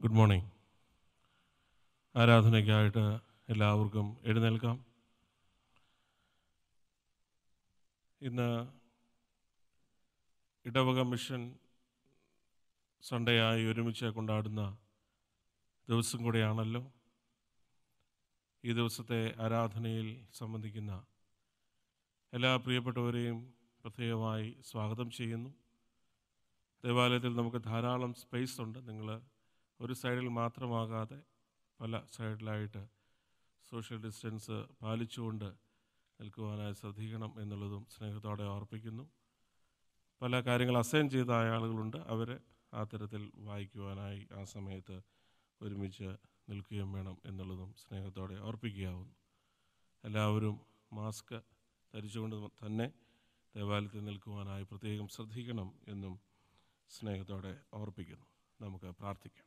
Good morning ആരാധനയ്ക്കായിട്ട് എല്ലാവർക്കും എഴുന്നേൽക്കാം ഇന്ന് ഇടവക മിഷൻ സൺഡേ ആയി ഒരുമിച്ച് കൊണ്ടാടുന്ന ദിവസം കൂടെയാണല്ലോ ഈ ദിവസത്തെ ആരാധനയിൽ സംബന്ധിക്കുന്ന എല്ലാ പ്രിയപ്പെട്ടവരെയും പ്രത്യേകമായി സ്വാഗതം ചെയ്യുന്നു ദേവാലയത്തിൽ നമുക്ക് ധാരാളം സ്പേസ് ഉണ്ട് നിങ്ങൾ ഒരു സൈഡിൽ മാത്രമാകാതെ പല സൈഡിലായിട്ട് സോഷ്യൽ ഡിസ്റ്റൻസ് പാലിച്ചുകൊണ്ട് നിൽക്കുവാനായി ശ്രദ്ധിക്കണം എന്നുള്ളതും സ്നേഹത്തോടെ ഓർപ്പിക്കുന്നു പല കാര്യങ്ങൾ അസൈൻ ചെയ്ത ആളുകളുണ്ട് അവർ ആ തരത്തിൽ വായിക്കുവാനായി ആ സമയത്ത് ഒരുമിച്ച് നിൽക്കുകയും വേണം എന്നുള്ളതും സ്നേഹത്തോടെ ഓർപ്പിക്കാവുന്നു എല്ലാവരും മാസ്ക് ധരിച്ചുകൊണ്ട് തന്നെ ദേവാലയത്തിൽ നിൽക്കുവാനായി പ്രത്യേകം ശ്രദ്ധിക്കണം എന്നും സ്നേഹത്തോടെ ഓർപ്പിക്കുന്നു നമുക്ക് പ്രാർത്ഥിക്കാം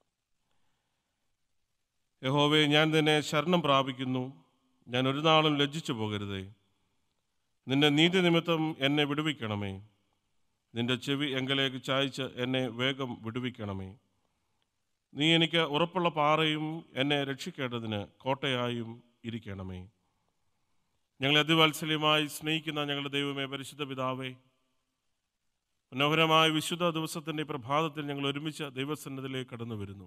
യഹോവേ ഞാൻ തന്നെ ശരണം പ്രാപിക്കുന്നു ഞാൻ ഒരു നാളും ലജ്ജിച്ചു പോകരുതേ നിന്റെ നീതി നിമിത്തം എന്നെ വിടുവിക്കണമേ നിന്റെ ചെവി എങ്കലേക്ക് ചായച്ച് എന്നെ വേഗം വിടുവിക്കണമേ നീ എനിക്ക് ഉറപ്പുള്ള പാറയും എന്നെ രക്ഷിക്കേണ്ടതിന് കോട്ടയായും ഇരിക്കണമേ ഞങ്ങളെ അതിവാത്സല്യമായി സ്നേഹിക്കുന്ന ഞങ്ങളുടെ ദൈവമേ പരിശുദ്ധ പിതാവേ മനോഹരമായ വിശുദ്ധ ദിവസത്തിൻ്റെ പ്രഭാതത്തിൽ ഞങ്ങൾ ഒരുമിച്ച് ദൈവസന്നിധിയിലേക്ക് കടന്നു വരുന്നു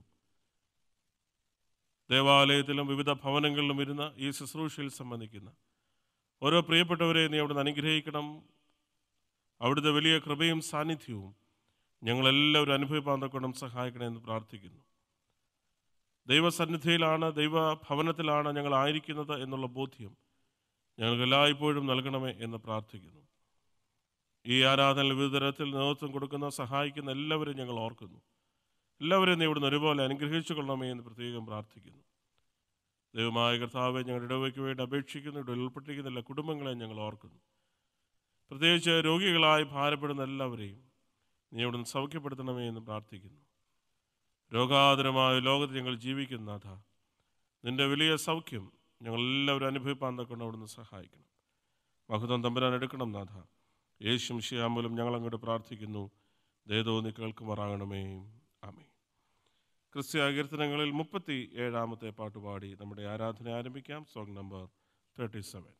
ദേവാലയത്തിലും വിവിധ ഭവനങ്ങളിലും ഇരുന്ന് ഈ ശുശ്രൂഷയിൽ സംബന്ധിക്കുന്ന ഓരോ പ്രിയപ്പെട്ടവരെ നീ അവിടുന്ന് അനുഗ്രഹിക്കണം അവിടുത്തെ വലിയ കൃപയും സാന്നിധ്യവും ഞങ്ങളെല്ലാവരും അനുഭവിപ്പാൻ തക്കണം സഹായിക്കണമെന്ന് പ്രാർത്ഥിക്കുന്നു ദൈവസന്നിധിയിലാണ് ദൈവഭവനത്തിലാണ് ഞങ്ങൾ ആയിരിക്കുന്നത് എന്നുള്ള ബോധ്യം ഞങ്ങൾക്ക് എല്ലായ്പ്പോഴും നൽകണമേ എന്ന് പ്രാർത്ഥിക്കുന്നു ഈ ആരാധനയിൽ വിവിധ തരത്തിൽ നേതൃത്വം കൊടുക്കുന്ന സഹായിക്കുന്ന എല്ലാവരെയും ഞങ്ങൾ ഓർക്കുന്നു എല്ലാവരെയും നീ ഇവിടുന്ന് ഒരുപോലെ അനുഗ്രഹിച്ചു കൊള്ളണമേ എന്ന് പ്രത്യേകം പ്രാർത്ഥിക്കുന്നു ദൈവമായ കർത്താവെ ഞങ്ങളുടെ ഇടവയ്ക്ക് വേണ്ടി അപേക്ഷിക്കുന്നു ഇവിടെ ഉൾപ്പെട്ടിരിക്കുന്ന എല്ലാ കുടുംബങ്ങളെയും ഞങ്ങൾ ഓർക്കുന്നു പ്രത്യേകിച്ച് രോഗികളായി ഭാരപ്പെടുന്ന എല്ലാവരെയും നീ ഇവിടുന്ന് സൗഖ്യപ്പെടുത്തണമേ എന്ന് പ്രാർത്ഥിക്കുന്നു രോഗാതുരമായ ലോകത്ത് ഞങ്ങൾ ജീവിക്കുന്ന നാഥ നിന്റെ വലിയ സൗഖ്യം ഞങ്ങളെല്ലാവരും അനുഭവിപ്പാൻ തക്കൊണ്ട് അവിടുന്ന് സഹായിക്കണം മഹത്വം തമ്പുരാൻ എടുക്കണം നാഥ യേശും ശ്യാമൂലം ഞങ്ങൾ അങ്ങോട്ട് പ്രാർത്ഥിക്കുന്നു ദേതോ നീ കേൾക്കുമാറാകണമേ ആമേ ക്രിസ്ത്യ കീർത്തനങ്ങളിൽ മുപ്പത്തി ഏഴാമത്തെ പാട്ടുപാടി നമ്മുടെ ആരാധന ആരംഭിക്കാം സോങ് നമ്പർ തേർട്ടി സെവൻ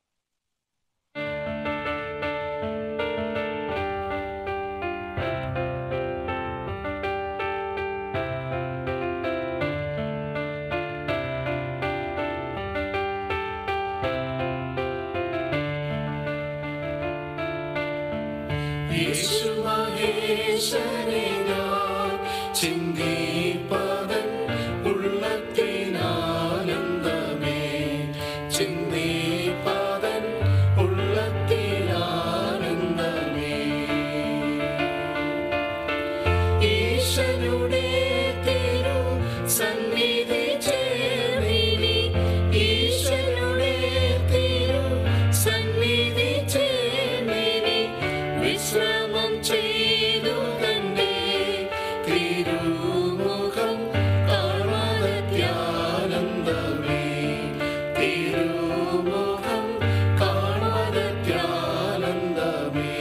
യേശുമഹേശനെ ഞാൻ ചിന്തിപ്പതൻ ഉള്ളത്തിനാനന്ദമേ ചിന്തിപ്പതൻ ഉള്ളത്തിനാനന്ദമേ ഈശനുടെ തിരു സന്നിധി ചേർന്നിനി ഈശനുടെ തിരു സന്നിധി ചേർന്നിനി വിശ്രമം ചെയ്തു തന്റെ തിരുമുഖം കാണാതത്യാനന്ദമേ തിരുമുഖം കാണാതത്യാനന്ദമേ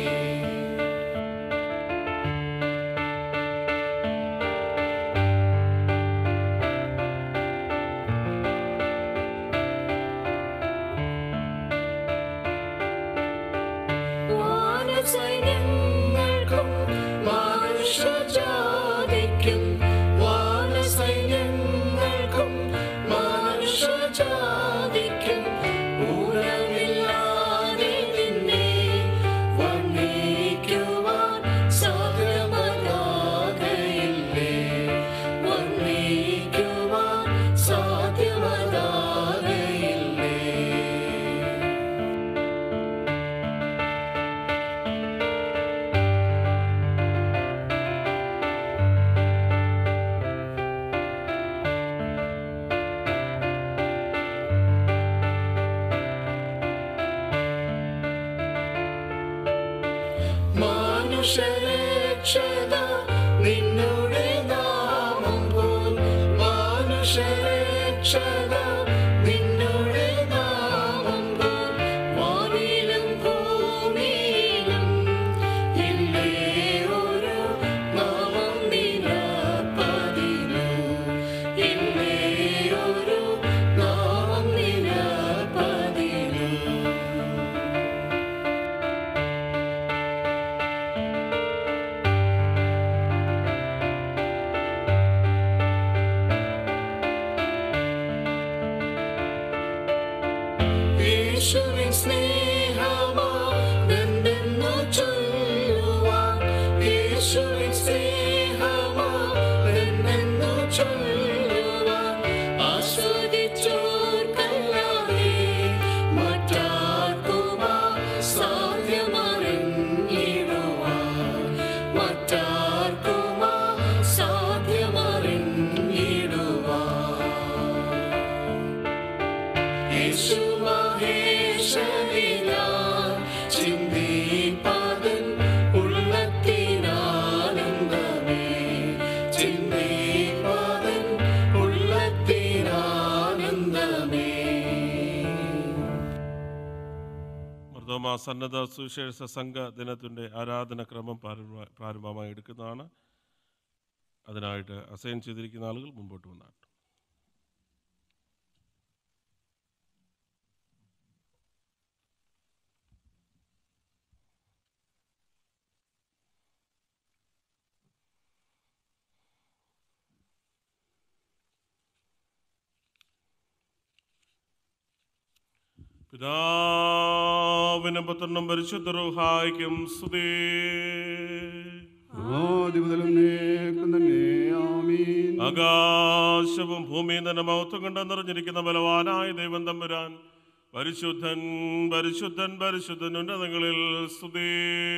വാനസൈന്യങ്ങൾക്കും മനുഷ്യജാതിക്കും വാനസൈന്യങ്ങൾക്കും മനുഷ്യജാതിക്കും ഊനമില്ലാതെ നിന്നെ വർണ്ണിക്കുവാൻ സാധ്യമതാകയില്ലേ വർണ്ണിക്കുവാൻ സാധ്യമതാകയില്ലേ മനുഷ്യരക്ഷത നിന്നുടെ നാമം പോൽ മനുഷ്യരക്ഷത നിന്നുടെ നാമം പോൽ വാനിലും ഭൂമിയിലും ഇല്ലേ ഒരു നാമം നിലപ്പതി യേശുവിൻ സ്നേഹമാണെന്നു ചൊല്ലുവാൻ യേശുവിൻ സ്നേഹമാണെന്നു ചൊല്ലുവാൻ ആസ്വദിച്ചോർക്കല്ലാതെ മറ്റാർക്കുമാ സാധ്യമറിഞ്ഞിടുവാൻ മറ്റാർക്കുമാ സാധ്യമറിഞ്ഞിടുവാൻ യേശു മഹേശനിലാൽ ചിന്തിപ്പതൻ ഉള്ളത്തിനാനന്ദമേ ചിന്തിപ്പതൻ ഉള്ളത്തിനാനന്ദമേ മർദ്ദോമ സന്നദ്ധ സുവിശേഷ സംഘ ദിനത്തിൻ്റെ ആരാധന ക്രമം പ്രാരംഭ- പ്രാരംഭമായി എടുക്കുന്നതാണ് അതിനായിട്ട് അസൈൻ ചെയ്തിരിക്കുന്ന ആളുകൾ മുമ്പോട്ട് വന്നാണ് പിതാവിനും പുത്രനും പരിശുദ്ധ റൂഹായിക്കും സ്തുതി ആദ്യം മുതലും നേക്കും തന്നെ ആമീൻ ആകാശവും ഭൂമിയും തന്നെ മഹത്വം കൊണ്ട് നിറഞ്ഞിരിക്കുന്ന ബലവാനായ ദൈവം തമ്പുരാൻ പരിശുദ്ധൻ പരിശുദ്ധൻ പരിശുദ്ധൻ ഉന്നതങ്ങളിൽ സ്തുതി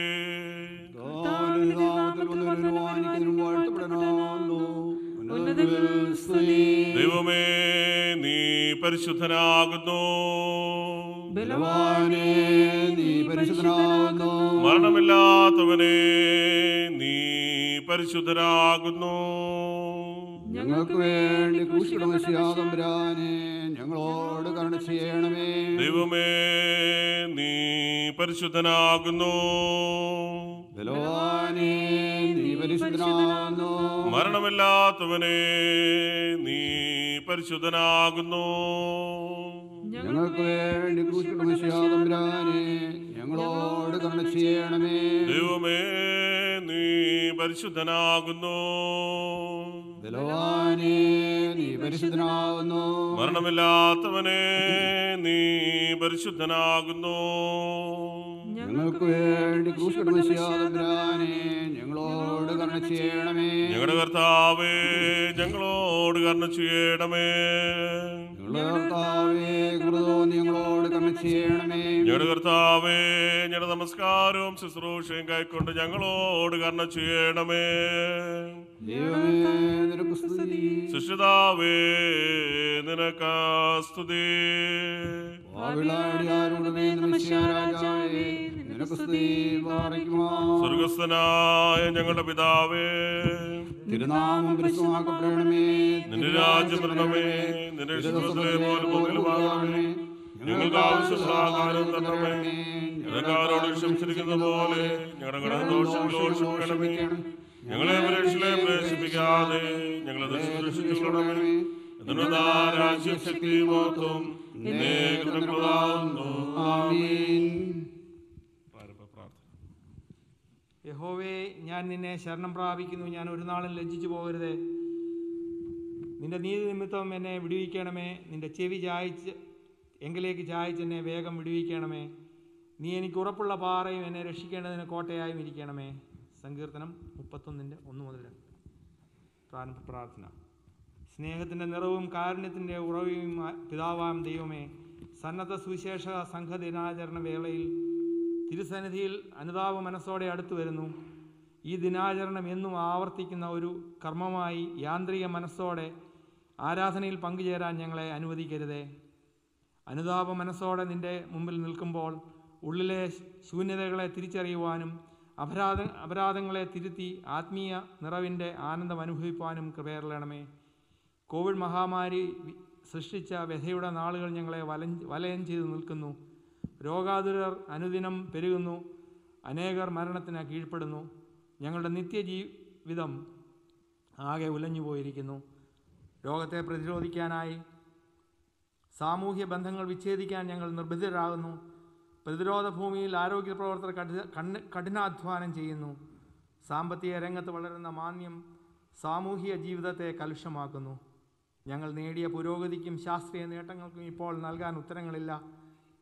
താനും നാമത്തിൽ വന്നവനും വാനിക്കുന്നതിനും വാഴ്ത്തപ്പെടണമല്ലോ ഉന്നതങ്ങളിൽ സ്തുതി ദൈവമേ നീ പരിശുദ്ധനാകുന്നു ബലവാനേ നീ പരിശുദ്ധനാകുന്നു മരണമില്ലാത്തവനെ നീ പരിശുദ്ധനാകുന്നു ഞങ്ങൾക്ക് വേണ്ടി ക്രൂശിടമശിയാതമ്പുരാനെ ഞങ്ങളോട് കരുണ ചെയ്യണമേ ദൈവമേ നീ പരിശുദ്ധനാകുന്നു ബലവാനേ നീ പരിശുദ്ധനാകുന്നു മരണമില്ലാത്തവനെ നീ പരിശുദ്ധനാകുന്നു ഞങ്ങൾക്ക് വേണ്ടി ക്രൂശിടമശിയാതമ്പുരാനെ ഞങ്ങളോട് കരുണ ചെയ്യണമേ ദൈവമേ നീ പരിശുദ്ധനാകുന്നു ബലവാനേ നീ പരിശുദ്ധനാകുന്നു മരണമില്ലാത്തവനെ നീ പരിശുദ്ധനാകുന്നു ഞങ്ങൾക്ക് വേണ്ടി ക്രൂശിടമശിയാതമ്പുരാനെ ഞങ്ങളോട് കരുണ ചെയ്യണമേ ഞങ്ങളുടെ കർത്താവേ ഞങ്ങളോട് കരുണ ചെയ്യണമേ ഞങ്ങളുടെ കർത്താവേ കൃതോ ഞങ്ങളോട് കരുണ ചെയ്യണമേ ഞങ്ങളുടെ കർത്താവേ ഞങ്ങളുടെ നമസ്കാരവും ശുശ്രൂഷയും കൈക്കൊണ്ട് ഞങ്ങളോട് കരുണ ചെയ്യണമേ ദൈവമേ നിനക്ക് സ്തുതി സുഷിതാവേ നിനക്ക് സ്തുതി വാവിളാടിയാരുടെ നമസ്കാരാജാവേ നിനക്ക് സ്തുതി പാറിക്കുമോ സ്വർഗസ്ഥനായ ഞങ്ങളുടെ പിതാവേ തിരുനാമം പരിശുദ്ധമാക്കപ്പെടണമേ നിന്റെ രാജ്യം വരണമേ നിന്റെ ഇഷ്ടത്തിലെ പോലെ മുതലുമാകണമേ ഞങ്ങൾക്ക് ആവശ്യമുള്ള ആഹാരം തരണമേ ഞങ്ങൾക്കാരോട് ക്ഷമിച്ചിരിക്കുന്ന പോലെ ഞങ്ങളുടെ കടദോഷങ്ങളോട് ക്ഷമിക്കണമേ ഞങ്ങളെ പരീക്ഷയിലെ പ്രവേശിപ്പിക്കാതെ ഞങ്ങളെ ദുഷ്കരണമേ എന്നിട്ട് രാജ്യം ശക്തി മഹത്വം ആമീൻ പ്രാർത്ഥന യഹോവേ ഞാൻ നിന്നെ ശരണം പ്രാപിക്കുന്നു ഞാൻ ഒരു നാളും ലജ്ജിച്ചു പോകരുതേ നിന്റെ നീതി നിമിത്തം എന്നെ വിടുവിക്കണമേ നിന്റെ ചെവി ചായച്ച് എങ്കിലേക്ക് ചായച്ച് എന്നെ വേഗം വിടുവിക്കണമേ നീ എനിക്ക് ഉറപ്പുള്ള പാറയും എന്നെ രക്ഷിക്കേണ്ടതിന് കോട്ടയായും ഇരിക്കണമേ സങ്കീർത്തനം മുപ്പത്തൊന്നിൻ്റെ ഒന്ന് മുതൽ രണ്ട് പ്രാരംഭ പ്രാർത്ഥന സ്നേഹത്തിൻ്റെ നിറവും കാരുണ്യത്തിൻ്റെ ഉറവയും ആ- പിതാവാം ദൈവമേ സന്നദ്ധ സുവിശേഷ സംഘ ദിനാചരണ വേളയിൽ തിരുസന്നിധിയിൽ അനുതാപ മനസ്സോടെ അടുത്തു വരുന്നു ഈ ദിനാചരണം എന്നും ആവർത്തിക്കുന്ന ഒരു കർമ്മമായി യാന്ത്രിക മനസ്സോടെ ആരാധനയിൽ പങ്കുചേരാൻ ഞങ്ങളെ അനുവദിക്കരുതേ അനുതാപ മനസ്സോടെ നിന്റെ മുമ്പിൽ നിൽക്കുമ്പോൾ ഉള്ളിലെ ശൂന്യതകളെ തിരിച്ചറിയുവാനും അപരാധ അപരാധങ്ങളെ തിരുത്തി ആത്മീയ നിറവിൻ്റെ ആനന്ദം അനുഭവിപ്പാനും കൃപയറണമേ കോവിഡ് മഹാമാരി വി- സൃഷ്ടിച്ച വ്യഥയുടെ നാളുകൾ ഞങ്ങളെ വലം വലയം ചെയ്തു നിൽക്കുന്നു രോഗാതുരർ അനുദിനം പെരുകുന്നു അനേകർ മരണത്തിന് കീഴ്പ്പെടുന്നു ഞങ്ങളുടെ നിത്യജീവിതം ആകെ ഉലഞ്ഞു പോയിരിക്കുന്നു രോഗത്തെ പ്രതിരോധിക്കാനായി സാമൂഹ്യ ബന്ധങ്ങൾ വിച്ഛേദിക്കാൻ ഞങ്ങൾ നിർബന്ധിതരാകുന്നു പ്രതിരോധ ഭൂമിയിൽ ആരോഗ്യ പ്രവർത്തകർ കഠിന കണ്ണ് കഠിനാധ്വാനം ചെയ്യുന്നു സാമ്പത്തിക രംഗത്ത് വളരുന്ന മാന്യം സാമൂഹിക ജീവിതത്തെ കലുഷമാക്കുന്നു ഞങ്ങൾ നേടിയ പുരോഗതിക്കും ശാസ്ത്രീയ നേട്ടങ്ങൾക്കും ഇപ്പോൾ നൽകാൻ ഉത്തരങ്ങളില്ല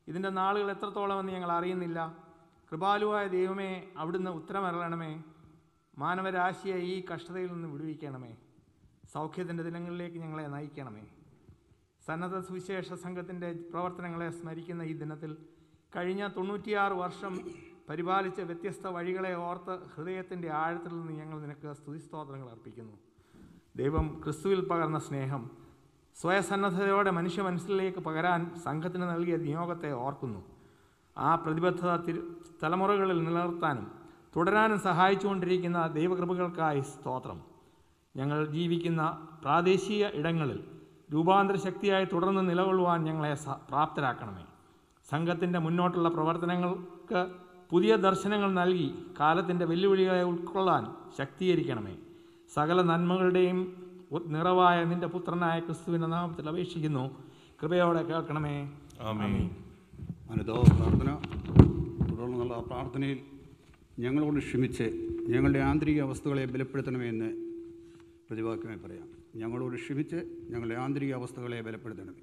ഇതിൻ്റെ നാളുകൾ എത്രത്തോളമെന്ന് ഞങ്ങൾ അറിയുന്നില്ല കൃപാലുവായ ദൈവമേ അവിടുന്ന് ഉത്തരമരളണമേ മാനവരാശിയെ ഈ കഷ്ടതയിൽ നിന്ന് വിടുവിക്കണമേ സൗഖ്യത്തിൻ്റെ ദിനങ്ങളിലേക്ക് ഞങ്ങളെ നയിക്കണമേ സന്നദ്ധ സുവിശേഷ സംഘത്തിൻ്റെ പ്രവർത്തനങ്ങളെ സ്മരിക്കുന്ന ഈ ദിനത്തിൽ കഴിഞ്ഞ തൊണ്ണൂറ്റിയാറ് വർഷം പരിപാലിച്ച വ്യത്യസ്ത വഴികളെ ഓർത്ത് ഹൃദയത്തിൻ്റെ ആഴത്തിൽ നിന്ന് ഞങ്ങൾ നിനക്ക് സ്തുതിസ്തോത്രങ്ങൾ അർപ്പിക്കുന്നു ദൈവം ക്രിസ്തുവിൽ പകർന്ന സ്നേഹം സ്വയസന്നദ്ധതയോടെ മനുഷ്യ മനസ്സിലേക്ക് പകരാൻ സംഘത്തിന് നൽകിയ നിയോഗത്തെ ഓർക്കുന്നു ആ പ്രതിബദ്ധത തിരു തലമുറകളിൽ നിലനിർത്താനും തുടരാനും സഹായിച്ചുകൊണ്ടിരിക്കുന്ന ദൈവകൃപകൾക്കായി സ്തോത്രം ഞങ്ങൾ ജീവിക്കുന്ന പ്രാദേശിക ഇടങ്ങളിൽ രൂപാന്തര ശക്തിയായി തുടർന്ന് നിലകൊള്ളുവാൻ ഞങ്ങളെ സ- പ്രാപ്തരാക്കണമേ സംഘത്തിൻ്റെ മുന്നോട്ടുള്ള പ്രവർത്തനങ്ങൾക്ക് പുതിയ ദർശനങ്ങൾ നൽകി കാലത്തിൻ്റെ വെല്ലുവിളികളെ ഉൾക്കൊള്ളാൻ ശക്തീകരിക്കണമേ സകല നന്മകളുടെയും ഉ- നിറവായ നിന്റെ പുത്രനായ ക്രിസ്തുവിൻ്റെ നാമത്തിൽ അപേക്ഷിക്കുന്നു കൃപയോടെ കേൾക്കണമേ ആമേൻ അനുദോ പ്രാർത്ഥന തുടർന്നുള്ള ആ പ്രാർത്ഥനയിൽ ഞങ്ങളോട് ക്ഷമിച്ച് ഞങ്ങളുടെ ആന്തരിക അവസ്ഥകളെ ബലപ്പെടുത്തണമെന്ന് പ്രതിവാക്യമായി പറയാം ഞങ്ങളോട് ക്ഷമിച്ച് ഞങ്ങളുടെ ആന്തരിക അവസ്ഥകളെ ബലപ്പെടുത്തണമേ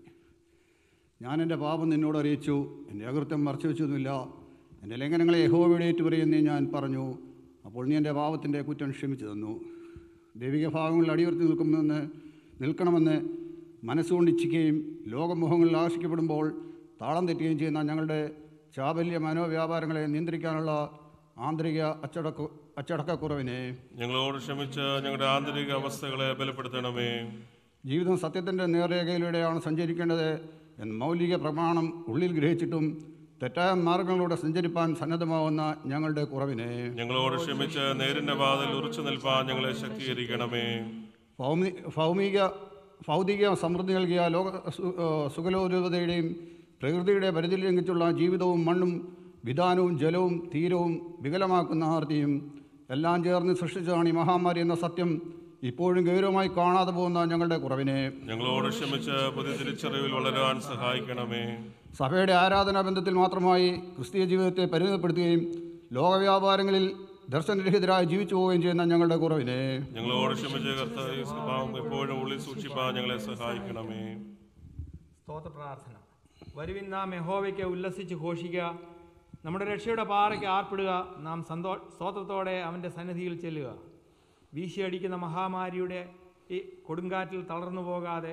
ഞാൻ എൻ്റെ പാപം നിന്നോട് അറിയിച്ചു എൻ്റെ അകൃത്യം മറച്ചു വെച്ചൊന്നുമില്ല എൻ്റെ ലംഘനങ്ങളെ യഹോവയുടെ ഏറ്റുപറയുന്നേ ഞാൻ പറഞ്ഞു അപ്പോൾ നീ എൻ്റെ പാപത്തിൻ്റെ കുറ്റം ക്ഷമിച്ചു തന്നു ദൈവിക ഭാഗങ്ങളിൽ അടിയുറത്തി നിൽക്കുമെന്ന് നിൽക്കണമെന്ന് മനസ്സുകൊണ്ട് ഇച്ഛിക്കുകയും ലോകമോഹങ്ങളിൽ ആകർഷിക്കപ്പെടുമ്പോൾ താളം തെറ്റുകയും ചെയ്യുന്ന ഞങ്ങളുടെ ചാബല്യ മനോവ്യാപാരങ്ങളെ നിയന്ത്രിക്കാനുള്ള ആന്തരിക അച്ചടക്ക അച്ചടക്കക്കുറവിനെ ഞങ്ങളോട് ക്ഷമിച്ച് ഞങ്ങളുടെ ആന്തരിക അവസ്ഥകളെ ബലപ്പെടുത്തണമേ ജീവിതം സത്യത്തിൻ്റെ നേർരേഖയിലൂടെയാണ് സഞ്ചരിക്കേണ്ടത് എന്ന മൗലിക പ്രമാണം ഉള്ളിൽ ഗ്രഹിച്ചിട്ടും തെറ്റായ മാർഗങ്ങളിലൂടെ സഞ്ചരിപ്പാൻ സന്നദ്ധമാവുന്ന ഞങ്ങളുടെ കുറവിനെ ഞങ്ങളോട് ക്ഷമിച്ച് നേരിന്റെ വാതിൽ ഉറച്ചു നിൽപ്പാൻ ഞങ്ങളെ ശക്തീകരിക്കണമേ ഭൗമി ഭൗമിക ഭൗതിക സമൃദ്ധി നൽകിയ ലോക സു- ആ, സുഖലോലുപതയുടെയും പ്രകൃതിയുടെ പരിധി ലംഘിച്ചുള്ള ജീവിതവും മണ്ണും വിധാനവും ജലവും തീരവും വികലമാക്കുന്ന ആർത്തിയും എല്ലാം ചേർന്ന് സൃഷ്ടിച്ചതാണ് ഈ മഹാമാരി എന്ന സത്യം ഇപ്പോഴും ഗൗരവമായി കാണാതെ പോകുന്ന ഞങ്ങളുടെ കുറവിനെ ഞങ്ങളോട് ക്ഷമിച്ച് പുതിയ തിരിച്ചറിവിൽ വളരാൻ സഹായിക്കണമേ സഭയുടെ ആരാധനാ ബന്ധത്തിൽ മാത്രമായി ക്രിസ്തീയ ജീവിതത്തെ പരിമിതപ്പെടുത്തുകയും ലോകവ്യാപാരങ്ങളിൽ ദർശനരഹിതരായി ജീവിച്ചു പോവുകയും ചെയ്യുന്ന ഞങ്ങളുടെ കുറവിനെ ഞങ്ങളോട് ക്ഷമിച്ച് കർത്താവ് സ്വഭാവം എപ്പോഴും ഉള്ളിൽ സൂക്ഷിപ്പാൻ ഞങ്ങളെ സഹായിക്കണമേ സ്തോത്ര പ്രാർത്ഥന വരുവിൻ നാം യഹോവയ്ക്ക് ഉല്ലസിച്ച് ഘോഷിക്കുക നമ്മുടെ രക്ഷയുടെ പാറയ്ക്ക് ആർപ്പിടുക നാം സന്തോ സ്തോത്രത്തോടെ അവൻ്റെ സന്നിധിയിൽ ചെല്ലുക വീശിയടിക്കുന്ന മഹാമാരിയുടെ ഈ കൊടുങ്കാറ്റിൽ തളർന്നു പോകാതെ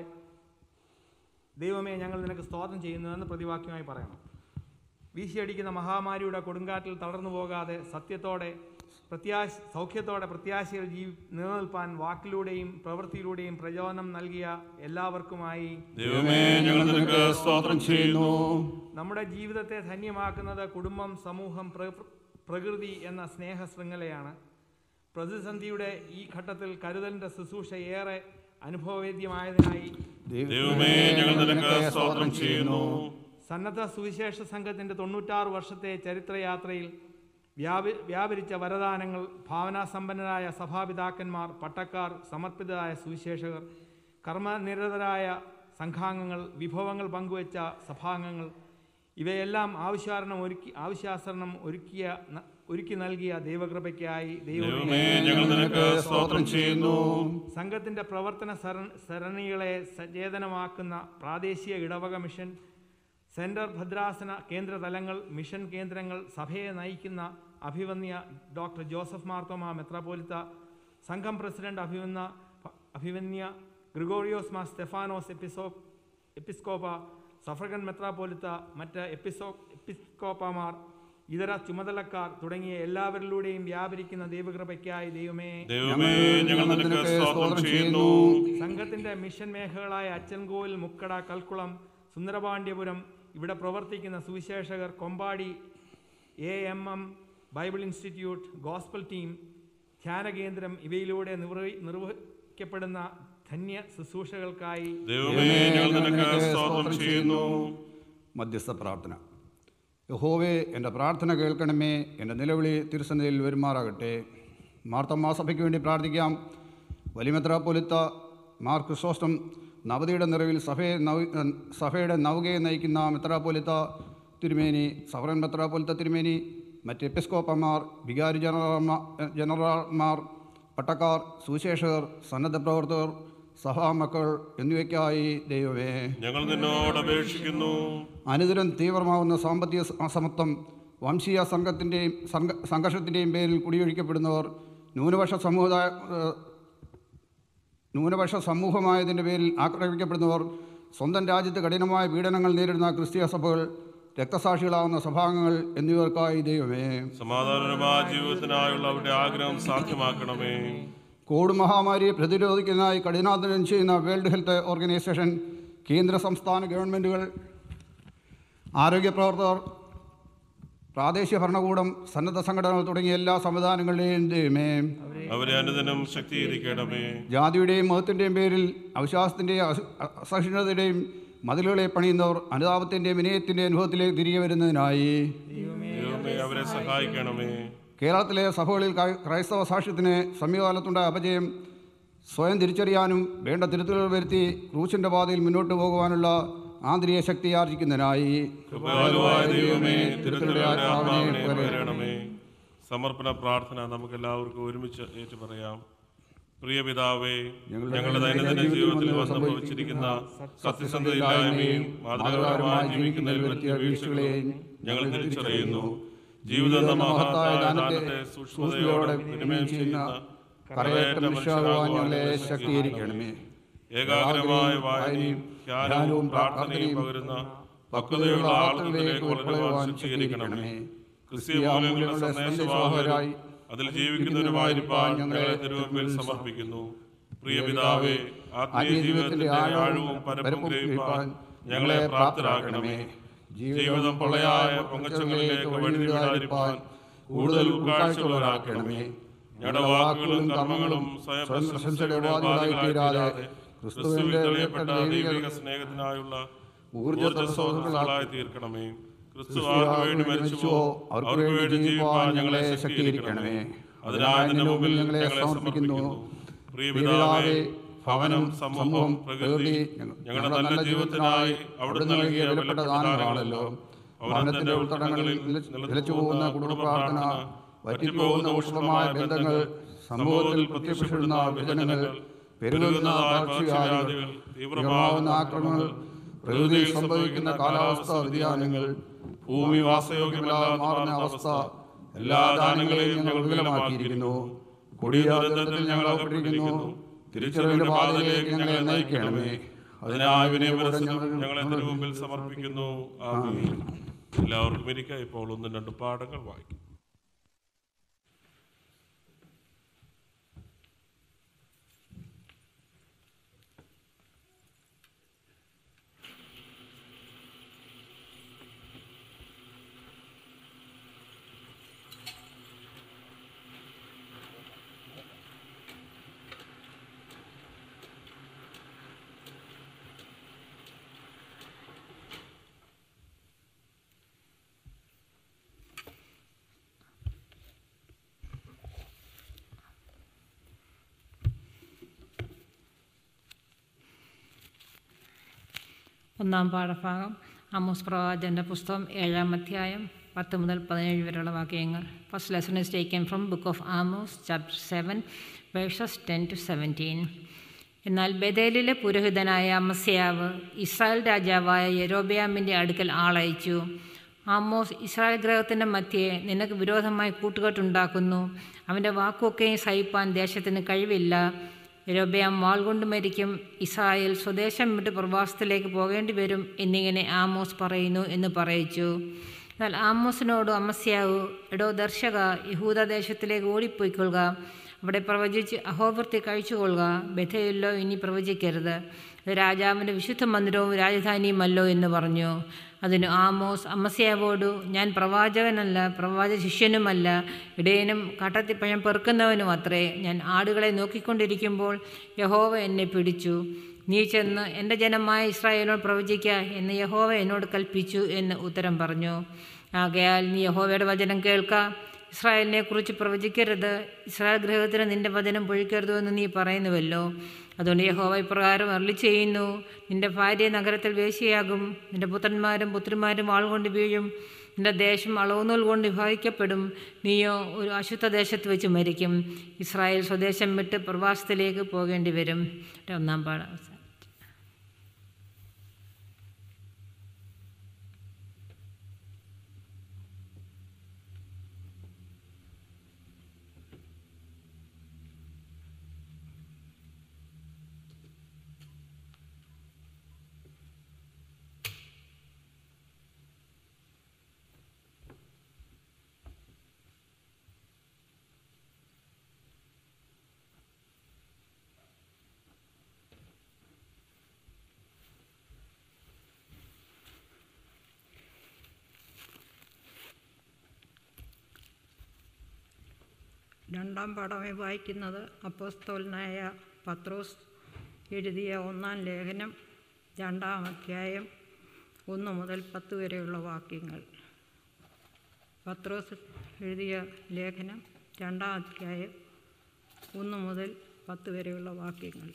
ദൈവമേ ഞങ്ങൾ നിനക്ക് സ്തോത്രം ചെയ്യുന്നുവെന്ന് പ്രതിവാക്യമായി പറയണം വീശിയടിക്കുന്ന മഹാമാരിയുടെ കൊടുങ്കാറ്റിൽ തളർന്നു പോകാതെ സത്യത്തോടെ പ്രത്യാശ സൗഖ്യത്തോടെ പ്രത്യാശയിൽ ജീവി നിലനിൽപ്പാൻ വാക്കിലൂടെയും പ്രവൃത്തിയിലൂടെയും പ്രചോദനം നൽകിയ എല്ലാവർക്കുമായി ദൈവമേ ഞങ്ങൾ നിനക്ക് സ്തോത്രം ചെയ്യുന്നു നമ്മുടെ ജീവിതത്തെ ധന്യമാക്കുന്നത് കുടുംബം സമൂഹം പ്ര- പ്രകൃതി എന്ന സ്നേഹ ശൃംഖലയാണ് പ്രതിസന്ധിയുടെ ഈ ഘട്ടത്തിൽ കരുതലിൻ്റെ ശുശ്രൂഷ ഏറെ അനുഭവവേദ്യമായതിനായി ദൈവമേ ഞങ്ങൾ നിനക്ക് സ്തോത്രം ചെയ്യുന്നു സന്നദ്ധ സുവിശേഷ സംഘത്തിൻ്റെ തൊണ്ണൂറ്റാറ് വർഷത്തെ ചരിത്രയാത്രയിൽ വ്യാപി വ്യാപരിച്ച വരദാനങ്ങൾ ഭാവനാസമ്പന്നരായ സഭാപിതാക്കന്മാർ പട്ടക്കാർ സമർപ്പിതരായ സുവിശേഷകർ കർമ്മനിരതരായ സംഘാംഗങ്ങൾ വിഭവങ്ങൾ പങ്കുവച്ച സഭാംഗങ്ങൾ ഇവയെല്ലാം ആവശ്യാരണം ഒരുക്കി ആവശ്യാസരണം ഒരുക്കിയ ന- ഒരുക്കി നൽകിയ ദൈവകൃപയ്ക്കായി ദൈവമേ ദൈവമേ ഞങ്ങൾ നിനക്ക് സ്തോത്രം ചെയ്യുന്നു സംഘത്തിൻ്റെ പ്രവർത്തന സര സരണികളെ സചേതനമാക്കുന്ന പ്രാദേശിക ഇടവക മിഷൻ സെൻറ്റർ ഭദ്രാസന കേന്ദ്ര തലങ്ങൾ മിഷൻ കേന്ദ്രങ്ങൾ സഭയെ നയിക്കുന്ന അഭിവന്യ ഡോക്ടർ ജോസഫ് മാർത്തോമ മെത്രാപോലിത്ത സംഘം പ്രസിഡന്റ് അഭിവന്ന അഭിവന്യ ഗ്രിഗോറിയോസ് മാ സ്റ്റെഫാനോസ് എപ്പിസോ എപ്പിസ്കോപ്പ സഫർഗൻ മെത്രാപോലിത്ത മറ്റ് എപ്പിസോ എപ്പിസ്കോപ്പമാർ ഇതര ചുമതലക്കാർ തുടങ്ങിയ എല്ലാവരിലൂടെയും വ്യാപരിക്കുന്ന ദൈവകൃപയ്ക്കായി ദൈവമേ ദൈവമേ ഞങ്ങൾ നിനക്ക് സ്തോത്രം ചെയ്യുന്നു സംഘത്തിന്റെ മിഷൻ മേഖലകളായ അച്ചൻകോവിൽ മുക്കട കൽക്കുളം സുന്ദരപാണ്ഡ്യപുരം ഇവിടെ പ്രവർത്തിക്കുന്ന സുവിശേഷകർ Kompady A M M Bible institute gospel team ധ്യാനകേന്ദ്രം ഇവയിലൂടെ നിർവഹി നിർവഹിക്കപ്പെടുന്ന ധന്യ ശുശ്രൂഷകൾക്കായി ദൈവമേ ഞങ്ങൾ നിനക്ക് സ്തോത്രം ചെയ്യുന്നു മധ്യസ്ഥ പ്രാർത്ഥന യഹോവേ എൻ്റെ പ്രാർത്ഥന കേൾക്കണമേ എൻ്റെ നിലവിളി തിരുസന്നിധിയിൽ വരുമാറാകട്ടെ മാർത്തമ്മാ സഭയ്ക്ക് വേണ്ടി പ്രാർത്ഥിക്കാം വലിമെത്രാപ്പൊലിത്ത മാർ ക്രിസോസ്റ്റം നവതിയുടെ നിറവിൽ സഭയെ നവ സഭയുടെ നൗകയെ നയിക്കുന്ന മെത്രാപ്പൊലിത്ത തിരുമേനി സവറൻ മെത്രാപ്പൊലിത്ത തിരുമേനി മറ്റ് എപ്പിസ്കോപ്പന്മാർ വികാരി ജനറൽമാർ ജനറൽമാർ പട്ടക്കാർ സുവിശേഷകർ സന്നദ്ധ പ്രവർത്തകർ സഭാമക്കൾ എന്നിവയ്ക്കായി ദൈവമേ ഞങ്ങൾ നിന്നോട് അപേക്ഷിക്കുന്നു അനുദിനം തീവ്രമാവുന്ന സാമ്പത്തിക സ- അസമത്വം വംശീയ സംഘത്തിൻ്റെയും സംഘ സംഘർഷത്തിൻ്റെയും പേരിൽ കുടിയൊഴിക്കപ്പെടുന്നവർ ന്യൂനപക്ഷ സമുദായ ഏഹ്, ന്യൂനപക്ഷ സമൂഹമായതിൻ്റെ പേരിൽ ആക്രമിക്കപ്പെടുന്നവർ സ്വന്തം രാജ്യത്ത് കഠിനമായ പീഡനങ്ങൾ നേരിടുന്ന ക്രിസ്തീയ സഭകൾ രക്തസാക്ഷികളാവുന്ന സഭാംഗങ്ങൾ എന്നിവർക്കായി ദൈവമേ സമാധാനപരമായ ജീവിതത്തിനായുള്ള അവരുടെ ആഗ്രഹം സാധ്യമാക്കണമേ കോവിഡ് മഹാമാരിയെ പ്രതിരോധിക്കുന്നതിനായി കഠിനാധ്വാനം ചെയ്യുന്ന വേൾഡ് ഹെൽത്ത് ഓർഗനൈസേഷൻ കേന്ദ്ര സംസ്ഥാന ഗവൺമെൻറ്റുകൾ ആരോഗ്യ പ്രവർത്തകർ പ്രാദേശിക ഭരണകൂടം സന്നദ്ധ സംഘടനകൾ തുടങ്ങിയ എല്ലാ സംവിധാനങ്ങളുടെയും ദൈവമേ അവരെ അനുദിനം ശക്തീകരിക്കണമേ ജാതിയുടെയും മതത്തിൻ്റെയും പേരിൽ അവിശ്വാസത്തിൻ്റെയും അസ- അസഹിഷ്ണുതയുടെയും മതിലുകളെ പണിയുന്നവർ അനുതാപത്തിൻ്റെയും വിനയത്തിൻ്റെ അനുഭവത്തിലേക്ക് തിരികെ വരുന്നതിനായി ദൈവമേ അവരെ സഹായിക്കണമേ കേരളത്തിലെ സഭകളിൽ ക്രൈ- ക്രൈസ്തവ സാക്ഷ്യത്തിന് സമീപകാലത്തുണ്ടായ അപജയം സ്വയം തിരിച്ചറിയാനും വേണ്ട തിരുത്തലുകൾ വരുത്തി ക്രൂശിൻ്റെ പാതയിൽ മുന്നോട്ട് പോകുവാനുള്ള ആന്തരിക ശക്തി ആർജിക്കുന്നതിനായി കൃപാലുവായ ദൈവമേ തിരുത്തലുടെ ആത്മാവിനെ തിരുത്തലുടെ പകരണമേ. പകരണമേ സമർപ്പണ പ്രാർത്ഥന നമുക്ക് എല്ലാവർക്കും ഒരുമിച്ച് ഏറ്റു പറയാം പ്രിയ പിതാവേ ഞങ്ങളുടെ ദൈനംദിന ജീവിതത്തിൽ വന്ന് ഭവിച്ചിരിക്കുന്ന സത്യസന്ധതയില്ലായ്മയും മാതൃകാപരമായി ജീവിക്കുന്നതിൽ വരുത്തിയ വീഴ്ചകളെയും ഞങ്ങൾ തിരിച്ചറിയുന്നു ജീവിതം എന്ന മഹത്തായ ദാനത്തെ സൂക്ഷ്മതയോടെ വിനിമയം ചെയ്യുന്ന കറയേറ്റ മനുഷ്യരാകുവാൻ ഞങ്ങളെ ശക്തീകരിക്കണമേ ഏകാഗ്രമായ വായനയും ധ്യാനവും പ്രാർത്ഥനയും പകരുന്ന പക്വതയുള്ള ആളുകളിലേക്ക് വളരുവാൻ ശക്തീകരിക്കണമേ ക്രിസ്തീയ മൂല്യങ്ങളുടെ സന്ദേശവാഹകരായി അതിൽ ജീവിക്കുന്നവരുമായിരിക്കാൻ ഞങ്ങളെ തിരുവമ്പിൽ സമർപ്പിക്കുന്നു പ്രിയ പിതാവേ ആത്മീയ ജീവിതത്തിന്റെ ആഴവും പരപ്പും ഗ്രഹിപ്പാൻ ഞങ്ങളെ പ്രാപ്തരാക്കണമേ ജീവിതം പൊള്ളയായ പൊങ്ങച്ചങ്ങളിലേക്ക് വഴിതിരിവിടാതിരിപ്പാൻ കൂടുതൽ ഉൾക്കാഴ്ചയുള്ളവരാക്കണമേ ഞങ്ങളുടെ വാക്കുകളും കർമ്മങ്ങളും സ്വയം പ്രശംസയുടെ ഉപാധികളായി തീരാതെ ക്രിസ്തുവിൽ തെളിയപ്പെട്ട ദൈവിക സ്നേഹത്തിനായുള്ള ഊർജ്ജസ്വതന്ത്രങ്ങളായി തീർക്കണമേ ക്രിസ്തു ആർക്ക് വേണ്ടി മരിച്ചുവോ അവർക്ക് വേണ്ടി ജീവിപ്പാൻ ഞങ്ങളെ ശക്തീകരിക്കണമേ അതിനായി നിന്റെ മുമ്പിൽ ഞങ്ങളെ സമർപ്പിക്കുന്നു പ്രിയ പിതാവേ ഭവനം സമൂഹം പ്രകൃതി ഞങ്ങളുടെ നല്ല ജീവിതത്തിനായി അവിടുന്ന് നൽകിയ വിലപ്പെട്ട ദാനങ്ങളാണല്ലോ ഭവനത്തിന്റെ ഉൾത്തടങ്ങളിൽ നിലച്ചു പോകുന്ന കുടുംബ പ്രാർത്ഥന വറ്റിപ്പോകുന്ന ഊഷ്മമായ ബന്ധങ്ങൾ സമൂഹത്തിൽ പ്രത്യക്ഷപ്പെടുന്ന വിഭജനങ്ങൾ പെരുകുന്ന പകർച്ചവ്യാധികൾ തീവ്രമാവുന്ന ആക്രമണങ്ങൾ പ്രകൃതിയിൽ സംഭവിക്കുന്ന കാലാവസ്ഥാ വ്യതിയാനങ്ങൾ ഭൂമി വാസയോഗ്യമല്ലാതെ മാറുന്ന അവസ്ഥ എല്ലാ ദാനങ്ങളെയും ഞങ്ങൾ വികലമാക്കിയിരിക്കുന്നു കൊടിയ ദുരന്തത്തിൽ ഞങ്ങൾ അകപ്പെട്ടിരിക്കുന്നു തിരിച്ചറിവിന്റെ പാതയിലേക്ക് ഞങ്ങളെ നയിക്കണമേ അതിനായി വിനയപുരം ഞങ്ങളെ നിന്റെ മുമ്പിൽ സമർപ്പിക്കുന്നു ആമേൻ. എല്ലാവർക്കും ഇരിക്കാം ഇപ്പോൾ ഒന്നും രണ്ടും പാഠങ്ങൾ വായിക്കും ഒന്നാം പാഠഭാഗം ആമോസ് പ്രവാചൻ്റെ പുസ്തകം ഏഴാം അധ്യായം പത്ത് മുതൽ പതിനേഴ് വരെയുള്ള വാക്യങ്ങൾ first lesson is taken from book of Amos chapter seven verses ten to seventeen എന്നാൽ ബദേലിലെ പുരോഹിതനായ അമസ്യാവ് ഇസ്രായേൽ രാജാവായ യെരോബയാമിൻ്റെ അടുക്കൽ ആളയച്ചു ആമോസ് ഇസ്രായേൽ ഗ്രഹത്തിൻ്റെ മധ്യേ നിനക്ക് വിരോധമായി കൂട്ടുകെട്ടുണ്ടാക്കുന്നു അവൻ്റെ വാക്കൊക്കെയും സഹിപ്പാൻ ദേശത്തിന് കഴിവില്ല യരോബയാം വാൾ കൊണ്ട് മരിക്കും ഇസ്രായേൽ സ്വദേശം വിട്ട് പ്രവാസത്തിലേക്ക് പോകേണ്ടി വരും എന്നിങ്ങനെ ആമോസ് പറയുന്നു എന്ന് പറയിച്ചു എന്നാൽ ആമോസിനോട് അമസ്യാവു എടോ ദർശക യഹൂദദേശത്തിലേക്ക് ഓടിപ്പോയിക്കൊള്ളുക അവിടെ പ്രവചിച്ച് അഹോവൃത്തി കഴിച്ചുകൊള്ളുക ബഥയിലോ ഇനി പ്രവചിക്കരുത് ഇത് രാജാവിൻ്റെ വിശുദ്ധ മന്ദിരവും രാജധാനിയുമല്ലോ എന്ന് പറഞ്ഞു അതിന് ആമോസ് അമ്മസ്യാവോടു ഞാൻ പ്രവാചകനല്ല പ്രവാചക ശിഷ്യനുമല്ല ഇടയനും കാട്ടത്തിപ്പഴം പെറുക്കുന്നവനും അത്രേ ഞാൻ ആടുകളെ നോക്കിക്കൊണ്ടിരിക്കുമ്പോൾ യഹോവ എന്നെ പിടിച്ചു നീ ചെന്ന് എൻ്റെ ജനമായ ഇസ്രായേലിനോട് പ്രവചിക്കുക എന്ന് യഹോവ എന്നോട് കൽപ്പിച്ചു എന്ന് ഉത്തരം പറഞ്ഞു ആകയാൽ നീ യഹോവയുടെ വചനം കേൾക്ക ഇസ്രായേലിനെ കുറിച്ച് പ്രവചിക്കരുത് ഇസ്രായേൽ ഗ്രഹത്തിന് നിന്റെ വചനം പൊഴിക്കരുത് എന്ന് നീ പറയുന്നുവല്ലോ അതുകൊണ്ട് യഹോവ ഇപ്രകാരം അരളി ചെയ്യുന്നു നിന്റെ ഭാര്യ നഗരത്തിൽ വേശിയാകും നിന്റെ പുത്രന്മാരും പുത്രിമാരും വാൾ കൊണ്ട് വീഴും നിന്റെ ദേശം അളവുനൂൽ കൊണ്ട് വിഭാഗിക്കപ്പെടും നീയോ ഒരു അശുദ്ധ ദേശത്ത് വെച്ച് മരിക്കും ഇസ്രായേൽ സ്വദേശം വിട്ട് പ്രവാസത്തിലേക്ക് പോകേണ്ടി വരും എൻ്റെ ഒന്നാം പാഠം അവസാനിച്ചു രണ്ടാം പാഠമായി വായിക്കുന്നത് അപ്പോസ്തോലനായ പത്രോസ് എഴുതിയ ഒന്നാം ലേഖനം രണ്ടാം അധ്യായം ഒന്ന് മുതൽ പത്ത് വരെയുള്ള വാക്യങ്ങൾ പത്രോസ് എഴുതിയ ലേഖനം രണ്ടാം അധ്യായം ഒന്ന് മുതൽ പത്ത് വരെയുള്ള വാക്യങ്ങൾ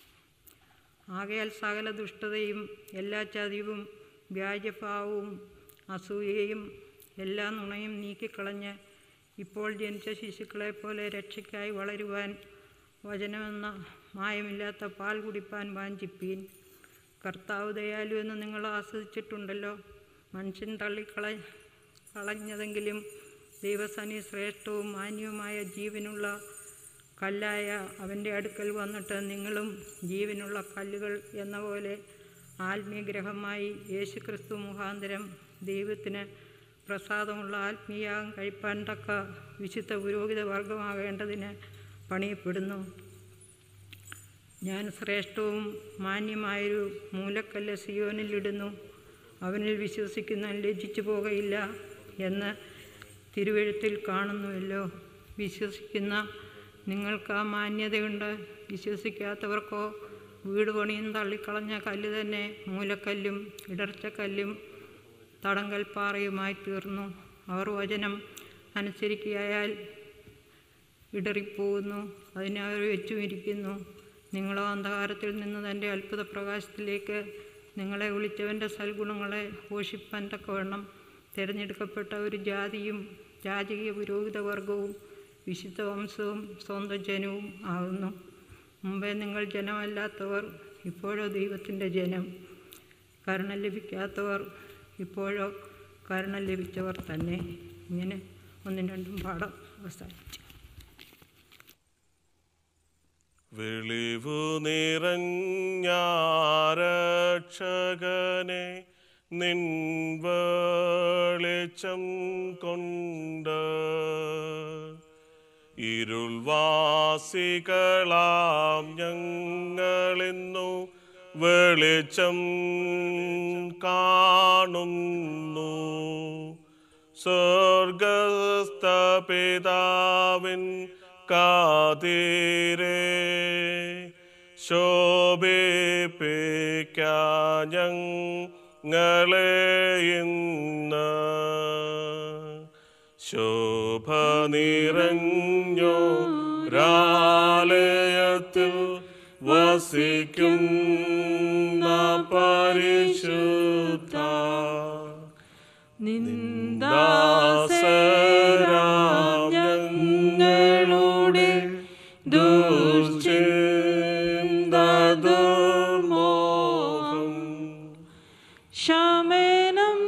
ആകയാൽ സകല ദുഷ്ടതയും എല്ലാ ചതിവും വ്യാജഭാവവും അസൂയയും എല്ലാ നുണയും നീക്കിക്കളഞ്ഞ് ഇപ്പോൾ ജനിച്ച ശിശുക്കളെ പോലെ രക്ഷയ്ക്കായി വളരുവാൻ വചനമെന്ന മായമില്ലാത്ത പാൽ കുടിപ്പാൻ വാഞ്ചിപ്പീൻ കർത്താവ് ദയാലു എന്ന് നിങ്ങൾ ആസ്വദിച്ചിട്ടുണ്ടല്ലോ മനുഷ്യൻ തള്ളിക്കള കളഞ്ഞതെങ്കിലും ദൈവസനി ശ്രേഷ്ഠവും മാന്യവുമായ ജീവനുള്ള കല്ലായ അവൻ്റെ അടുക്കൽ വന്നിട്ട് നിങ്ങളും ജീവനുള്ള കല്ലുകൾ എന്ന പോലെ ആത്മീയഗ്രഹമായി യേശുക്രിസ്തു മുഖാന്തരം ദൈവത്തിന് പ്രസാദമുള്ള ആത്മീയാഗം കഴിപ്പാൻ തക്ക വിശുദ്ധ പുരോഹിത വർഗമാകേണ്ടതിന് പണിയപ്പെടുന്നു ഞാൻ ശ്രേഷ്ഠവും മാന്യമായൊരു മൂലക്കല്ല് സിയോനിലിടുന്നു അവനിൽ വിശ്വസിക്കുന്ന ലജ്ജിച്ചു പോകയില്ല എന്ന് തിരുവഴുത്തിൽ കാണുന്നുവല്ലോ വിശ്വസിക്കുന്ന നിങ്ങൾക്ക് ആ മാന്യതയുണ്ട് വിശ്വസിക്കാത്തവർക്കോ വീട് പണിയും തള്ളിക്കളഞ്ഞ കല്ല് തന്നെ മൂലക്കല്ലും ഇടർച്ചക്കല്ലും തടങ്കൽപ്പാറയുമായി തീർന്നു അവർ വചനം അനുസരിക്കുകയാൽ ഇടറിപ്പോകുന്നു അതിനെ അവർ വെച്ചുമിരിക്കുന്നു നിങ്ങളോ അന്ധകാരത്തിൽ നിന്ന് തൻ്റെ അത്ഭുത പ്രകാശത്തിലേക്ക് നിങ്ങളെ വിളിച്ചവൻ്റെ സൽഗുണങ്ങളെ പോഷിപ്പാൻ തക്കവണ്ണം തിരഞ്ഞെടുക്കപ്പെട്ട ഒരു ജാതിയും രാജകീയ പുരോഹിത വർഗവും വിശുദ്ധ വംശവും സ്വന്തം ജനവും ആകുന്നു മുമ്പേ നിങ്ങൾ ജനമല്ലാത്തവർ ഇപ്പോഴോ ദൈവത്തിൻ്റെ ജനം കരുണ ലഭിക്കാത്തവർ ഇപ്പോഴോ കരുണ ലഭിച്ചവർ തന്നെ ഇങ്ങനെ ഒന്നും രണ്ടും പാഠം അവസാനിച്ചു വെളിവു നിറഞ്ഞ രക്ഷകനെ നിൻ വെളിച്ചം കൊണ്ട് ഇരുൾവാസികളാം ഞങ്ങളിന്നു വെളിച്ചം കാണുന്നു സ്വർഗസ്ഥ പിതാവിൻ കാതിരെ ശോഭിപ്പിക്കാഞ്ഞങ്ങളെ ഇന്ന് ശോഭ നിറഞ്ഞോ രാലയത്തിൽ വസിക്കുന്ന പരിശുദ്ധ ദാസരാം ഞങ്ങളുടെ ദുർമോഹം ശമനം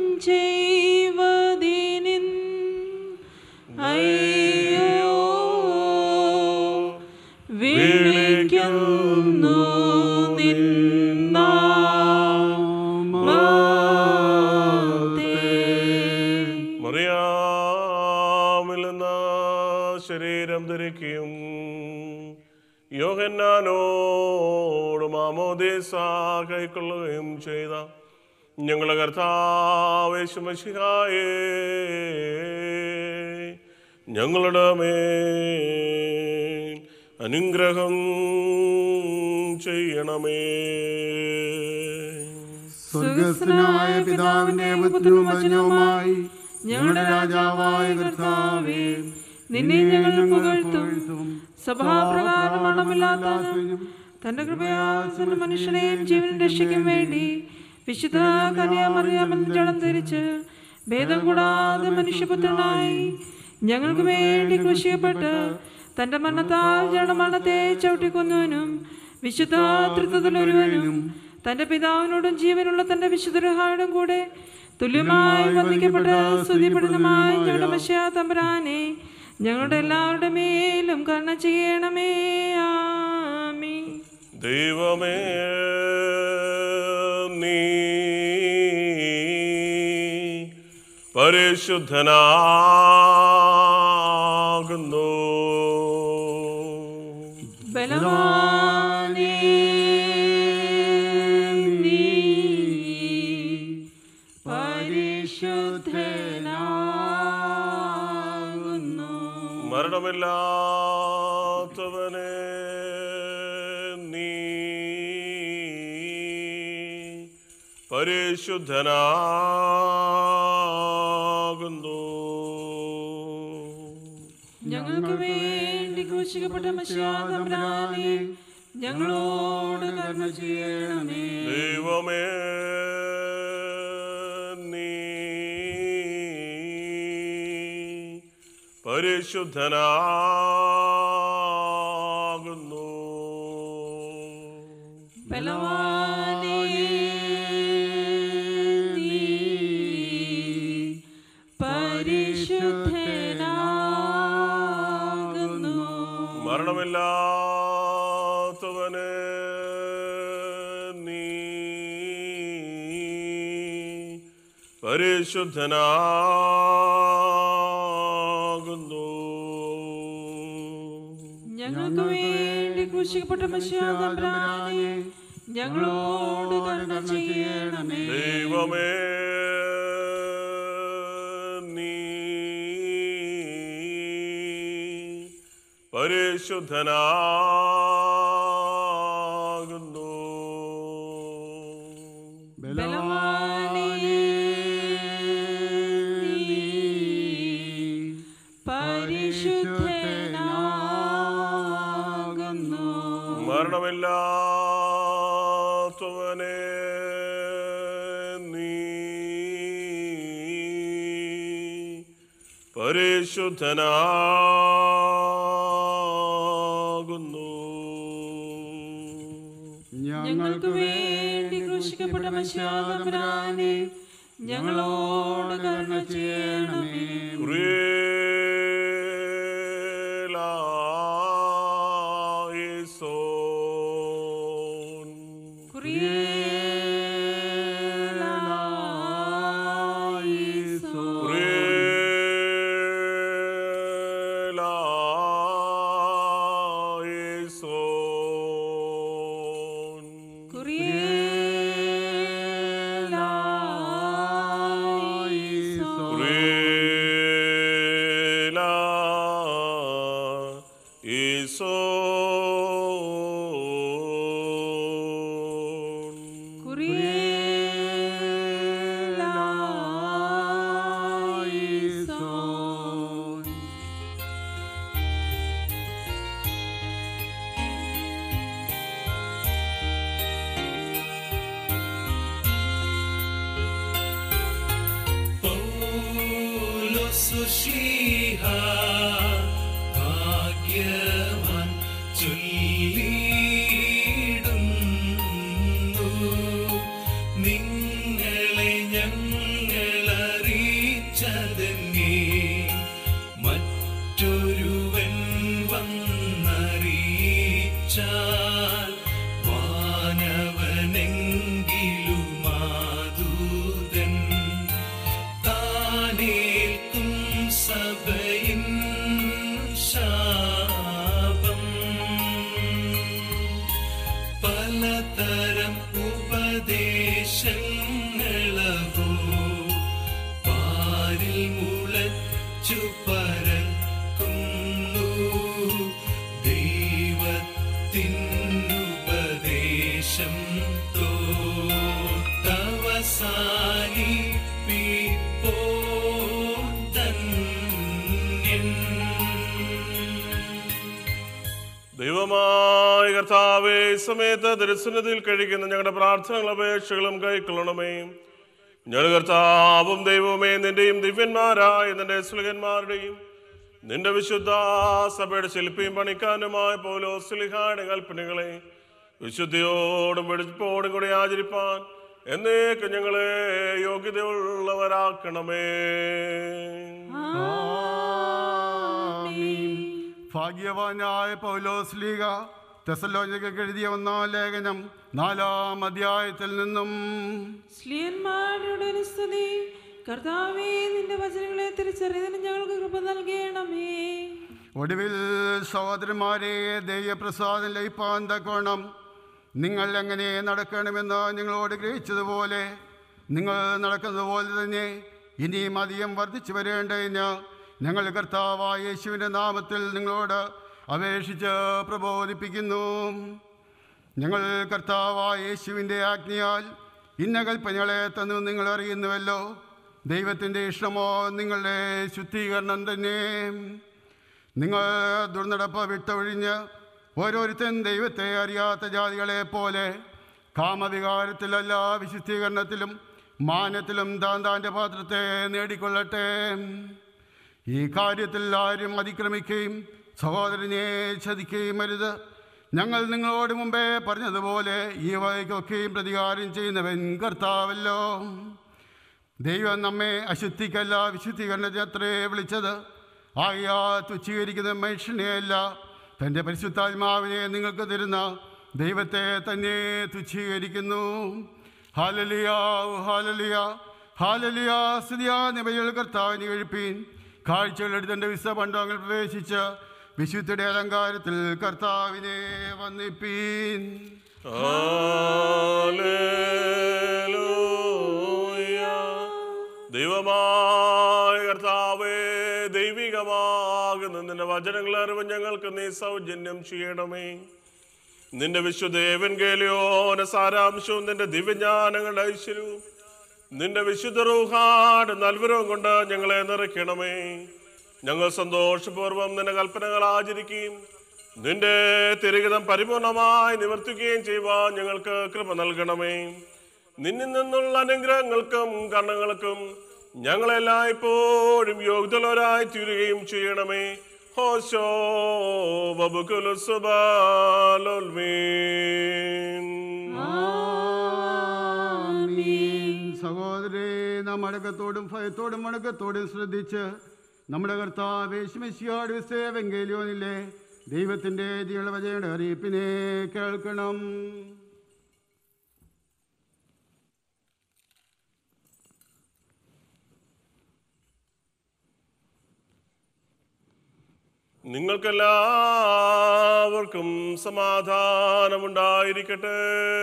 ചെയ്വതിനിൻ അയ്യോ വിളിക്കുന്നു നിന്നാമത്തെ മറിയാമിൽ നിന്ന് ശരീരം ധരിക്കുകയും യോഹന്നാനോട് മാമോദീസ കൈക്കൊള്ളുകയും ചെയ്ത ഞങ്ങളുടെ കർത്താവേശുമശിഹായേ ഞങ്ങളുടെ മേൽ അനുഗ്രഹം ചെയ്യണമേ സ്വർഗസ്ഥനായ പിതാവിന്റെ പുത്രനും വചനവുമായി ഞങ്ങളുടെ രാജാവായ കർത്താവേ നിന്നെ ഞങ്ങൾ പുകഴ്ത്തും സഭാപ്രകാരം മരണമില്ലാത്ത തന്റെ കൃപയാൽ സകല മനുഷ്യനെയും ജീവൻ രക്ഷിക്കും വേണ്ടി വിശുദ്ധ കന്യാമറിയാമെന്ന് ജളം ധരിച്ച് ഭേദം കൂടാതെ മനുഷ്യപുത്രനായി ഞങ്ങൾക്ക് വേണ്ടി ക്രൂശിക്കപ്പെട്ട് തന്റെ മരണത്താൽ ജനമരണത്തെ ചവിട്ടിക്കൊന്നവനും വിശുദ്ധ തൃത്വത്തിലൊരുവനും തന്റെ പിതാവിനോടും ജീവനുള്ള തന്റെ വിശുദ്ധരുടെ കൂടെ തുല്യമായി വന്ദിക്കപ്പെട്ട് സ്തുതിപ്പെടുന്നമായി ഞങ്ങളുടെ മശാ തമ്പുരാനെ ഞങ്ങളുടെ എല്ലാവരുടെ മേലും കരുണ ചെയ്യണമേ ആമീ ദൈവമേ നീ പരിശുദ്ധനാകുന്നു ബലവാനേ നീ പരിശുദ്ധനാകുന്നു മരണമില്ലാത്തവനെ നീ പരിശുദ്ധനാകുന്നു ഞങ്ങൾക്ക് വേണ്ടി ക്രൂശിക്കപ്പെട്ട മശാതമ്രാനെ ഞങ്ങളോട് കരുണ ചെയ്യണമേ ദൈവമേ നീ പരിശുദ്ധനാകുന്നു ബലവാനേ നീ പരിശുദ്ധനാകുന്നു മരണമില്ലാത്തവനെ നീ പരിശുദ്ധനാകുന്നു ഞങ്ങൾക്ക് വേണ്ടി ക്രൂശിക്കപ്പെട്ട മശാതമ്രാനെ ഞങ്ങളോട് കരുണ ചെയ്യണമേ ദൈവമേ നീ പരിശുദ്ധനാകുന്നു ബലവാനേ നീ പരിശുദ്ധനാകുന്നു മരണമില്ലാത്തവനെ നീ പരിശുദ്ധനാകുന്നു ഞങ്ങൾക്ക് വേണ്ടി ക്രൂശിക്കപ്പെട്ട മശാതമ്രാനെ ഞങ്ങളോട് കരുണ ചെയ്യണമേ കുറിയേലായിസോൻ. കുറിയേലായിസോൻ. കുറിയേലായിസോൻ. പൗലോസുശീഹ ഭാഗ്യവാൻ ചൊല്ലിയിടുന്നു നിങ്ങളെ ഞങ്ങളറിയിച്ചതെങ്ങേ മറ്റൊരുവൻ വന്നറിയിച്ചാൽ വാനവനെങ്കിലും മാതൂതൻ താനേൽക്കും സഭയിൻ ശാപം പലതരം ഉപദേശങ്ങളവോ പാരിൽ മുളച്ചു പരക്കുന്നു ദൈവത്തിനുപദേശം തോട്ടവസാനിപ്പിപ്പോ ധന്യൻ ദൈവമായ കർത്താവേ ഈ സമയത്ത് ദരിസനത്തിൽ കഴിക്കുന്ന ഞങ്ങളുടെ പ്രാർത്ഥനകളും അപേക്ഷകളും കൈക്കൊള്ളണമേ ഞങ്ങൾ കർത്താവും ദൈവമേ നിന്റെയും ദിവ്യന്മാരായ നിന്റെ സ്ലിഹന്മാരുടെയും നിന്റെ വിശുദ്ധ സഭയുടെ ശില്പിയും പണിക്കാനുമായ പോലോ സ്ലിഹായുടെ കൽപ്പനകളെ വിശുദ്ധിയോടും വെടിപ്പോടും കൂടി ആചരിപ്പാൻ എന്നേക്ക് ഞങ്ങളെ യോഗ്യതയുള്ളവരാക്കണമേ ഭാഗ്യവാനായ പൗലോസ് ലീഗ തെസലോനിക്ക് എഴുതിയ ഒന്നാം ലേഖനം നാലാം അധ്യായത്തിൽ നിന്നും ശ്ലീയന്മാരുടെ സ്തുതി കർത്താവേ നിന്റെ വചനങ്ങളെ തിരിച്ചറിയുന്നതിന് ഞങ്ങൾക്ക് കൃപ നൽകണമേ ഒടുവിൽ സഹോദരന്മാരെ ദൈവപ്രസാദം ലയിപ്പാൻ തക്കോണം നിങ്ങൾ എങ്ങനെ നടക്കണമെന്ന് നിങ്ങളോട് ഗ്രഹിച്ചതുപോലെ നിങ്ങൾ നടക്കുന്നത് പോലെ തന്നെ ഇനിയും അധികം വർദ്ധിച്ചു വരേണ്ടതിന് ഞങ്ങൾ കർത്താവായ യേശുവിൻ്റെ നാമത്തിൽ നിങ്ങളോട് അപേക്ഷിച്ച് പ്രബോധിപ്പിക്കുന്നു ഞങ്ങൾ കർത്താവായ യേശുവിൻ്റെ ആജ്ഞയാൽ ഇന്ന കൽപ്പനകളെ തന്നു നിങ്ങൾ അറിയുന്നുവല്ലോ ദൈവത്തിൻ്റെ ഇഷ്ടമോ നിങ്ങളുടെ ശുദ്ധീകരണം തന്നെ നിങ്ങൾ ദുർനടപ്പ് വിട്ടൊഴിഞ്ഞ് ഓരോരുത്തൻ ദൈവത്തെ അറിയാത്ത ജാതികളെ പോലെ കാമവികാരത്തിലല്ല വിശുദ്ധീകരണത്തിലും മാനത്തിലും താൻ താൻ്റെ പാത്രത്തെ നേടിക്കൊള്ളട്ടെ ഈ കാര്യത്തിൽ ആരും അതിക്രമിക്കുകയും സഹോദരനെ ചതിക്കുകയും അരുത് ഞങ്ങൾ നിങ്ങളോട് മുമ്പേ പറഞ്ഞതുപോലെ ഈ വഴിക്കൊക്കെയും പ്രതികാരം ചെയ്യുന്നവൻ കർത്താവല്ലോ ദൈവം നമ്മെ അശുദ്ധിക്കല്ല വിശുദ്ധീകരണത്തിന് അത്രേ വിളിച്ചത് ആയാ തുച്ഛീകരിക്കുന്ന മനുഷ്യനെയല്ല തൻ്റെ പരിശുദ്ധാത്മാവിനെ നിങ്ങൾക്ക് തരുന്ന ദൈവത്തെ തന്നെ തുച്ഛീകരിക്കുന്നു ഹാലലിയ ഹാലലിയ ഹാലലിയ സ്തുതിയാ നിമയുള്ള കർത്താവിനെ എഴുപ്പീൻ കാഴ്ചകളെടുത്ത് തൻ്റെ വിസ പണ്ടങ്ങൾ പ്രവേശിച്ച് വിശുദ്ധയുടെ അലങ്കാരത്തിൽ കർത്താവിനെ വന്നിപ്പീൻ ഹല്ലേലൂയ. ദൈവമായ കർത്താവേ ദൈവികമാകുന്ന നിന്റെ വചനങ്ങൾ അറിവ് ഞങ്ങൾക്ക് നീ സൗജന്യം ചെയ്യണമേ നിന്റെ വിശുദ്ധേവൻ കേലിയോന സാരാംശവും നിന്റെ ദിവ്യജ്ഞാനങ്ങളുടെ ഐശ്വര്യവും നിന്റെ വിശുദ്ധ റൂഹാട് നൽവരവും കൊണ്ട് ഞങ്ങളെ നിറയ്ക്കണമേ ഞങ്ങൾ സന്തോഷപൂർവ്വം നിന്റെ കൽപ്പനകൾ ആചരിക്കുകയും നിന്റെ തിരകിതം പരിപൂർണമായി നിവർത്തിക്കുകയും ചെയ്യുവാൻ ഞങ്ങൾക്ക് കൃപ നൽകണമേ നിന്നിൽ നിന്നുള്ള അനുഗ്രഹങ്ങൾക്കും കർണങ്ങൾക്കും ഞങ്ങളെല്ലായ്പ്പോഴും യോഗ്യതലരായി തീരുകയും ചെയ്യണമേ ഹോശോ വബുകുലു സുബാലോൽമീൻ സഹോദരേ നാം അടക്കത്തോടും ഭയത്തോടും അടക്കത്തോടും ശ്രദ്ധിച്ച് നമ്മുടെ കർത്താവ് യേശുമിശിയോട് സേവെങ്കേലിയോനില്ലേ ദൈവത്തിൻ്റെ ജീവവചയുടെ അറിയിപ്പിനെ കേൾക്കണം നിങ്ങൾക്കെല്ലാവർക്കും സമാധാനമുണ്ടായിരിക്കട്ടെ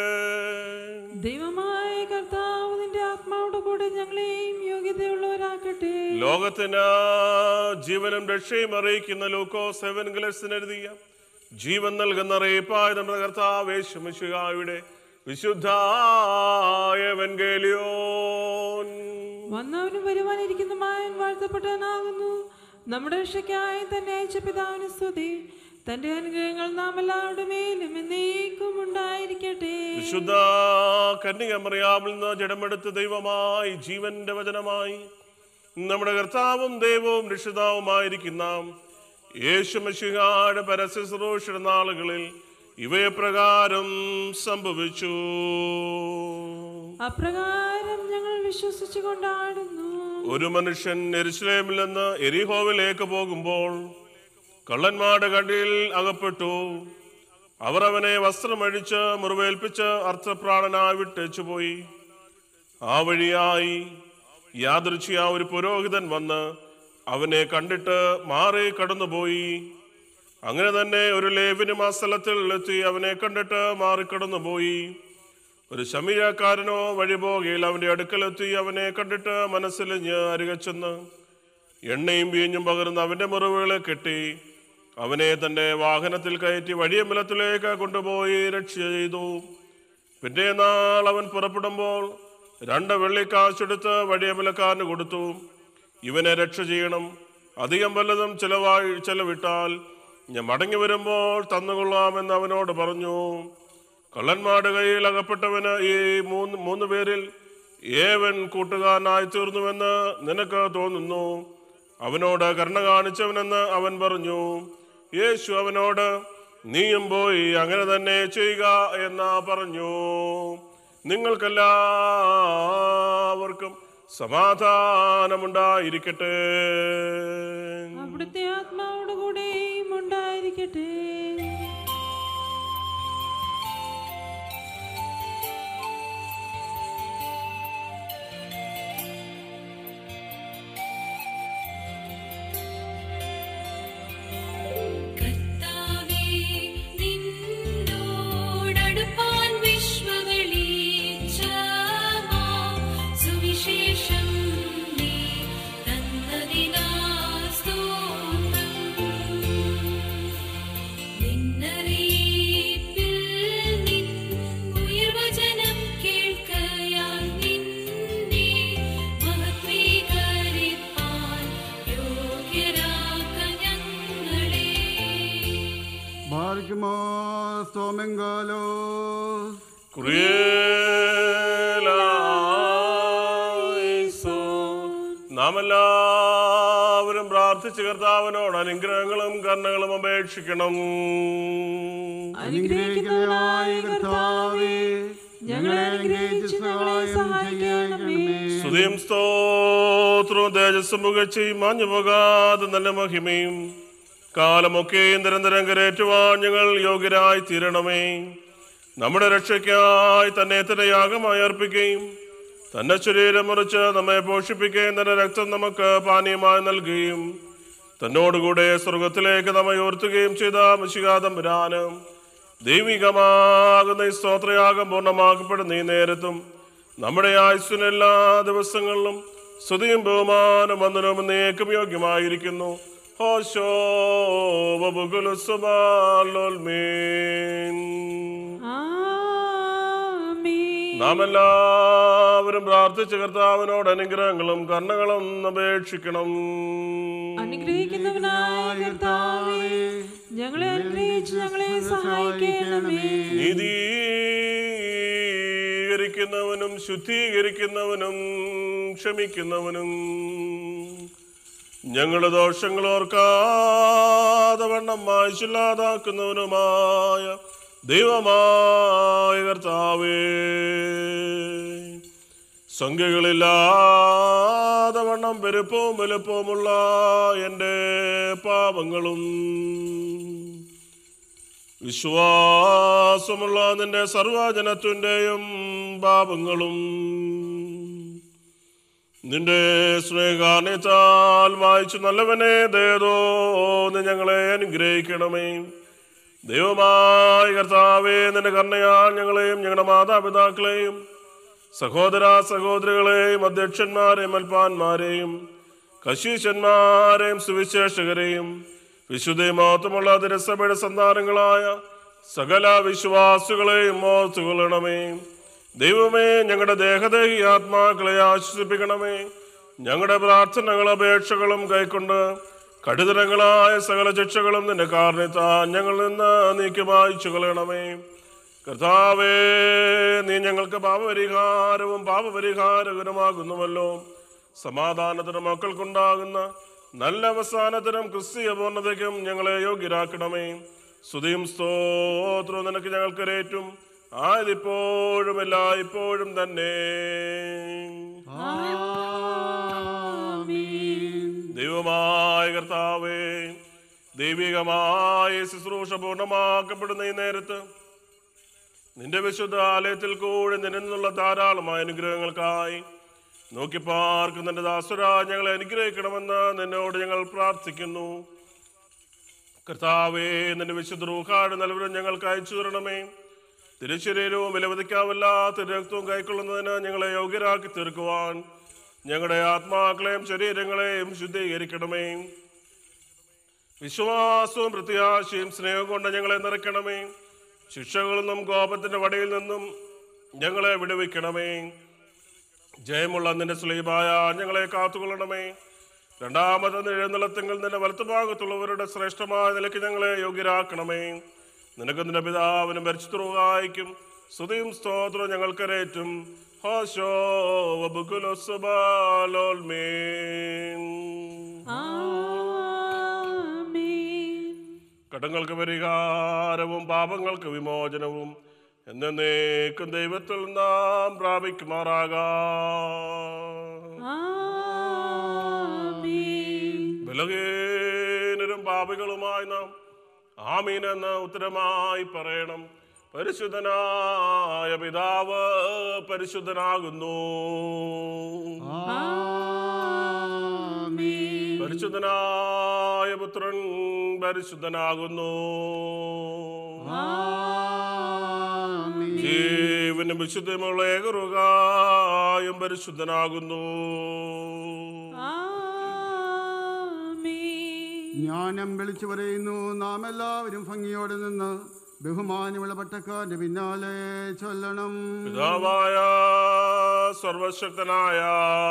ദൈവമായ കർത്താവ് നിന്റെ ആത്മാവിടെ കൂടെ ഞങ്ങളെയും യോഗ്യതയുള്ളവരാക്കട്ടെ ലോകത്തിന് ജീവനും രക്ഷയും അറിയിക്കുന്ന ലൂക്കോ സെവൻ ഗലസിന് എഴുതിയ ജീവൻ നൽകുന്ന അറിയിപ്പായ നമ്മുടെ കർത്താവ് യേശുമിശിഹായുടെ വിശുദ്ധായ വെങ്കേലിയോൻ വന്നവനും വരുവാനിരിക്കുന്നതുമായ വാഴ്ത്തപ്പെട്ടവനാകുന്നു നമ്മുടെ രക്ഷയ്ക്കായി തന്നെ അയച്ച പിതാവിന് സ്തുതി തന്റെ അനുഗ്രഹങ്ങൾ നാം എല്ലാവരുടെ മേലും എന്നേക്കും ഉണ്ടായിരിക്കട്ടെ വിശുദ്ധ കന്യകമറിയാമിൽ നിന്ന് ജഡമെടുത്ത് ദൈവമായി ജീവന്റെ വചനമായി നമ്മുടെ കർത്താവും ദൈവവും രക്ഷിതാവുമായിരിക്കുന്ന യേശുമശിഹാട് പരസ്യശ്രൂഷ നാളുകളിൽ ഇവയപ്രകാരം സംഭവിച്ചു അപ്രകാരം ഞങ്ങൾ വിശ്വസിച്ചു കൊണ്ടാടുന്നു ഒരു മനുഷ്യൻ എരുസലേമിൽ നിന്ന് എരിഹോവിലേക്ക് പോകുമ്പോൾ കള്ളന്മാരുടെ കണ്ടിയിൽ അകപ്പെട്ടു അവർ അവനെ വസ്ത്രമഴിച്ച് മുറിവേൽപ്പിച്ച് അർത്ഥപ്രാണനായി വിട്ടേച്ചു പോയി ആ വഴിയായി യാദൃച്ഛിയ ഒരു പുരോഹിതൻ വന്ന് അവനെ കണ്ടിട്ട് മാറി കടന്നുപോയി അങ്ങനെ തന്നെ ഒരു ലേവിനും ആ സ്ഥലത്തിൽ എത്തി അവനെ കണ്ടിട്ട് മാറിക്കടന്നുപോയി ഒരു ശമീരക്കാരനോ വഴി പോകയിൽ അവന്റെ അടുക്കലെത്തി അവനെ കണ്ടിട്ട് മനസ്സിലിഞ്ഞ് അരികെ ചെന്ന് എണ്ണയും വീഞ്ഞും പകർന്ന് അവന്റെ മുറിവുകളെ കെട്ടി അവനെ തന്റെ വാഹനത്തിൽ കയറ്റി വഴിയമ്പലത്തിലേക്ക് കൊണ്ടുപോയി രക്ഷ ചെയ്തു പിറ്റേന്നാൾ അവൻ പുറപ്പെടുമ്പോൾ രണ്ട് വെള്ളിക്കാശെടുത്ത് വഴിയമ്പലക്കാരന് കൊടുത്തു ഇവനെ രക്ഷ ചെയ്യണം അധികം വല്ലതും ചെലവായി ചെലവിട്ടാൽ ഞാൻ മടങ്ങി വരുമ്പോൾ തന്നുകൊള്ളാമെന്ന് അവനോട് പറഞ്ഞു കള്ളന്മാരുടെ കയ്യിൽ അകപ്പെട്ടവന് ഈ മൂന്ന് മൂന്ന് പേരിൽ ഏവൻ കൂട്ടുകാരനായി തീർന്നുവെന്ന് നിനക്ക് തോന്നുന്നു അവനോട് കരുണ കാണിച്ചവനെന്ന് അവൻ പറഞ്ഞു യേശു അവനോട് നീയും പോയി അങ്ങനെ തന്നെ ചെയ്യുക എന്ന് പറഞ്ഞു നിങ്ങൾക്കെല്ലാവർക്കും സമാധാനമുണ്ടായിരിക്കട്ടെ അവിടുത്തെ ആത്മാവോട് കൂടെയും ഉണ്ടായിരിക്കട്ടെ കർത്താവേ നിന്നോടടുപ്പാൻ വിശ്വവെളിച്ചമാ സുവിശേഷം നീ തന്നതിനാൽ സ്തോത്രം നിന്നറിയിപ്പിൽ നിൻ ഉയർവചനം കേൾക്കയാൽ നിന്നെ മഹത്വീകരിപ്പാൻ യോഗ്യരാക്ക ഞങ്ങളെ ബാർക്കുമോ സോമെങ്കാലോ നാം എല്ലാവരും പ്രാർത്ഥിച്ച് കർത്താവിനോട് അനുഗ്രഹങ്ങളും കർണകളും അപേക്ഷിക്കണം അനുഗ്രഹിക്കുന്നവനായ കർത്താവേ ഞങ്ങളെ അനുഗ്രഹിച്ച് സഹായം ചെയ്യണമേ സ്തുതിയും സ്തോത്രവും തേജസ്സും പുകഴ്ചയും മാഞ്ഞു പോകാതെ നല്ല മഹിമയും കാലമൊക്കെയും നിരന്തരം കരേറ്റുവാൻ ഞങ്ങൾ യോഗ്യരായി തീരണമേ നമ്മുടെ രക്ഷയ്ക്കായി തന്നെ തന്നെ യാഗമായി അർപ്പിക്കുകയും തന്റെ ശരീരം മുറിച്ച് നമ്മെ പോഷിപ്പിക്കുകയും തന്റെ രക്തം നമുക്ക് പാനീയമായി നൽകുകയും തന്നോടുകൂടെ സ്വർഗത്തിലേക്ക് നമ്മെ ഉയർത്തുകയും ചെയ്ത മിശികാതമ്പുരാനും ദൈവികമാകുന്ന ഈ സ്തോത്രയാഗം പൂർണ്ണമാക്കപ്പെടുന്ന ഈ നേരത്തും നമ്മുടെ ആയുസ്സിന് എല്ലാ ദിവസങ്ങളിലും സ്തുതിയും ബഹുമാനം വന്ദനവും എന്നേക്കും യോഗ്യമായിരിക്കുന്നു ഹോശോ ബബുകുലു സുബാലോൽമീൻ ആമീൻ നാം എല്ലാവരും പ്രാർത്ഥിച്ച കർത്താവിനോട് അനുഗ്രഹങ്ങളും കർണകളും അപേക്ഷിക്കണം അനുഗ്രഹിക്കുന്നവനായ കർത്താവേ ഞങ്ങളെ അനുഗ്രഹിച്ച് ഞങ്ങളെ സഹായിക്കണമേ നീതീകരിക്കുന്നവനും ശുദ്ധീകരിക്കുന്നവനും ക്ഷമിക്കുന്നവനും ഞങ്ങളുടെ ദോഷങ്ങൾ ഓർക്കാതെ വണ്ണം മായ്ച്ചില്ലാതാക്കുന്നവനുമായ ദൈവമായ കർത്താവേ സംഖ്യകളില്ലാതെ വണ്ണം പെരുപ്പവും വലുപ്പവുമുള്ള എൻ്റെ പാപങ്ങളും വിശ്വാസമുള്ള നിന്റെ സർവജനത്തിൻ്റെയും പാപങ്ങളും നിന്റെ സ്നേഹാനിത്താൽ വായിച്ചു നല്ലവനെ ദേതോ നീ ഞങ്ങളെ അനുഗ്രഹിക്കണമേ ദൈവമായ കർത്താവേ നിന്റെ കർണയാൽ ഞങ്ങളെയും ഞങ്ങളുടെ മാതാപിതാക്കളെയും സഹോദര സഹോദരികളെയും അധ്യക്ഷന്മാരെയും അൽപ്പാന്മാരെയും കശീശന്മാരെയും സുവിശേഷകരെയും വിശുദ്ധ മഹത്വമുള്ള തിരസഭയുടെ സന്താനങ്ങളായ സകല വിശ്വാസികളെയും ഓർത്തുകൊള്ളണമേ ദൈവമേ ഞങ്ങളുടെ ദേഹദേഹി ആത്മാക്കളെ ആശ്വസിപ്പിക്കണമേ ഞങ്ങളുടെ പ്രാർത്ഥനകളും അപേക്ഷകളും കൈക്കൊണ്ട് കഠിതരങ്ങളായ സകല ശിക്ഷകളും നിന്റെ കാരണത്താൽ ഞങ്ങളിൽ നിന്ന് നീക്കി മായ്ച്ചു കളയണമേ കർത്താവേ നീ ഞങ്ങൾക്ക് പാപപരിഹാരവും പാപപരിഹാരകരമാകുന്നുവല്ലോ സമാധാനത്തിനും മക്കൾക്കുണ്ടാകുന്ന നല്ല അവസാനത്തിനും ക്രിസ്തീയ പൂർണ്ണതയ്ക്കും ഞങ്ങളെ യോഗ്യരാക്കണമേ സ്തുതിയും സ്തോത്രവും നിനക്ക് ഞങ്ങൾക്ക് രേറ്റും ആയതിപ്പോഴും എല്ലായ്പ്പോഴും തന്നെ ദൈവമായ കർത്താവേ ദൈവികമായ ശുശ്രൂഷ പൂർണ്ണമാക്കപ്പെടുന്ന ഈ നേരത്ത് നിന്റെ വിശുദ്ധ ആലയത്തിൽ കൂടി നിന്നുള്ള ധാരാളമായ അനുഗ്രഹങ്ങൾക്കായി നോക്കി പാർക്കും നിന്റെ ദാസുരാ ഞങ്ങളെ അനുഗ്രഹിക്കണമെന്ന് നിന്നോട് ഞങ്ങൾ പ്രാർത്ഥിക്കുന്നു കർത്താവേ നിന്റെ വിശുദ്ധ റൂഹാട് നൽവരും ഞങ്ങൾക്ക് അയച്ചു തരണമേ തിരുശരീരവും വിലവധിക്കാവല്ലാത്ത രക്തവും കൈക്കൊള്ളുന്നതിന് ഞങ്ങളെ യോഗ്യരാക്കി തീർക്കുവാൻ ഞങ്ങളുടെ ആത്മാക്കളെയും ശരീരങ്ങളെയും ശുദ്ധീകരിക്കണമേ വിശ്വാസവും പ്രത്യാശയും സ്നേഹം കൊണ്ട് ഞങ്ങളെ നിറയ്ക്കണമേ ശിക്ഷകളിൽ നിന്നും കോപത്തിന്റെ വടയിൽ നിന്നും ഞങ്ങളെ വിടുവിക്കണമേ ജയമുള്ള നിന്റെ സ്ലീബായ ഞങ്ങളെ കാത്തുകൊള്ളണമേ രണ്ടാമത്തെ എഴുന്നള്ളത്തെങ്കിൽ നിന്റെ വലത്തുഭാഗത്തുള്ളവരുടെ ശ്രേഷ്ഠമായ നിലയ്ക്ക് ഞങ്ങളെ യോഗ്യരാക്കണമേ നിനക്ക് നിന്റെ പിതാവിനും പരിശുദ്ധ റൂഹായിക്കും സ്തുതിയും സ്തോത്രവും ഞങ്ങൾക്കരേറ്റും ഹോശോ വബുക്കുലൊസുബാലോൽമീൻ ആമേൻ കടങ്ങൾക്ക് പരിഹാരവും പാപങ്ങൾക്ക് വിമോചനവും എന്നേക്കും ദൈവത്തിൽ നാം പ്രാപിക്കുമാറാകാം ആമേൻ ബലഹീനരും പാപികളുമായി നാം ആമീൻ എന്ന് ഉത്തരമായി പറയണം പരിശുദ്ധനായ പിതാവ് പരിശുദ്ധനാകുന്നു പരിശുദ്ധനായ പുത്രൻ പരിശുദ്ധനാകുന്നു ജീവനും വിശുദ്ധമുള്ള ഏകറുകായും പരിശുദ്ധനാകുന്നു ജ്ഞാനം വിളിച്ചു പറയുന്നു നാം എല്ലാവരും ഭംഗിയോടെ നിന്ന് ബഹുമാനമുള്ള പട്ടക്കാരന്റെ പിന്നാലെ ചൊല്ലണം പിതാവായ സർവശക്തനായ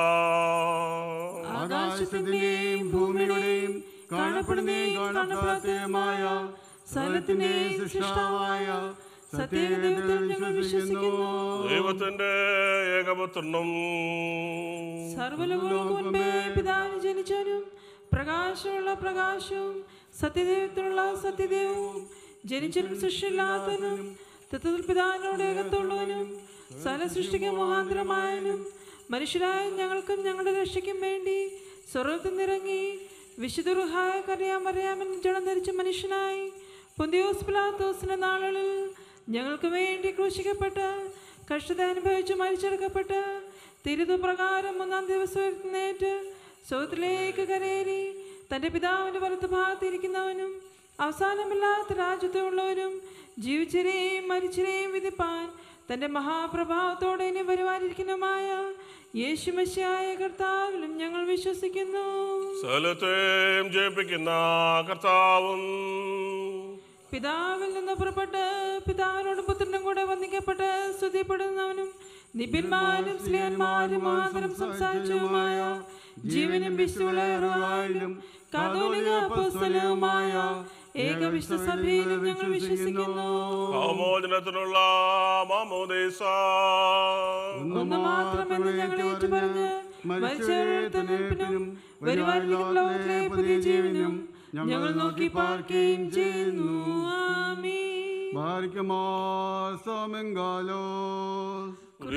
ആകാശത്തിന്റെയും ഭൂമിയുടെയും കാണപ്പെടുന്നതും കാണപ്പെടാത്തതുമായ സകലത്തിന്റെയും സൃഷ്ടാവായ സത്യദൈവത്തിൽ ഞങ്ങൾ വിശ്വസിക്കുന്നു ദൈവത്തിന്റെ ഏകപുത്രനും സർവലോകങ്ങൾക്ക് മുൻപേ പിതാവിന് ജനിച്ചവനും പ്രകാശമുള്ള പ്രകാശവും സത്യദൈവത്തിനുള്ള സത്യദൈവവും ജനിച്ചനും സൃഷ്ടിയില്ലാത്തവനും തത്വത്തിൽ പിതാവിനോട് ഏകത്തുള്ളവനും സകല സൃഷ്ടിക്ക് മുഖാന്തരമായനും മനുഷ്യരായ ഞങ്ങൾക്കും ഞങ്ങളുടെ രക്ഷയ്ക്കും വേണ്ടി സ്വർഗത്തിൽ നിറങ്ങി വിശുദ്ധ കറിയാൻ പറയാമെന്ന് ജണം ധരിച്ച മനുഷ്യനായി പൊന്തിയോസ് പിലാത്തോസിന്റെ നാളുകളിൽ ഞങ്ങൾക്ക് വേണ്ടി ക്രൂശിക്കപ്പെട്ട് കഷ്ടത അനുഭവിച്ച് മരിച്ചെടുക്കപ്പെട്ട് തിരുതു പ്രകാരം മൂന്നാം ദിവസം എഴുന്നേറ്റ് സ്വർഗത്തിലേക്ക് കരയേറി തന്റെ പിതാവിന്റെ വലത്ത് ഭാഗത്തിരിക്കുന്നവനും അവസാനമില്ലാത്ത രാജ്യത്തുള്ളവരും ജീവിച്ചരെയും മരിച്ചരെയും വിധിപ്പാൻ തന്റെ മഹാപ്രഭാവത്തോടെ ഇനി വരുവാനിരിക്കുന്നതുമായ യേശുമശിയായ കർത്താവിലും ഞങ്ങൾ വിശ്വസിക്കുന്നു സകലത്തെയും ജയിപ്പിക്കുന്ന കർത്താവും പിതാവിൽ നിന്ന് പുറപ്പെട്ട് പിതാവിനോട് പുത്രനും കൂടെ വന്ദിക്കപ്പെട്ട് സ്തുതിപ്പെടുന്നവനും നിബിന്മാരും സ്ത്രീയന്മാരും മാത്രം സംസാരിച്ചതുമായ ജീവനും വിശ്വളായാലും കാതോലിക പുസ്തകവുമായ ഏകവിശ്വ സഭയിലും ഞങ്ങൾ വിശ്വസിക്കുന്നു പാവമോചനത്തിനുള്ള മാമോദേശ ഒന്ന് മാത്രമെന്ന് ഞങ്ങൾ ഏറ്റുപറഞ്ഞ് മരിച്ചവരും വരുവാനിരിക്കുന്ന ലോകത്തിലെ പുതിയ ജീവനും ഞങ്ങൾ നോക്കി പാർക്കുകയും ചെയ്യുന്നു ആമീൻ ഭാരിക്കുമോ സോമെങ്കാലോസ്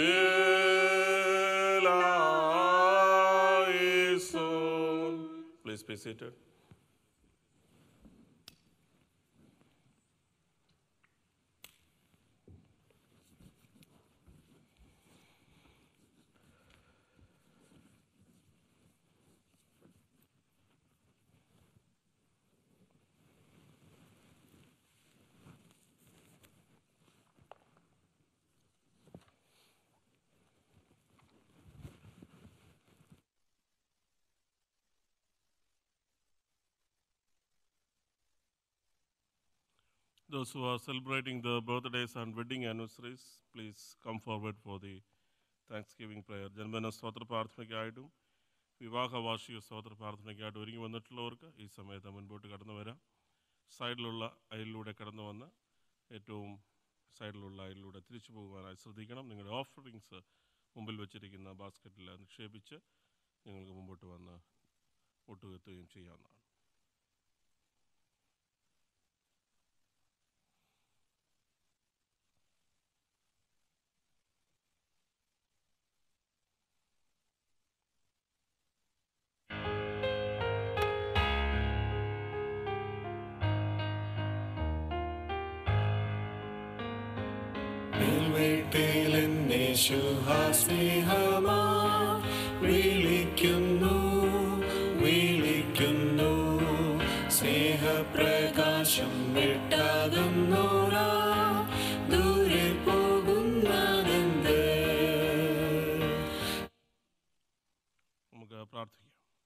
Please be seated. Those who are celebrating the birthdays and wedding anniversaries, please come forward for the thanks prayer. ജന്മദിന സ്തോത്ര പ്രാർത്ഥനയ്ക്കായിട്ടും വിവാഹ വാർഷിക സ്തോത്ര പ്രാർത്ഥനയ്ക്കായിട്ടും ഒരുങ്ങി വന്നിട്ടുള്ളവർക്ക് ഈ സമയത്ത് മുൻപോട്ട് കടന്നു വരാം സൈഡിലുള്ള അയലിലൂടെ കടന്നു വന്ന് ഏറ്റവും സൈഡിലുള്ള അയലിലൂടെ തിരിച്ചു പോകുവാനായി ശ്രദ്ധിക്കണം നിങ്ങളുടെ ഓഫറിങ്സ് മുമ്പിൽ വെച്ചിരിക്കുന്ന ബാസ്ക്കറ്റിൽ നിക്ഷേപിച്ച് നിങ്ങൾക്ക് മുമ്പോട്ട് വന്ന് ഒട്ടുകെത്തുകയും ചെയ്യാവുന്നതാണ് സ്നേഹമാ വിളിക്കുന്നു വിളിക്കുന്നു സ്നേഹപ്രകാശം വിട്ടാകുന്നോരാ ദൂരെ പോകുന്നതെന്ത് നമുക്ക് പ്രാർത്ഥിക്കാം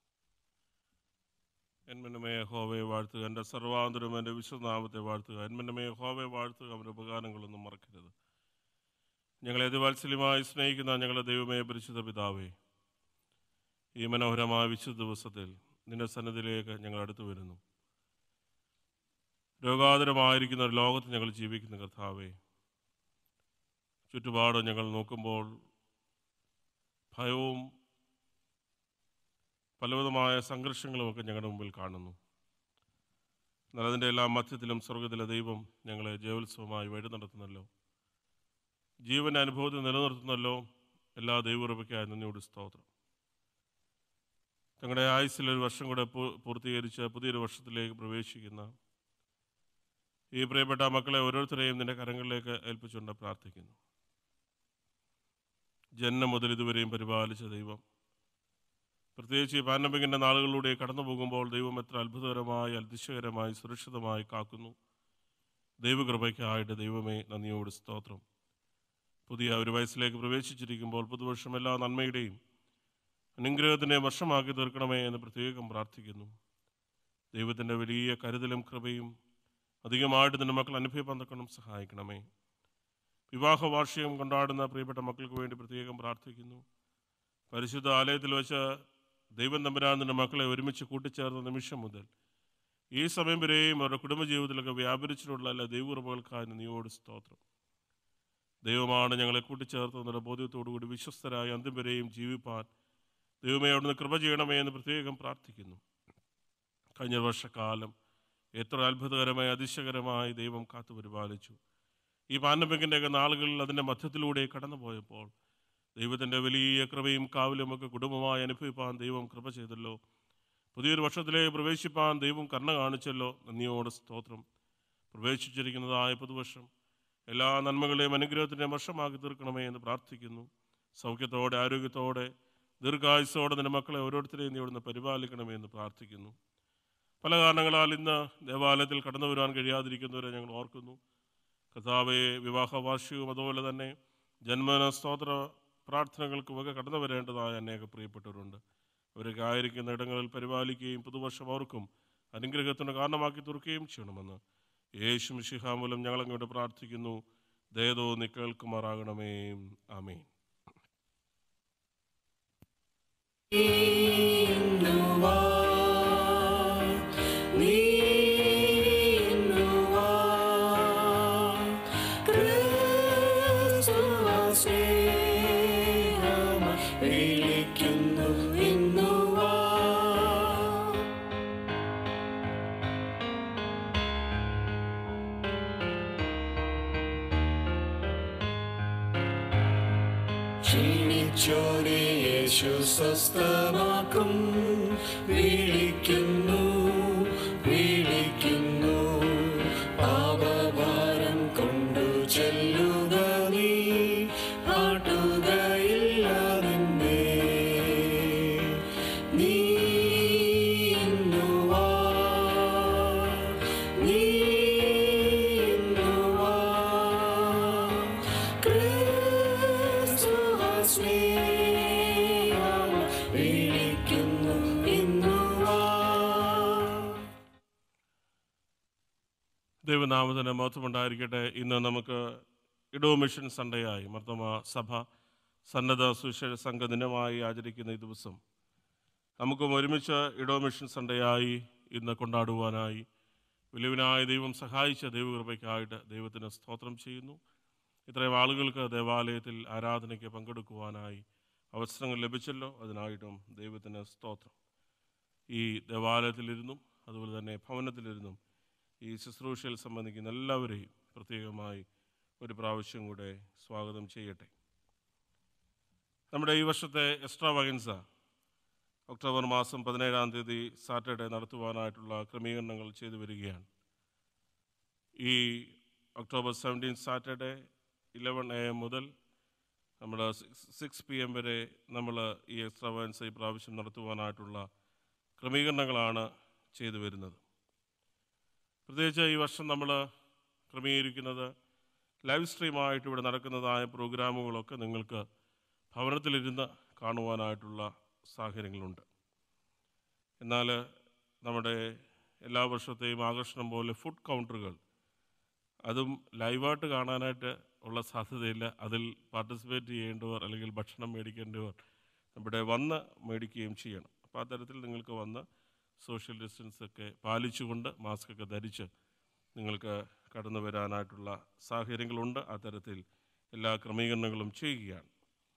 എന്മനമേ ഹോവയെ വാഴ്ത്തുക എൻ്റെ സർവാന്തരം എൻ്റെ വിശ്വനാമത്തെ വാഴ്ത്തുക എന്മനമേ ഹോവയെ വാഴ്ത്തുക അവൻ്റെ ഉപകാരങ്ങളൊന്നും മറക്കരുത് ഞങ്ങളെ അതിവാത്സല്യമായി സ്നേഹിക്കുന്ന ഞങ്ങളുടെ ദൈവമേ പരിശുദ്ധ പിതാവേ ഈ മനോഹരമായ വിശുദ്ധ ദിവസത്തിൽ നിന്റെ സന്നദ്ധിയിലേക്ക് ഞങ്ങൾ അടുത്തു വരുന്നു രോഗാതുരമായിരിക്കുന്ന ഒരു ലോകത്ത് ഞങ്ങൾ ജീവിക്കുന്ന കർത്താവേ ചുറ്റുപാട് ഞങ്ങൾ നോക്കുമ്പോൾ ഭയവും പലവിധമായ സംഘർഷങ്ങളുമൊക്കെ ഞങ്ങളുടെ മുമ്പിൽ കാണുന്നു എന്നാൽ അതിൻ്റെ എല്ലാ മധ്യത്തിലും സ്വർഗത്തിലെ ദൈവം ഞങ്ങളെ ജയോത്സവമായി വഴി നടത്തുന്നല്ലോ ജീവൻ്റെ അനുഭവത്തിൽ നിലനിർത്തുന്നല്ലോ എല്ലാ ദൈവകൃപയ്ക്കായി നന്ദിയോട് സ്തോത്രം തങ്ങളുടെ ആയുസ്സിൽ ഒരു വർഷം കൂടെ പൂ- പൂർത്തീകരിച്ച് പുതിയൊരു വർഷത്തിലേക്ക് പ്രവേശിക്കുന്ന ഈ പ്രിയപ്പെട്ട മക്കളെ ഓരോരുത്തരെയും നിന്റെ കരങ്ങളിലേക്ക് ഏൽപ്പിച്ചുകൊണ്ട് പ്രാർത്ഥിക്കുന്നു ജന്മം മുതൽ ഇതുവരെയും പരിപാലിച്ച ദൈവം പ്രത്യേകിച്ച് ഈ പാൻഡമിക്കിൻ്റെ നാളുകളിലൂടെ കടന്നു പോകുമ്പോൾ ദൈവം എത്ര അത്ഭുതകരമായി അതിശയകരമായി സുരക്ഷിതമായി കാക്കുന്നു ദൈവകൃപയ്ക്കായിട്ട് ദൈവമേ നന്ദിയോട് സ്തോത്രം പുതിയ ഒരു വയസ്സിലേക്ക് പ്രവേശിച്ചിരിക്കുമ്പോൾ പുതുവർഷം എല്ലാ നന്മയുടെയും അനുഗ്രഹത്തിൻ്റെ വർഷമാക്കി തീർക്കണമേ എന്ന് പ്രത്യേകം പ്രാർത്ഥിക്കുന്നു ദൈവത്തിൻ്റെ വലിയ കരുതലും കൃപയും അധികമായിട്ട് നിന്റെ മക്കൾ അനുഭവിപ്പാൻ തക്കണം സഹായിക്കണമേ വിവാഹ വാർഷികം കൊണ്ടാടുന്ന പ്രിയപ്പെട്ട മക്കൾക്ക് വേണ്ടി പ്രത്യേകം പ്രാർത്ഥിക്കുന്നു പരിശുദ്ധ ആലയത്തിൽ വെച്ച് ദൈവം തമ്പുരാൻ നിന്റെ മക്കളെ ഒരുമിച്ച് കൂട്ടിച്ചേർന്ന നിമിഷം മുതൽ ഈ സമയം വരെയും അവരുടെ കുടുംബജീവിതത്തിലൊക്കെ വ്യാപരിച്ചിട്ടുള്ള എല്ലാ ദൈവകൃപകൾക്കായി നീയോട് സ്തോത്രം ദൈവമാണ് ഞങ്ങളെ കൂട്ടിച്ചേർത്തതെന്നുള്ള ബോധ്യത്തോടുകൂടി വിശ്വസ്തരായി അന്ത്യം വരെയും ജീവിപ്പാൻ ദൈവമേ അവിടുന്ന് കൃപ ചെയ്യണമേ എന്ന് പ്രത്യേകം പ്രാർത്ഥിക്കുന്നു കഴിഞ്ഞ വർഷക്കാലം എത്ര അത്ഭുതകരമായി അതിശയകരമായി ദൈവം കാത്തു പരിപാലിച്ചു ഈ പാൻഡമിക്കിൻ്റെയൊക്കെ നാളുകളിൽ അതിൻ്റെ മധ്യത്തിലൂടെ കടന്നുപോയപ്പോൾ ദൈവത്തിൻ്റെ വലിയ കൃപയും കാവലും ഒക്കെ കുടുംബമായി അനുഭവിപ്പാൻ ദൈവം കൃപ ചെയ്തല്ലോ പുതിയൊരു വർഷത്തിലേക്ക് പ്രവേശിപ്പാൻ ദൈവം കരുണ കാണിച്ചല്ലോ നന്ദിയോടെ സ്തോത്രം പ്രവേശിച്ചിരിക്കുന്നതായ പുതുവർഷം എല്ലാ നന്മകളെയും അനുഗ്രഹത്തിൻ്റെ വർഷമാക്കി തീർക്കണമേ എന്ന് പ്രാർത്ഥിക്കുന്നു സൗഖ്യത്തോടെ ആരോഗ്യത്തോടെ ദീർഘായുസോടെ നിന്റെ മക്കളെ ഓരോരുത്തരെയും നീ ഇവിടുന്ന് പരിപാലിക്കണമേ എന്ന് പ്രാർത്ഥിക്കുന്നു പല കാരണങ്ങളാൽ ഇന്ന് ദേവാലയത്തിൽ കടന്നു വരുവാൻ കഴിയാതിരിക്കുന്നവരെ ഞങ്ങൾ ഓർക്കുന്നു കഥാവെ വിവാഹ വാർഷികവും അതുപോലെ തന്നെ ജന്മന സ്തോത്ര പ്രാർത്ഥനകൾക്കുമൊക്കെ കടന്നു വരേണ്ടതായ അനേക പ്രിയപ്പെട്ടവരുണ്ട് അവരൊക്കെ ആയിരിക്കുന്ന ഇടങ്ങളിൽ പരിപാലിക്കുകയും പുതുവർഷം അവർക്കും അനുഗ്രഹത്തിന് കാരണമാക്കി തീർക്കുകയും ചെയ്യണമെന്ന് യേശു മിശിഹ മൂലം ഞങ്ങളങ്ങോട്ട് പ്രാർത്ഥിക്കുന്നു ദയതോ നീ കേൾക്കുമാറാകണമേ ആമേൻ വിളിക്കുന്നു ഇന്നുവാ ക്ഷീണിച്ചോരെ യേശു സ്വസ്ഥമാക്കും വിളിക്കുന്നു വിളിക്കുന്നു പാപഭാരം കൊണ്ടു ചെല്ലുക നീ ആട്ടുകയില്ല നിന്നെ നീ ഇന്നു വാ, നീ ഇന്നു വാ. ക്രിസ്തു സ്നേഹം വിളിക്കുന്നു ഇന്നു വാ ദൈവനാമത്തിന് മഹത്വമുണ്ടായിരിക്കട്ടെ ഇന്ന് നമുക്ക് ഇടോ മിഷൻ സൺഡേയായി മർത്തമ സഭ സന്നദ്ധ സുവിശേഷ സംഘ ദിനമായി ആചരിക്കുന്ന ഈ ദിവസം നമുക്കും ഒരുമിച്ച് ഇടോ മിഷൻ സൺഡേയായി ഇന്ന് കൊണ്ടാടുവാനായി വിലുവിനായ ദൈവം സഹായിച്ച ദൈവകൃപയ്ക്കായിട്ട് ദൈവത്തിന് സ്തോത്രം ചെയ്യുന്നു ഇത്രയും ആളുകൾക്ക് ദേവാലയത്തിൽ ആരാധനയ്ക്ക് പങ്കെടുക്കുവാനായി അവസരങ്ങൾ ലഭിച്ചല്ലോ അതിനായിട്ടും ദൈവത്തിന് സ്തോത്രം ഈ ദേവാലയത്തിലിരുന്നും അതുപോലെ തന്നെ ഭവനത്തിലിരുന്നും ഈ ശുശ്രൂഷയിൽ സംബന്ധിക്കുന്ന എല്ലാവരെയും പ്രത്യേകമായി ഒരു പ്രാവശ്യം കൂടെ സ്വാഗതം ചെയ്യട്ടെ നമ്മുടെ ഈ വർഷത്തെ എക്സ്ട്രാ വകൻസ ഒക്ടോബർ മാസം പതിനേഴാം തീയതി സാറ്റർഡേ നടത്തുവാനായിട്ടുള്ള ക്രമീകരണങ്ങൾ ചെയ്തു വരികയാണ് ഈ October seventeen Saturday eleven A M മുതൽ നമ്മൾ സിക്സ് പി എം വരെ നമ്മൾ ഈ എക്സ്ട്രാ വകൻസ ഈ പ്രാവശ്യം നടത്തുവാനായിട്ടുള്ള ക്രമീകരണങ്ങളാണ് ചെയ്തു വരുന്നത് പ്രത്യേകിച്ച് ഈ വർഷം നമ്മൾ ക്രമീകരിക്കുന്നത് ലൈവ് സ്ട്രീമായിട്ട് ഇവിടെ നടക്കുന്നതായ പ്രോഗ്രാമുകളൊക്കെ നിങ്ങൾക്ക് ഭവനത്തിലിരുന്ന് കാണുവാനായിട്ടുള്ള സാഹചര്യങ്ങളുണ്ട് എന്നാൽ നമ്മുടെ എല്ലാ വർഷത്തെയും ആകർഷണം പോലെ ഫുഡ് കൗണ്ടറുകൾ അതും ലൈവായിട്ട് കാണാനായിട്ട് ഉള്ള സാധ്യതയില്ല അതിൽ പാർട്ടിസിപ്പേറ്റ് ചെയ്യേണ്ടവർ അല്ലെങ്കിൽ ഭക്ഷണം മേടിക്കേണ്ടവർ ഇവിടെ വന്ന് മേടിക്കുകയും ചെയ്യണം അപ്പോൾ ആ തരത്തിൽ നിങ്ങൾക്ക് വന്ന് സോഷ്യൽ ഡിസ്റ്റൻസ് ഒക്കെ പാലിച്ചുകൊണ്ട് മാസ്ക് ഒക്കെ ധരിച്ച് നിങ്ങൾക്ക് കടന്നു വരാനായിട്ടുള്ള സാഹചര്യങ്ങളുണ്ട് ആ തരത്തിൽ എല്ലാ ക്രമീകരണങ്ങളും ചെയ്യുകയാണ്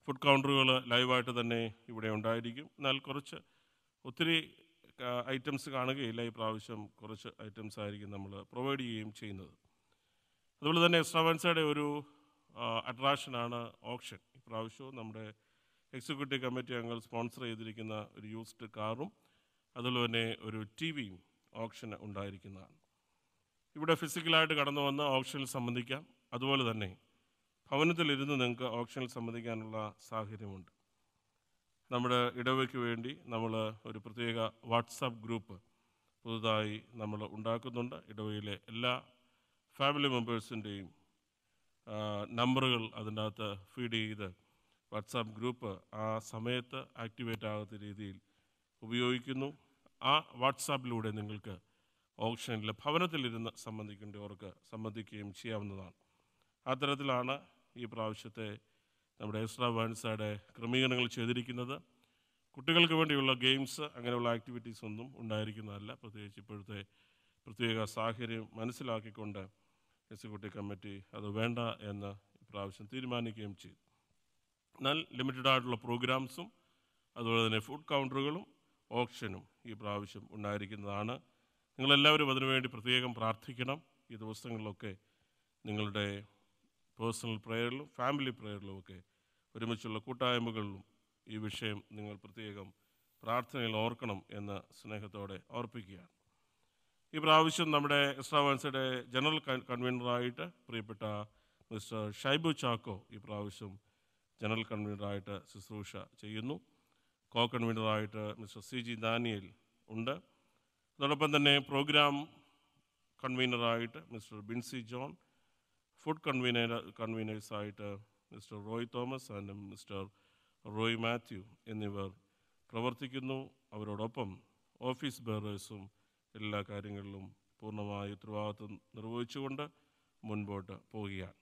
ഫുഡ് കൗണ്ടറുകൾ ലൈവായിട്ട് തന്നെ ഇവിടെ ഉണ്ടായിരിക്കും എന്നാൽ കുറച്ച് ഒത്തിരി ഐറ്റംസ് കാണുകയില്ല ഈ പ്രാവശ്യം കുറച്ച് ഐറ്റംസ് ആയിരിക്കും നമ്മൾ പ്രൊവൈഡ് ചെയ്യുകയും ചെയ്യുന്നത് അതുപോലെ തന്നെ എക്സ്ട്രാവൻസയുടെ ഒരു അട്രാക്ഷനാണ് ഓപ്ഷൻ ഈ പ്രാവശ്യവും നമ്മുടെ എക്സിക്യൂട്ടീവ് കമ്മിറ്റി അംഗങ്ങൾ സ്പോൺസർ ചെയ്തിരിക്കുന്ന ഒരു യൂസ്ഡ് കാറും അതുപോലെ തന്നെ ഒരു ടി വിയും ഓപ്ഷന് ഉണ്ടായിരിക്കുന്നതാണ് ഇവിടെ ഫിസിക്കലായിട്ട് കടന്നു വന്ന് ഓപ്ഷനിൽ സംബന്ധിക്കാം അതുപോലെ തന്നെ ഭവനത്തിലിരുന്ന് നിങ്ങൾക്ക് ഓപ്ഷനിൽ സംബന്ധിക്കാനുള്ള സാഹചര്യമുണ്ട് നമ്മുടെ ഇടവയ്ക്ക് വേണ്ടി നമ്മൾ ഒരു പ്രത്യേക വാട്സാപ്പ് ഗ്രൂപ്പ് പുതുതായി നമ്മൾ ഉണ്ടാക്കുന്നുണ്ട് ഇടവയിലെ എല്ലാ ഫാമിലി മെമ്പേഴ്സിൻ്റെയും നമ്പറുകൾ അതിൻ്റെ അകത്ത് ഫീഡ് ചെയ്ത് വാട്സാപ്പ് ഗ്രൂപ്പ് ആ സമയത്ത് ആക്ടിവേറ്റ് ആകാത്ത രീതിയിൽ ഉപയോഗിക്കുന്നു ആ വാട്സാപ്പിലൂടെ നിങ്ങൾക്ക് ഓപ്ഷനിൽ ഭവനത്തിലിരുന്ന് സംബന്ധിക്കേണ്ടവർക്ക് സംബന്ധിക്കുകയും ചെയ്യാവുന്നതാണ് ആ തരത്തിലാണ് ഈ പ്രാവശ്യത്തെ നമ്മുടെ എക്സ്ട്രാ വാൻസയുടെ ക്രമീകരണങ്ങൾ ചെയ്തിരിക്കുന്നത് കുട്ടികൾക്ക് വേണ്ടിയുള്ള ഗെയിംസ് അങ്ങനെയുള്ള ആക്ടിവിറ്റീസ് ഒന്നും ഉണ്ടായിരിക്കുന്നതല്ല പ്രത്യേകിച്ച് ഇപ്പോഴത്തെ പ്രത്യേക സാഹചര്യം മനസ്സിലാക്കിക്കൊണ്ട് എക്സിക്യൂട്ടീവ് കമ്മിറ്റി അത് വേണ്ട എന്ന് ഇപ്രാവശ്യം തീരുമാനിക്കുകയും ചെയ്തു എന്നാൽ ലിമിറ്റഡ് ആയിട്ടുള്ള പ്രോഗ്രാംസും അതുപോലെ തന്നെ ഫുഡ് കൗണ്ടറുകളും ഓപ്ഷനും ഈ പ്രാവശ്യം ഉണ്ടായിരിക്കുന്നതാണ് നിങ്ങളെല്ലാവരും അതിനുവേണ്ടി പ്രത്യേകം പ്രാർത്ഥിക്കണം ഈ ദിവസങ്ങളിലൊക്കെ നിങ്ങളുടെ പേഴ്സണൽ പ്രേയറിലും ഫാമിലി പ്രേയറിലും ഒക്കെ ഒരുമിച്ചുള്ള കൂട്ടായ്മകളിലും ഈ വിഷയം നിങ്ങൾ പ്രത്യേകം പ്രാർത്ഥനയിൽ ഓർക്കണം എന്ന് സ്നേഹത്തോടെ ഓർപ്പിക്കുകയാണ് ഈ പ്രാവശ്യം നമ്മുടെ എക്സ്ട്രാവാൻസയുടെ ജനറൽ കൺ- കൺവീനറായിട്ട് പ്രിയപ്പെട്ട മിസ്റ്റർ ഷൈബു ചാക്കോ ഈ പ്രാവശ്യം ജനറൽ കൺവീനറായിട്ട് ശുശ്രൂഷ ചെയ്യുന്നു കോ കൺവീനറായിട്ട് മിസ്റ്റർ സി ജി ദാനിയൽ ഉണ്ട് അതോടൊപ്പം തന്നെ പ്രോഗ്രാം കൺവീനറായിട്ട് mister Binsy John food convener കൺവീനേഴ്സായിട്ട് mister Roy Thomas and mister Roy Mathew എന്നിവർ പ്രവർത്തിക്കുന്നു അവരോടൊപ്പം ഓഫീസ് ബെയറേഴ്സും എല്ലാ കാര്യങ്ങളിലും പൂർണ്ണമായി ഉത്തരവാദിത്വം നിർവഹിച്ചുകൊണ്ട് മുൻപോട്ട് പോവുകയാണ്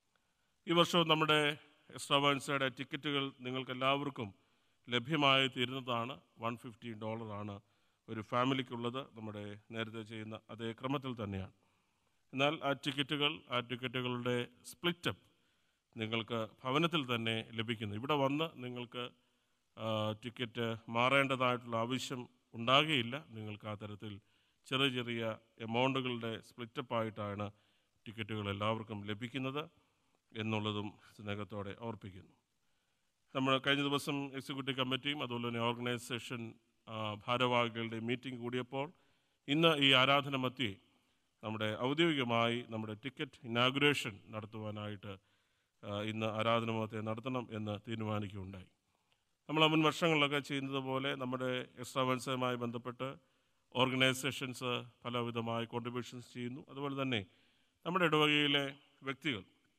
ഈ വർഷവും നമ്മുടെ എക്സ്ട്രാവാൻസയുടെ ടിക്കറ്റുകൾ നിങ്ങൾക്കെല്ലാവർക്കും ലഭ്യമായി തീരുന്നതാണ് വൺ ഫിഫ്റ്റി ഡോളറാണ് ഒരു ഫാമിലിക്കുള്ളത് നമ്മുടെ നേരത്തെ ചെയ്യുന്ന അതേ ക്രമത്തിൽ തന്നെയാണ് എന്നാൽ ആ ടിക്കറ്റുകൾ ആ ടിക്കറ്റുകളുടെ സ്പ്ലിറ്റപ്പ് നിങ്ങൾക്ക് ഭവനത്തിൽ തന്നെ ലഭിക്കുന്നു ഇവിടെ വന്ന് നിങ്ങൾക്ക് ആ, ടിക്കറ്റ് മാറേണ്ടതായിട്ടുള്ള ആവശ്യം ഉണ്ടാകുകയില്ല നിങ്ങൾക്ക് ആ തരത്തിൽ ചെറിയ ചെറിയ എമൗണ്ടുകളുടെ സ്പ്ലിറ്റപ്പായിട്ടാണ് ടിക്കറ്റുകൾ എല്ലാവർക്കും ലഭിക്കുന്നത് എന്നുള്ളതും സ്നേഹത്തോടെ ഓർപ്പിക്കുന്നു നമ്മൾ കഴിഞ്ഞ ദിവസം എക്സിക്യൂട്ടീവ് കമ്മിറ്റിയും അതുപോലെ തന്നെ ഓർഗനൈസേഷൻ ആ, ഭാരവാഹികളുടെ മീറ്റിംഗ് കൂടിയപ്പോൾ ഇന്ന് ഈ ആരാധന മധ്യേ നമ്മുടെ ഔദ്യോഗികമായി നമ്മുടെ ടിക്കറ്റ് ഇനാഗുറേഷൻ നടത്തുവാനായിട്ട് ആ, ഇന്ന് ആരാധന മതത്തെ നടത്തണം എന്ന് തീരുമാനിക്കുകയുണ്ടായി നമ്മൾ മുൻ വർഷങ്ങളിലൊക്കെ ചെയ്യുന്നത് പോലെ നമ്മുടെ എക്സ്ട്രാവൻസുമായി ബന്ധപ്പെട്ട് ഓർഗനൈസേഷൻസ് പലവിധമായ കോൺട്രിബ്യൂഷൻസ് ചെയ്യുന്നു അതുപോലെ തന്നെ നമ്മുടെ ഇടവകയിലെ വ്യക്തികൾ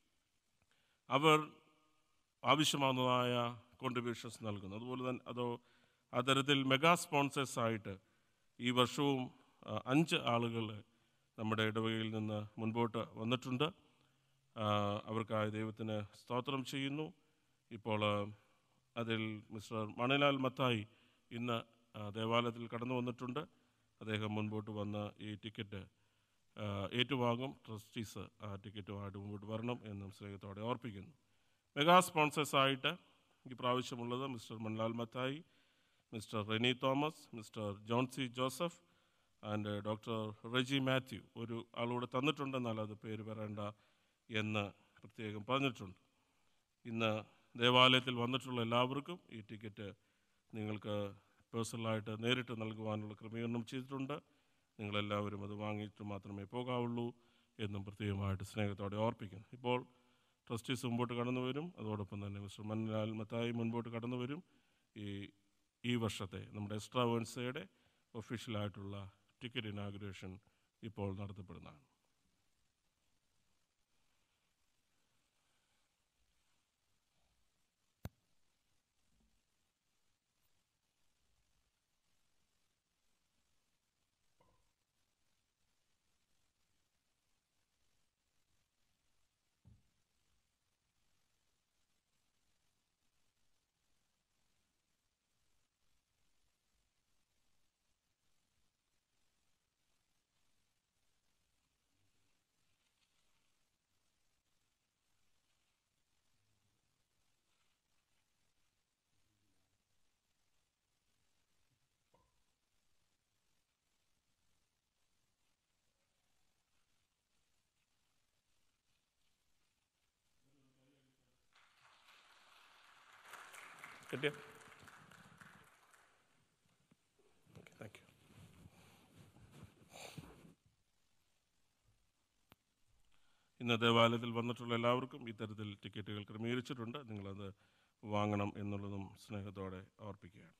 അവർ ആവശ്യമാകുന്നതായ കോൺട്രിബ്യൂഷൻസ് നൽകുന്നു അതുപോലെ തന്നെ അതോ അത്തരത്തിൽ മെഗാ സ്പോൺസേഴ്സ് ആയിട്ട് ഈ വർഷവും ആ, അഞ്ച് ആളുകൾ നമ്മുടെ ഇടവകയിൽ നിന്ന് മുൻപോട്ട് വന്നിട്ടുണ്ട് ആ, അവർക്കായി ദൈവത്തിന് സ്തോത്രം ചെയ്യുന്നു ഇപ്പോൾ ആ, അതിൽ മിസ്റ്റർ മണിലാൽ മത്തായി ഇന്ന് ആ, ദേവാലയത്തിൽ കടന്നു വന്നിട്ടുണ്ട് അദ്ദേഹം മുൻപോട്ട് വന്ന് ഈ ടിക്കറ്റ് ആ, ഏറ്റുവാങ്ങും ട്രസ്റ്റീസ് ആ ടിക്കറ്റുമായിട്ട് മുമ്പോട്ട് വരണം എന്നും സ്നേഹത്തോടെ ഓർപ്പിക്കുന്നു മെഗാ സ്പോൺസേഴ്സായിട്ട് ഈ പ്രാവശ്യമുള്ളത് mister Monlal Mathai mister Reni Thomas mister John C Joseph and doctor Reji Mathew ഒരു ആളൂടെ തന്നിട്ടുണ്ടെന്നാൽ അത് പേര് വരേണ്ട എന്ന് പ്രത്യേകം പറഞ്ഞിട്ടുണ്ട് ഇന്ന് ദേവാലയത്തിൽ വന്നിട്ടുള്ള എല്ലാവർക്കും ഈ ടിക്കറ്റ് നിങ്ങൾക്ക് പേഴ്സണലായിട്ട് നേരിട്ട് നൽകുവാനുള്ള ക്രമീകരണം ചെയ്തിട്ടുണ്ട് നിങ്ങളെല്ലാവരും അത് വാങ്ങിയിട്ട് മാത്രമേ പോകാവുള്ളൂ എന്നും പ്രത്യേകമായിട്ട് സ്നേഹത്തോടെ ഓർപ്പിക്കുന്നു ഇപ്പോൾ ട്രസ്റ്റീസ് മുമ്പോട്ട് കടന്നു വരും അതോടൊപ്പം തന്നെ മിസ്റ്റർ മൻലാൽ മത്തായി മുൻപോട്ട് കടന്നു വരും ഈ ഈ വർഷത്തെ നമ്മുടെ എക്സ്ട്രാ വേൺസയുടെ ഒഫീഷ്യലായിട്ടുള്ള ടിക്കറ്റ് ഇനാഗുറേഷൻ ഇപ്പോൾ നടത്തപ്പെടുന്നതാണ് കിട്ടിയ താങ്ക് യു ഇന്ന് ദേവാലയത്തിൽ വന്നിട്ടുള്ള എല്ലാവർക്കും ഇത്തരത്തിൽ ടിക്കറ്റുകൾ ക്രമീകരിച്ചിട്ടുണ്ട് നിങ്ങളത് വാങ്ങണം എന്നുള്ളതും സ്നേഹത്തോടെ ഓർപ്പിക്കുകയാണ്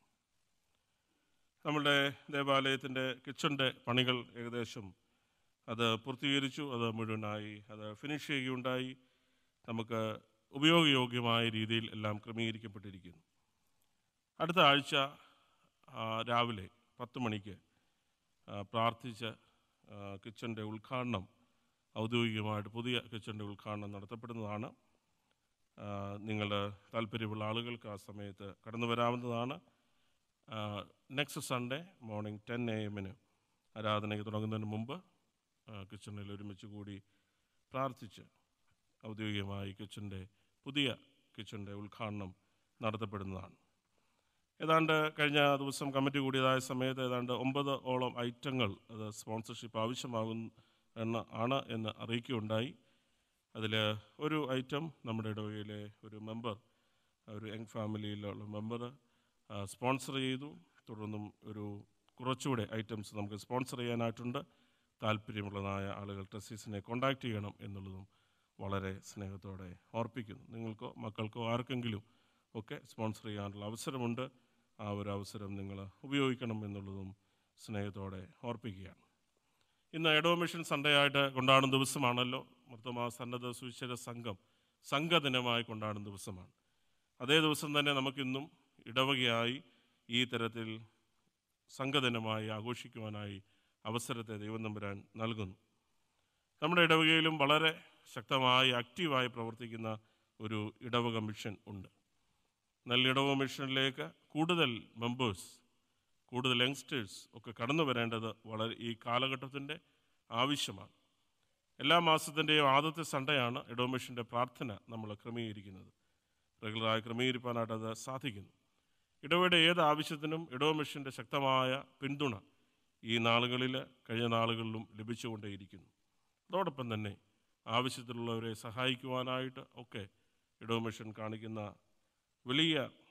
നമ്മളുടെ ദേവാലയത്തിൻ്റെ കിച്ചൻ്റെ പണികൾ ഏകദേശം അത് പൂർത്തീകരിച്ചു അത് മുഴുവനായി അത് ഫിനിഷ് ചെയ്യുകയുണ്ടായി നമുക്ക് ഉപയോഗയോഗ്യമായ രീതിയിൽ എല്ലാം ക്രമീകരിക്കപ്പെട്ടിരിക്കുന്നു അടുത്ത ആഴ്ച ആ, രാവിലെ പത്ത് മണിക്ക് ആ, പ്രാർത്ഥിച്ച് കിച്ചൻ്റെ ഉദ്ഘാടനം ഔദ്യോഗികമായിട്ട് പുതിയ കിച്ചൻ്റെ ഉദ്ഘാടനം നടത്തപ്പെടുന്നതാണ് നിങ്ങൾ താല്പര്യമുള്ള ആളുകൾക്ക് ആ സമയത്ത് കടന്നു വരാവുന്നതാണ് next Sunday morning ten A എമ്മിന് ആരാധനയ്ക്ക് തുടങ്ങുന്നതിന് മുമ്പ് കിച്ചണിൽ ഒരുമിച്ച് കൂടി പ്രാർത്ഥിച്ച് ഔദ്യോഗികമായി കിച്ചൻ്റെ പുതിയ കിച്ചൻ്റെ ഉദ്ഘാടനം നടത്തപ്പെടുന്നതാണ് ഏതാണ്ട് കഴിഞ്ഞ ദിവസം കമ്മിറ്റി കൂടിയതായ സമയത്ത് ഏതാണ്ട് ഒമ്പത് ഓളം ഐറ്റങ്ങൾ അത് സ്പോൺസർഷിപ്പ് ആവശ്യമാകും എന്ന് ആണ് എന്ന് അറിയിക്കുകയുണ്ടായി അതിൽ ഒരു ഐറ്റം നമ്മുടെ ഇടവകയിലെ ഒരു മെമ്പർ ഒരു യങ് ഫാമിലിയിലുള്ള മെമ്പർ സ്പോൺസർ ചെയ്തു തുടർന്നും ഒരു കുറച്ചുകൂടെ ഐറ്റംസ് നമുക്ക് സ്പോൺസർ ചെയ്യാനായിട്ടുണ്ട് താല്പര്യമുള്ളതായ ആളുകൾ ട്രസ്റ്റീസിനെ കോൺടാക്റ്റ് ചെയ്യണം എന്നുള്ളതും വളരെ സ്നേഹത്തോടെ ഓർപ്പിക്കുന്നു നിങ്ങൾക്കോ മക്കൾക്കോ ആർക്കെങ്കിലും ഒക്കെ സ്പോൺസർ ചെയ്യാനുള്ള അവസരമുണ്ട് ആ ഒരു അവസരം നിങ്ങൾ ഉപയോഗിക്കണം എന്നുള്ളതും സ്നേഹത്തോടെ ഓർപ്പിക്കുകയാണ് ഇന്ന് എഡോ മിഷൻ സൺഡേ ആയിട്ട് കൊണ്ടാടുന്ന ദിവസമാണല്ലോ മൊത്തമാ സന്നദ്ധ സുവിശേഷ സംഘം സംഘദിനമായി കൊണ്ടാടുന്ന ദിവസമാണ് അതേ ദിവസം തന്നെ നമുക്കിന്നും ഇടവകയായി ഈ തരത്തിൽ സംഘദിനമായി ആഘോഷിക്കുവാനായി അവസരത്തെ ദൈവം നമ്പുരാൻ നൽകുന്നു നമ്മുടെ ഇടവകയിലും വളരെ ശക്തമായി ആക്റ്റീവായി പ്രവർത്തിക്കുന്ന ഒരു ഇടവക മിഷൻ ഉണ്ട് നല്ല ഇടവക മിഷനിലേക്ക് കൂടുതൽ മെമ്പേഴ്സ് കൂടുതൽ യങ്സ്റ്റേഴ്സ് ഒക്കെ കടന്നു വരേണ്ടത് വളരെ ഈ കാലഘട്ടത്തിൻ്റെ ആവശ്യമാണ് എല്ലാ മാസത്തിൻ്റെയും ആദ്യത്തെ സൺഡേയാണ് ഇടവ മിഷൻ്റെ പ്രാർത്ഥന നമ്മൾ ക്രമീകരിക്കുന്നത് റെഗുലറായി ക്രമീകരിക്കാനായിട്ട് അത് സാധിക്കുന്നു ഇടവയുടെ ഏത് ആവശ്യത്തിനും ഇടവ മിഷൻ്റെ ശക്തമായ പിന്തുണ ഈ നാളുകളിൽ കഴിഞ്ഞ നാളുകളിലും ലഭിച്ചുകൊണ്ടേയിരിക്കുന്നു അതോടൊപ്പം തന്നെ ആവശ്യത്തിലുള്ളവരെ സഹായിക്കുവാനായിട്ട് ഒക്കെ ഇടവ മിഷൻ കാണിക്കുന്ന വലിയ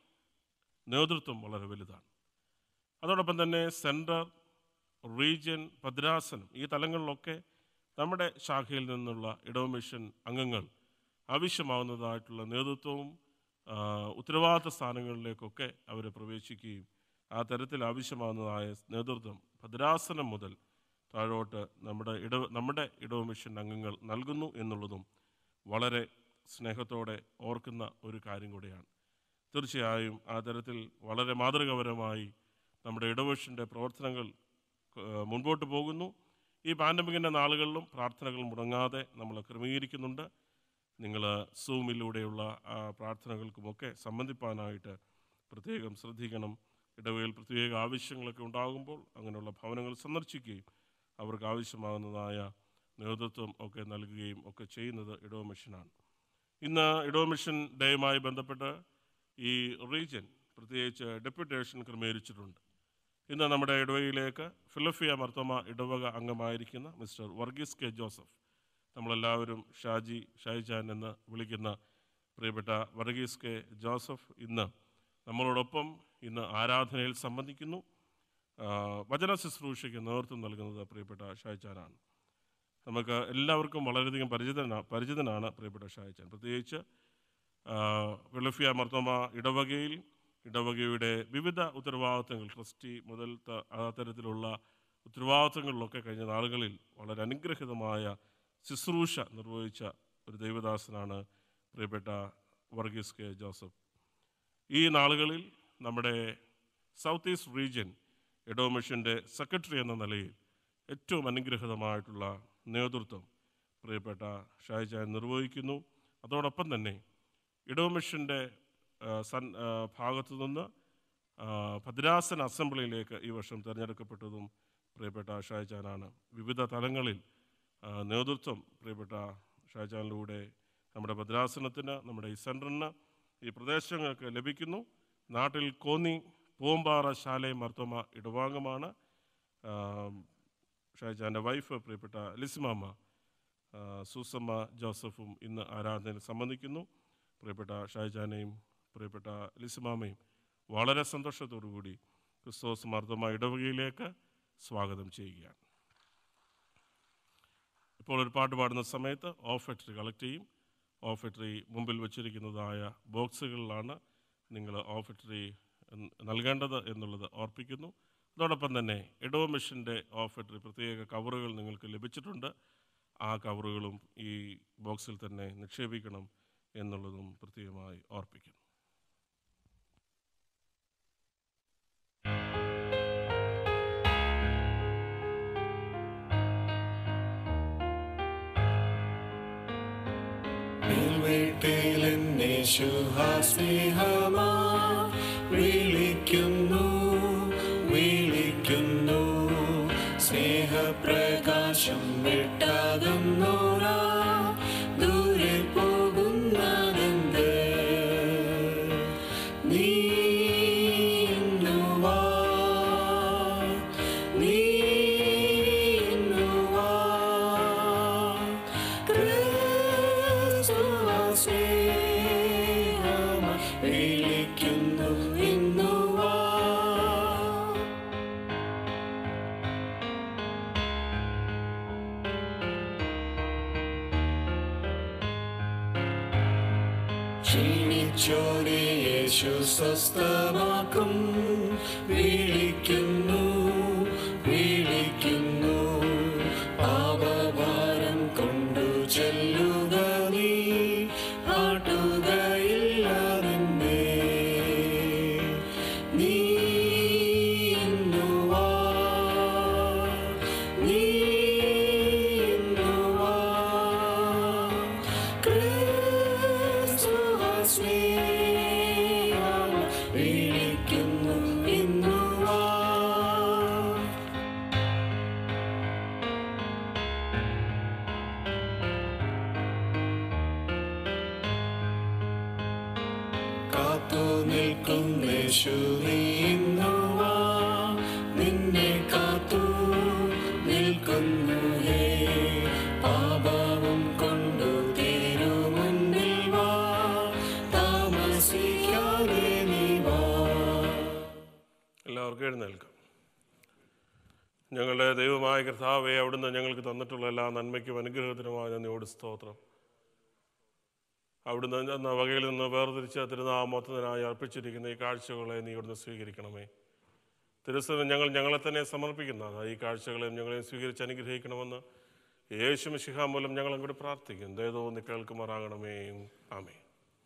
നേതൃത്വം വളരെ വലുതാണ് അതോടൊപ്പം തന്നെ സെൻറ്റർ റീജിയൻ ഭദ്രാസനം ഈ തലങ്ങളിലൊക്കെ നമ്മുടെ ശാഖയിൽ നിന്നുള്ള ഇടവ മിഷൻ അംഗങ്ങൾ ആവശ്യമാകുന്നതായിട്ടുള്ള നേതൃത്വവും ആ, ഉത്തരവാദിത്ത സ്ഥാനങ്ങളിലേക്കൊക്കെ അവർ പ്രവേശിക്കുകയും ആ തരത്തിൽ ആവശ്യമാകുന്നതായ നേതൃത്വം ഭദ്രാസനം മുതൽ താഴോട്ട് നമ്മുടെ ഇടവ നമ്മുടെ ഇടവ മിഷൻ അംഗങ്ങൾ നൽകുന്നു എന്നുള്ളതും വളരെ സ്നേഹത്തോടെ ഓർക്കുന്ന ഒരു കാര്യം കൂടിയാണ് തീർച്ചയായും ആ തരത്തിൽ വളരെ മാതൃകാപരമായി നമ്മുടെ ഇടവമിഷൻ്റെ പ്രവർത്തനങ്ങൾ ഏഹ്, മുൻപോട്ട് പോകുന്നു ഈ പാൻഡമിക്കിൻ്റെ നാളുകളിലും പ്രാർത്ഥനകൾ മുടങ്ങാതെ നമ്മൾ ക്രമീകരിക്കുന്നുണ്ട് നിങ്ങൾ സൂമിലൂടെയുള്ള ആ പ്രാർത്ഥനകൾക്കുമൊക്കെ സംബന്ധിപ്പാനായിട്ട് പ്രത്യേകം ശ്രദ്ധിക്കണം ഇടവയിൽ പ്രത്യേക ആവശ്യങ്ങളൊക്കെ ഉണ്ടാകുമ്പോൾ അങ്ങനെയുള്ള ഭവനങ്ങൾ സന്ദർശിക്കുകയും അവർക്ക് ആവശ്യമാകുന്നതായ നേതൃത്വം ഒക്കെ നൽകുകയും ഒക്കെ ചെയ്യുന്നത് ഇടവ മിഷനാണ് ഇന്ന് ഇടവ മിഷൻ ഡേയുമായി ബന്ധപ്പെട്ട് ഈ റീജിയൻ പ്രത്യേകിച്ച് ഡെപ്യൂട്ടേഷൻ ക്രമീകരിച്ചിട്ടുണ്ട് ഇന്ന് നമ്മുടെ ഇടവകയിലേക്ക് ഫിലഫിയ മർത്തമ ഇടവക അംഗമായിരിക്കുന്ന മിസ്റ്റർ വർഗീസ് കെ ജോസഫ് നമ്മളെല്ലാവരും ഷാജി ഷാജിജാൻ എന്ന് വിളിക്കുന്ന പ്രിയപ്പെട്ട വർഗീസ് കെ ജോസഫ് ഇന്ന് നമ്മളോടൊപ്പം ഇന്ന് ആരാധനയിൽ സംബന്ധിക്കുന്നു ആ, വചന ശുശ്രൂഷയ്ക്ക് നേതൃത്വം നൽകുന്നത് പ്രിയപ്പെട്ട ഷാജിജാനാണ് നമുക്ക് എല്ലാവർക്കും വളരെയധികം പരിചിതനാ പരിചിതനാണ് പ്രിയപ്പെട്ട ഷാജിജാൻ പ്രത്യേകിച്ച് ആ, വെളുഫിയ മർത്തോമ ഇടവകയിൽ ഇടവകയുടെ വിവിധ ഉത്തരവാദിത്തങ്ങൾ ട്രസ്റ്റി മുതൽ ത- ആ തരത്തിലുള്ള ഉത്തരവാദിത്തങ്ങളിലൊക്കെ കഴിഞ്ഞ നാളുകളിൽ വളരെ അനുഗ്രഹിതമായ ശുശ്രൂഷ നിർവഹിച്ച ഒരു ദൈവദാസനാണ് പ്രിയപ്പെട്ട വർഗീസ് കെ ജോസഫ് ഈ നാളുകളിൽ നമ്മുടെ സൗത്ത് ഈസ്റ്റ് റീജിയൻ എഡോ മിഷൻ്റെ സെക്രട്ടറി എന്ന നിലയിൽ ഏറ്റവും അനുഗ്രഹിതമായിട്ടുള്ള നേതൃത്വം പ്രിയപ്പെട്ട ഷായിജാൻ നിർവഹിക്കുന്നു അതോടൊപ്പം തന്നെ ഇടോ മിഷൻ്റെ ആ, സൻ ആ, ഭാഗത്തു നിന്ന് ആ, ഭദ്രാസന അസംബ്ലിയിലേക്ക് ഈ വർഷം തിരഞ്ഞെടുക്കപ്പെട്ടതും പ്രിയപ്പെട്ട ഷായിജാനാണ് വിവിധ തലങ്ങളിൽ ആ, നേതൃത്വം പ്രിയപ്പെട്ട ഷാജാനിലൂടെ നമ്മുടെ ഭദ്രാസനത്തിന് നമ്മുടെ ഈ സെൻറ്ററിന് ഈ പ്രദേശങ്ങൾക്ക് ലഭിക്കുന്നു നാട്ടിൽ കോന്നി പൂമ്പാറ ശാലയും മർത്തോമ ഇടവാംഗമാണ് ഷാജാൻ്റെ വൈഫ് പ്രിയപ്പെട്ട ലിസിമാമ്മ ആ, സൂസമ്മ ജോസഫും ഇന്ന് ആരാധനയിൽ സംബന്ധിക്കുന്നു പ്രിയപ്പെട്ട ഷാജാനെയും പ്രിയപ്പെട്ട ലിസിമാമയും വളരെ സന്തോഷത്തോടു കൂടി ക്രിസ്തോസ് മാർദ്ദമായ ഇടവകയിലേക്ക് സ്വാഗതം ചെയ്യുകയാണ് ഇപ്പോൾ ഒരു പാട്ട് പാടുന്ന സമയത്ത് ഓഫ് എട്രി കളക്ട് ചെയ്യും ഓഫ് എട്രി മുമ്പിൽ വച്ചിരിക്കുന്നതായ ബോക്സുകളിലാണ് നിങ്ങൾ ഓഫ് എട്രി നൽകേണ്ടത് എന്നുള്ളത് ഓർപ്പിക്കുന്നു അതോടൊപ്പം തന്നെ ഇടവ മിഷൻ്റെ ഓഫ് എട്രി പ്രത്യേക കവറുകൾ നിങ്ങൾക്ക് ലഭിച്ചിട്ടുണ്ട് ആ കവറുകളും ഈ ബോക്സിൽ തന്നെ നിക്ഷേപിക്കണം എന്നുള്ളതും പ്രത്യേകമായി ഓർപ്പിക്കുന്നു സ്നേഹമാ വിളിക്കുന്നു വിളിക്കുന്നു സ്നേഹപ്രകാശം വിട്ടകന്നോരാ ദൂരെ പോകുന്നതെന്ത് നീ ഇന്നു വാ, നീ ഇന്നു വാ. ക്രിസ്തുവ സ്നേഹമായി വിളിക്കുന്നു ഇന്നു വാ ക്ഷീണിച്ചോരെ യേശു സ്വസ്ഥമാക്കും വിളിക്കുന്നു വിളിക്കുന്നു പാപഭാരം കൊണ്ടു ചെല്ലുക നീ ആട്ടുകയില്ല നിന്നെ നീ ഇന്നു വാ നീ ഇന്നു വാ ക്രിസ്തുവ സ്നേഹം വിളിക്കുന്നു ഇന്നു വാ കാത്തു നിൽക്കുന്നേശു നീ ഇന്നു വാ നിന്നെ കാത്തു നിൽക്കുന്നു ഹേ പാപവും കൊണ്ടു തിരുമുന്നിൽ വാ താമസിക്കാതെ നീ വാ എല്ലാവർക്കും എഴുന്നേൽക്കാം ഞങ്ങളുടെ ദൈവമായ കർത്താവെ അവിടുന്ന് ഞങ്ങൾക്ക് തന്നിട്ടുള്ള എല്ലാ നന്മയ്ക്കും അനുഗ്രഹത്തിനുമായ നന്ദിയോട് സ്തോത്രം അവിടുന്ന് എന്ന വകയിൽ നിന്ന് വേർതിരിച്ച് തിരുനാമത്തിനായി അർപ്പിച്ചിരിക്കുന്ന ഈ കാഴ്ചകളെ നീ ഇവിടുന്ന് സ്വീകരിക്കണമേ തിരുസനം ഞങ്ങൾ ഞങ്ങളെ തന്നെ സമർപ്പിക്കുന്ന ഈ കാഴ്ചകളെയും ഞങ്ങളെയും സ്വീകരിച്ച് അനുഗ്രഹിക്കണമെന്ന് യേശു മിശിഹ മൂലം ഞങ്ങൾ അങ്ങോട്ട് പ്രാർത്ഥിക്കും ദയതോ നീ കേൾക്കുമാറാകണമേ ആമേ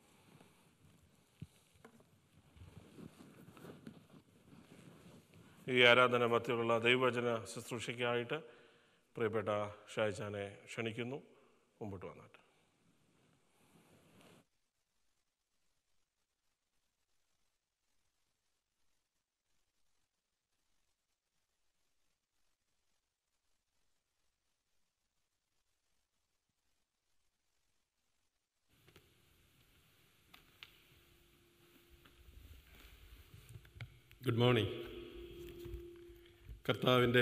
ഈ ആരാധന മധ്യമുള്ള ദൈവവചന ശുശ്രൂഷയ്ക്കായിട്ട് പ്രിയപ്പെട്ട ഷായ്ജാനെ ക്ഷണിക്കുന്നു മുമ്പോട്ട് വന്നിട്ട് ഗുഡ് മോർണിംഗ് കർത്താവിൻ്റെ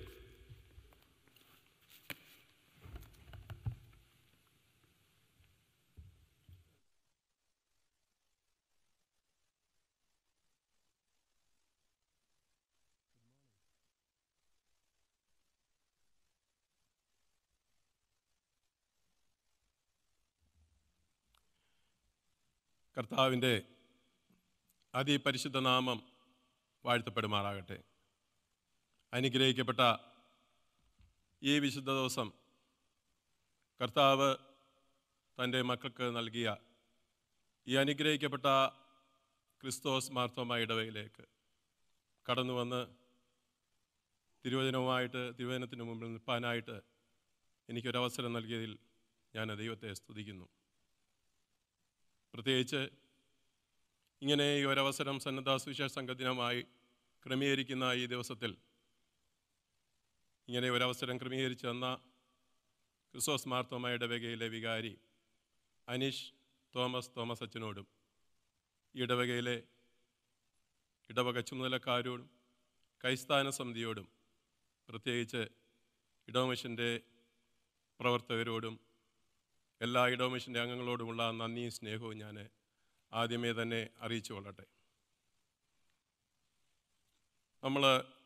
കർത്താവിൻ്റെ അതിപരിശുദ്ധ നാമം വാഴ്ത്തപ്പെടുമാറാകട്ടെ അനുഗ്രഹിക്കപ്പെട്ട ഈ വിശുദ്ധ ദിവസം കർത്താവ് തൻ്റെ മക്കൾക്ക് നൽകിയ ഈ അനുഗ്രഹിക്കപ്പെട്ട ക്രിസ്തോസ് മാർത്തോമ ഇടവയിലേക്ക് കടന്നു വന്ന് തിരുവചനവുമായിട്ട് തിരുവചനത്തിന് മുമ്പിൽ നിൽപ്പാനായിട്ട് എനിക്കൊരവസരം നൽകിയതിൽ ഞാൻ ദൈവത്തെ സ്തുതിക്കുന്നു പ്രത്യേകിച്ച് ഇങ്ങനെ ഈ ഒരവസരം സന്നദ്ധ സുവിശേഷ സംഘദിനമായി ക്രമീകരിക്കുന്ന ഈ ദിവസത്തിൽ ഇങ്ങനെ ഒരവസരം ക്രമീകരിച്ചു തന്ന ക്രിസ്തോസ് മാർത്തോമ ഇടവകയിലെ വികാരി അനീഷ് തോമസ് തോമസ് അച്ഛനോടും ഈ ഇടവകയിലെ ഇടവക ചുമതലക്കാരോടും കൈസ്ഥാന സമിതിയോടും പ്രത്യേകിച്ച് ഇടവമിഷൻ്റെ പ്രവർത്തകരോടും എല്ലാ ഇടവമിഷൻ്റെ അംഗങ്ങളോടുമുള്ള നന്ദിയും സ്നേഹവും ഞാൻ ആദ്യമേ തന്നെ അറിയിച്ചു കൊള്ളട്ടെ നമ്മൾ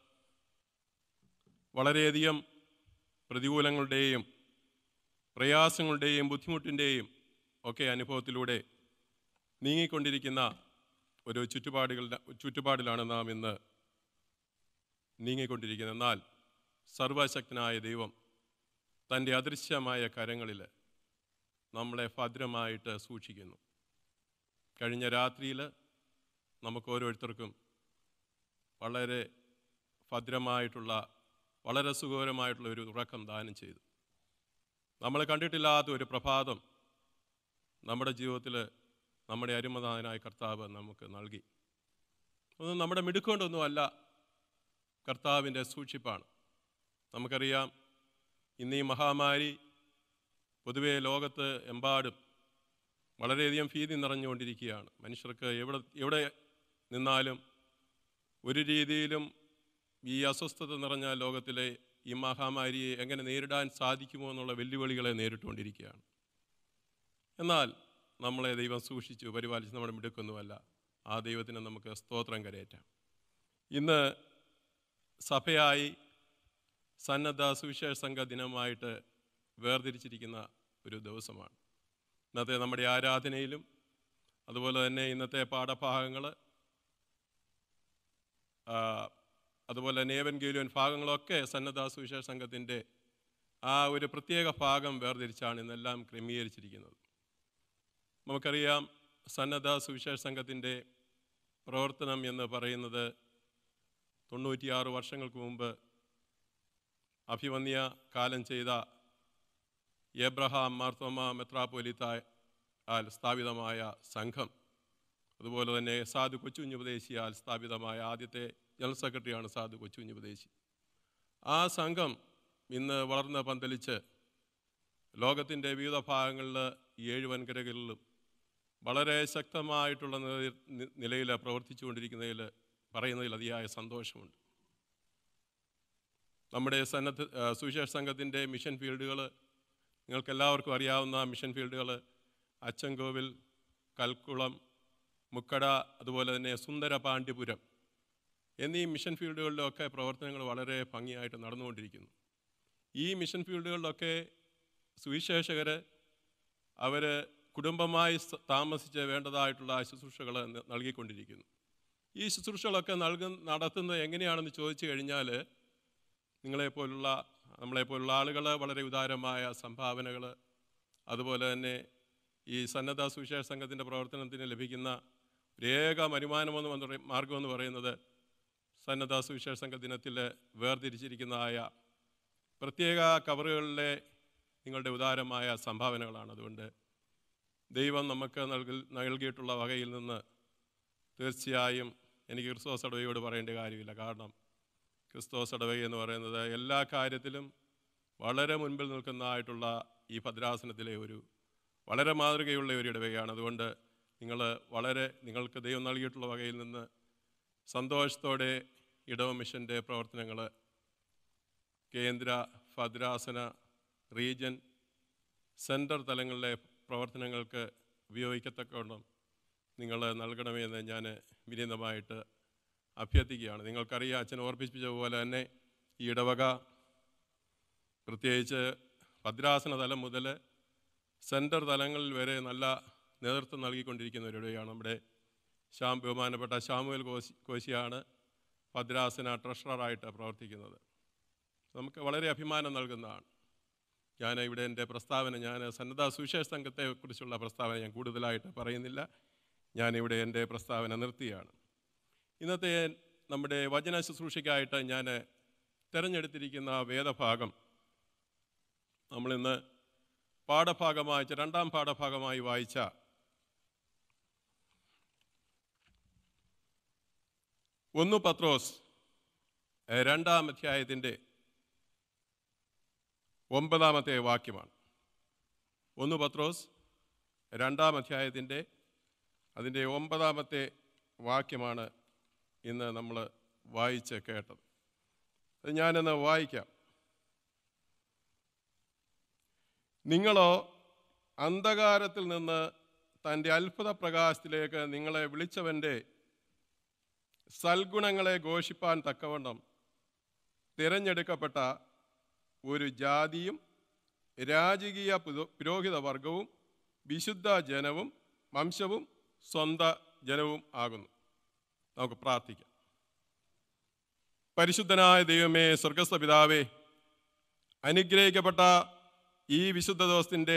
വളരെയധികം പ്രതികൂലങ്ങളുടെയും പ്രയാസങ്ങളുടെയും ബുദ്ധിമുട്ടിൻ്റെയും ഒക്കെ അനുഭവത്തിലൂടെ നീങ്ങിക്കൊണ്ടിരിക്കുന്ന ഒരു ചുറ്റുപാടുകളുടെ ചുറ്റുപാടിലാണ് നാം ഇന്ന് നീങ്ങിക്കൊണ്ടിരിക്കുന്നത് എന്നാൽ സർവശക്തനായ ദൈവം തൻ്റെ അദൃശ്യമായ കരങ്ങളിൽ നമ്മളെ ഭദ്രമായിട്ട് സൂക്ഷിക്കുന്നു കഴിഞ്ഞ രാത്രിയിൽ നമുക്ക് ഓരോരുത്തർക്കും വളരെ ഭദ്രമായിട്ടുള്ള വളരെ സുഖകരമായിട്ടുള്ള ഒരു ഉറക്കം ദാനം ചെയ്തു നമ്മൾ കണ്ടിട്ടില്ലാത്ത ഒരു പ്രഭാതം നമ്മുടെ ജീവിതത്തിൽ നമ്മുടെ അരുമനാഥനായ കർത്താവ് നമുക്ക് നൽകി ഒന്നും നമ്മുടെ മിടുക്കൊണ്ടൊന്നുമല്ല കർത്താവിൻ്റെ സൂക്ഷിപ്പാണ് നമുക്കറിയാം ഇന്ന് ഈ മഹാമാരി പൊതുവെ ലോകത്ത് എമ്പാടും വളരെയധികം ഭീതി നിറഞ്ഞുകൊണ്ടിരിക്കുകയാണ് മനുഷ്യർക്ക് എവിടെ എവിടെ നിന്നാലും ഒരു രീതിയിലും ഈ അസ്വസ്ഥത നിറഞ്ഞ ലോകത്തിലെ ഈ മഹാമാരിയെ എങ്ങനെ നേരിടാൻ സാധിക്കുമോ എന്നുള്ള വെല്ലുവിളികളെ നേരിട്ടുകൊണ്ടിരിക്കുകയാണ് എന്നാൽ നമ്മളെ ദൈവം സൂക്ഷിച്ചു പരിപാലിച്ച് നമ്മുടെ മിടുക്കൊന്നുമല്ല ആ ദൈവത്തിന് നമുക്ക് സ്തോത്രം കരയേറ്റാം ഇന്ന് സഭയായി സന്നദ്ധ സുവിശേഷ സംഘ ദിനമായിട്ട് വേർതിരിച്ചിരിക്കുന്ന ഒരു ദിവസമാണ് ഇന്നത്തെ നമ്മുടെ ആരാധനയിലും അതുപോലെ തന്നെ ഇന്നത്തെ പാഠഭാഗങ്ങൾ അതുപോലെ തന്നെ ഏവൻഗേലിയൻ ഭാഗങ്ങളൊക്കെ സന്നദ്ധ സുവിശേഷ സംഘത്തിൻ്റെ ആ ഒരു പ്രത്യേക ഭാഗം വേർതിരിച്ചാണ് ഇന്നെല്ലാം ക്രമീകരിച്ചിരിക്കുന്നത് നമുക്കറിയാം സന്നദ്ധ സുവിശേഷ സംഘത്തിൻ്റെ പ്രവർത്തനം എന്ന് പറയുന്നത് തൊണ്ണൂറ്റിയാറ് വർഷങ്ങൾക്ക് മുമ്പ് അഭിവന്യ കാലം ചെയ്ത എബ്രഹാം മാർത്തോമ മെത്രാപോലിത്ത ആൽ സ്ഥാപിതമായ സംഘം അതുപോലെ തന്നെ സാധു കൊച്ചുകുഞ്ഞുപദേശിയാൽ സ്ഥാപിതമായ ആദ്യത്തെ ജനറൽ സെക്രട്ടറിയാണ് സാധു കൊച്ചുകുഞ്ഞുപദേശി ആ സംഘം ഇന്ന് വളർന്ന് പന്തലിച്ച് ലോകത്തിൻ്റെ വിവിധ ഭാഗങ്ങളിൽ ഈ ഏഴ് വൻകരകളിലും വളരെ ശക്തമായിട്ടുള്ള നിലയിൽ പ്രവർത്തിച്ചുകൊണ്ടിരിക്കുന്നതിൽ പറയുന്നതിൽ അതിയായ സന്തോഷമുണ്ട് നമ്മുടെ സന്നദ്ധ സുവിശേഷ സംഘത്തിൻ്റെ മിഷൻ ഫീൽഡുകൾ നിങ്ങൾക്കെല്ലാവർക്കും അറിയാവുന്ന മിഷൻ ഫീൽഡുകൾ അച്ചൻകോവിൽ കൽക്കുളം മുക്കട അതുപോലെ തന്നെ സുന്ദരപാണ്ഡ്യപുരം എന്നീ മിഷൻ ഫീൽഡുകളിലൊക്കെ പ്രവർത്തനങ്ങൾ വളരെ ഭംഗിയായിട്ട് നടന്നുകൊണ്ടിരിക്കുന്നു ഈ മിഷൻ ഫീൽഡുകളിലൊക്കെ സുവിശേഷകർ അവർ കുടുംബമായി താമസിച്ച് വേണ്ടതായിട്ടുള്ള ശുശ്രൂഷകൾ നൽകിക്കൊണ്ടിരിക്കുന്നു ഈ ശുശ്രൂഷകളൊക്കെ നൽകു നടത്തുന്നത് എങ്ങനെയാണെന്ന് ചോദിച്ചു കഴിഞ്ഞാൽ നിങ്ങളെപ്പോലുള്ള നമ്മളെപ്പോലുള്ള ആളുകൾ വളരെ ഉദാരമായ സംഭാവനകൾ അതുപോലെ തന്നെ ഈ സന്നദ്ധ സുവിശേഷ സംഘത്തിൻ്റെ പ്രവർത്തനത്തിന് ലഭിക്കുന്ന ഒരേക വരുമാനമെന്ന് പറ മാർഗമെന്ന് പറയുന്നത് സന്നദ്ധ സുവിശേഷ സംഘ ദിനത്തിൽ വേർതിരിച്ചിരിക്കുന്നതായ പ്രത്യേക കവറുകളിലെ നിങ്ങളുടെ ഉദാരമായ സംഭാവനകളാണ് അതുകൊണ്ട് ദൈവം നമുക്ക് നൽകി നൽകിയിട്ടുള്ള വകയിൽ നിന്ന് തീർച്ചയായും എനിക്ക് ക്രിസ്തോസ് അടവയോട് പറയേണ്ട കാര്യമില്ല കാരണം ക്രിസ്തോസ് അടവ എന്ന് പറയുന്നത് എല്ലാ കാര്യത്തിലും വളരെ മുൻപിൽ നിൽക്കുന്നതായിട്ടുള്ള ഈ ഭദ്രാസനത്തിലെ ഒരു വളരെ മാതൃകയുള്ള ഒരു ഇടവകയാണ് അതുകൊണ്ട് നിങ്ങൾ വളരെ നിങ്ങൾക്ക് ദൈവം നൽകിയിട്ടുള്ള വകയിൽ നിന്ന് സന്തോഷത്തോടെ ഇടവ മിഷൻ്റെ പ്രവർത്തനങ്ങൾ കേന്ദ്ര ഭദ്രാസന റീജൻ സെൻറ്റർ തലങ്ങളിലെ പ്രവർത്തനങ്ങൾക്ക് ഉപയോഗിക്കത്തക്കവണ്ണം നിങ്ങൾ നൽകണമെന്ന് ഞാൻ വിനീതമായിട്ട് അഭ്യർത്ഥിക്കുകയാണ് നിങ്ങൾക്കറിയാം അച്ഛൻ ഓർപ്പിച്ച പോലെ തന്നെ ഈ ഇടവക പ്രത്യേകിച്ച് ഭദ്രാസന തലം മുതൽ സെൻറ്റർ തലങ്ങളിൽ വരെ നല്ല നേതൃത്വം നൽകിക്കൊണ്ടിരിക്കുന്ന ഒരു ഇടവകയാണ് നമ്മുടെ ശ്യാം ബഹുമാനപ്പെട്ട ശ്യാമുവൽ കോശി കോശിയാണ് ഭദ്രാസന ട്രഷററായിട്ട് പ്രവർത്തിക്കുന്നത് നമുക്ക് വളരെ അഭിമാനം നൽകുന്നതാണ് ഞാൻ ഇവിടെ എൻ്റെ പ്രസ്താവന ഞാൻ സന്നദ്ധ സുവിശേഷ സംഘത്തെക്കുറിച്ചുള്ള പ്രസ്താവന ഞാൻ കൂടുതലായിട്ട് പറയുന്നില്ല ഞാനിവിടെ എൻ്റെ പ്രസ്താവന നിർത്തിയാണ് ഇന്നത്തെ നമ്മുടെ വചന ശുശ്രൂഷയ്ക്കായിട്ട് ഞാൻ തിരഞ്ഞെടുത്തിരിക്കുന്ന വേദഭാഗം നമ്മളിന്ന് പാഠഭാഗമായി രണ്ടാം പാഠഭാഗമായി വായിച്ച ഒന്ന് പത്രോസ് രണ്ടാം അധ്യായത്തിൻ്റെ ഒമ്പതാമത്തെ വാക്യമാണ് ഒന്ന് പത്രോസ് രണ്ടാം അധ്യായത്തിൻ്റെ അതിൻ്റെ ഒമ്പതാമത്തെ വാക്യമാണ് ഇന്ന് നമ്മൾ വായിച്ച് കേട്ടത് അത് ഞാനിന്ന് വായിക്കാം നിങ്ങളോ അന്ധകാരത്തിൽ നിന്ന് തൻ്റെ അത്ഭുത പ്രകാശത്തിലേക്ക് നിങ്ങളെ വിളിച്ചവൻ്റെ സൽഗുണങ്ങളെ ഘോഷിപ്പാൻ തക്കവണ്ണം തിരഞ്ഞെടുക്കപ്പെട്ട ഒരു ജാതിയും രാജകീയ പുരോ- പുരോഹിത വർഗവും വിശുദ്ധ ജനവും വംശവും സ്വന്ത ജനവും ആകുന്നു നമുക്ക് പ്രാർത്ഥിക്കാം പരിശുദ്ധനായ ദൈവമേ സ്വർഗസ്ഥ പിതാവേ അനുഗ്രഹിക്കപ്പെട്ട ഈ വിശുദ്ധ ദിവസത്തിൻ്റെ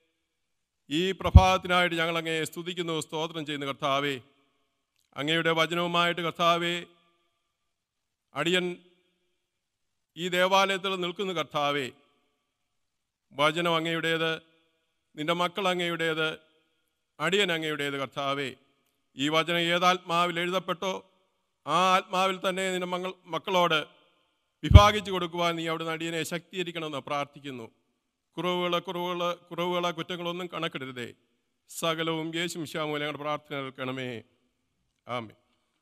ഈ പ്രഭാതത്തിനായിട്ട് ഞങ്ങൾ അങ്ങേ സ്തുതിക്കുന്നു സ്തോത്രം ചെയ്യുന്നു കർത്താവേ അങ്ങയുടെ വചനവുമായിട്ട് കർത്താവേ അടിയൻ ഈ ദേവാലയത്തിൽ നിൽക്കുന്ന കർത്താവേ വചനം അങ്ങയുടേത് നിന്റെ മക്കൾ അങ്ങയുടേത് അടിയൻ അങ്ങയുടേത് കർത്താവേ ഈ വചനം ഏതാത്മാവിൽ എഴുതപ്പെട്ടോ ആ ആത്മാവിൽ തന്നെ നിന്റെ മങ്ങൾ മക്കളോട് വിഭാഗിച്ചു കൊടുക്കുവാൻ നീ അവിടുന്ന് അടിയനെ ശക്തീകരിക്കണമെന്ന് പ്രാർത്ഥിക്കുന്നു കുറവുകൾ കുറവുകൾ കുറവുകൾ കുറ്റങ്ങളൊന്നും കണക്കിടരുതേ സകലവും യേശു ശ്യാമൂല ഞങ്ങളുടെ പ്രാർത്ഥന കേൾക്കണമേ ആമേ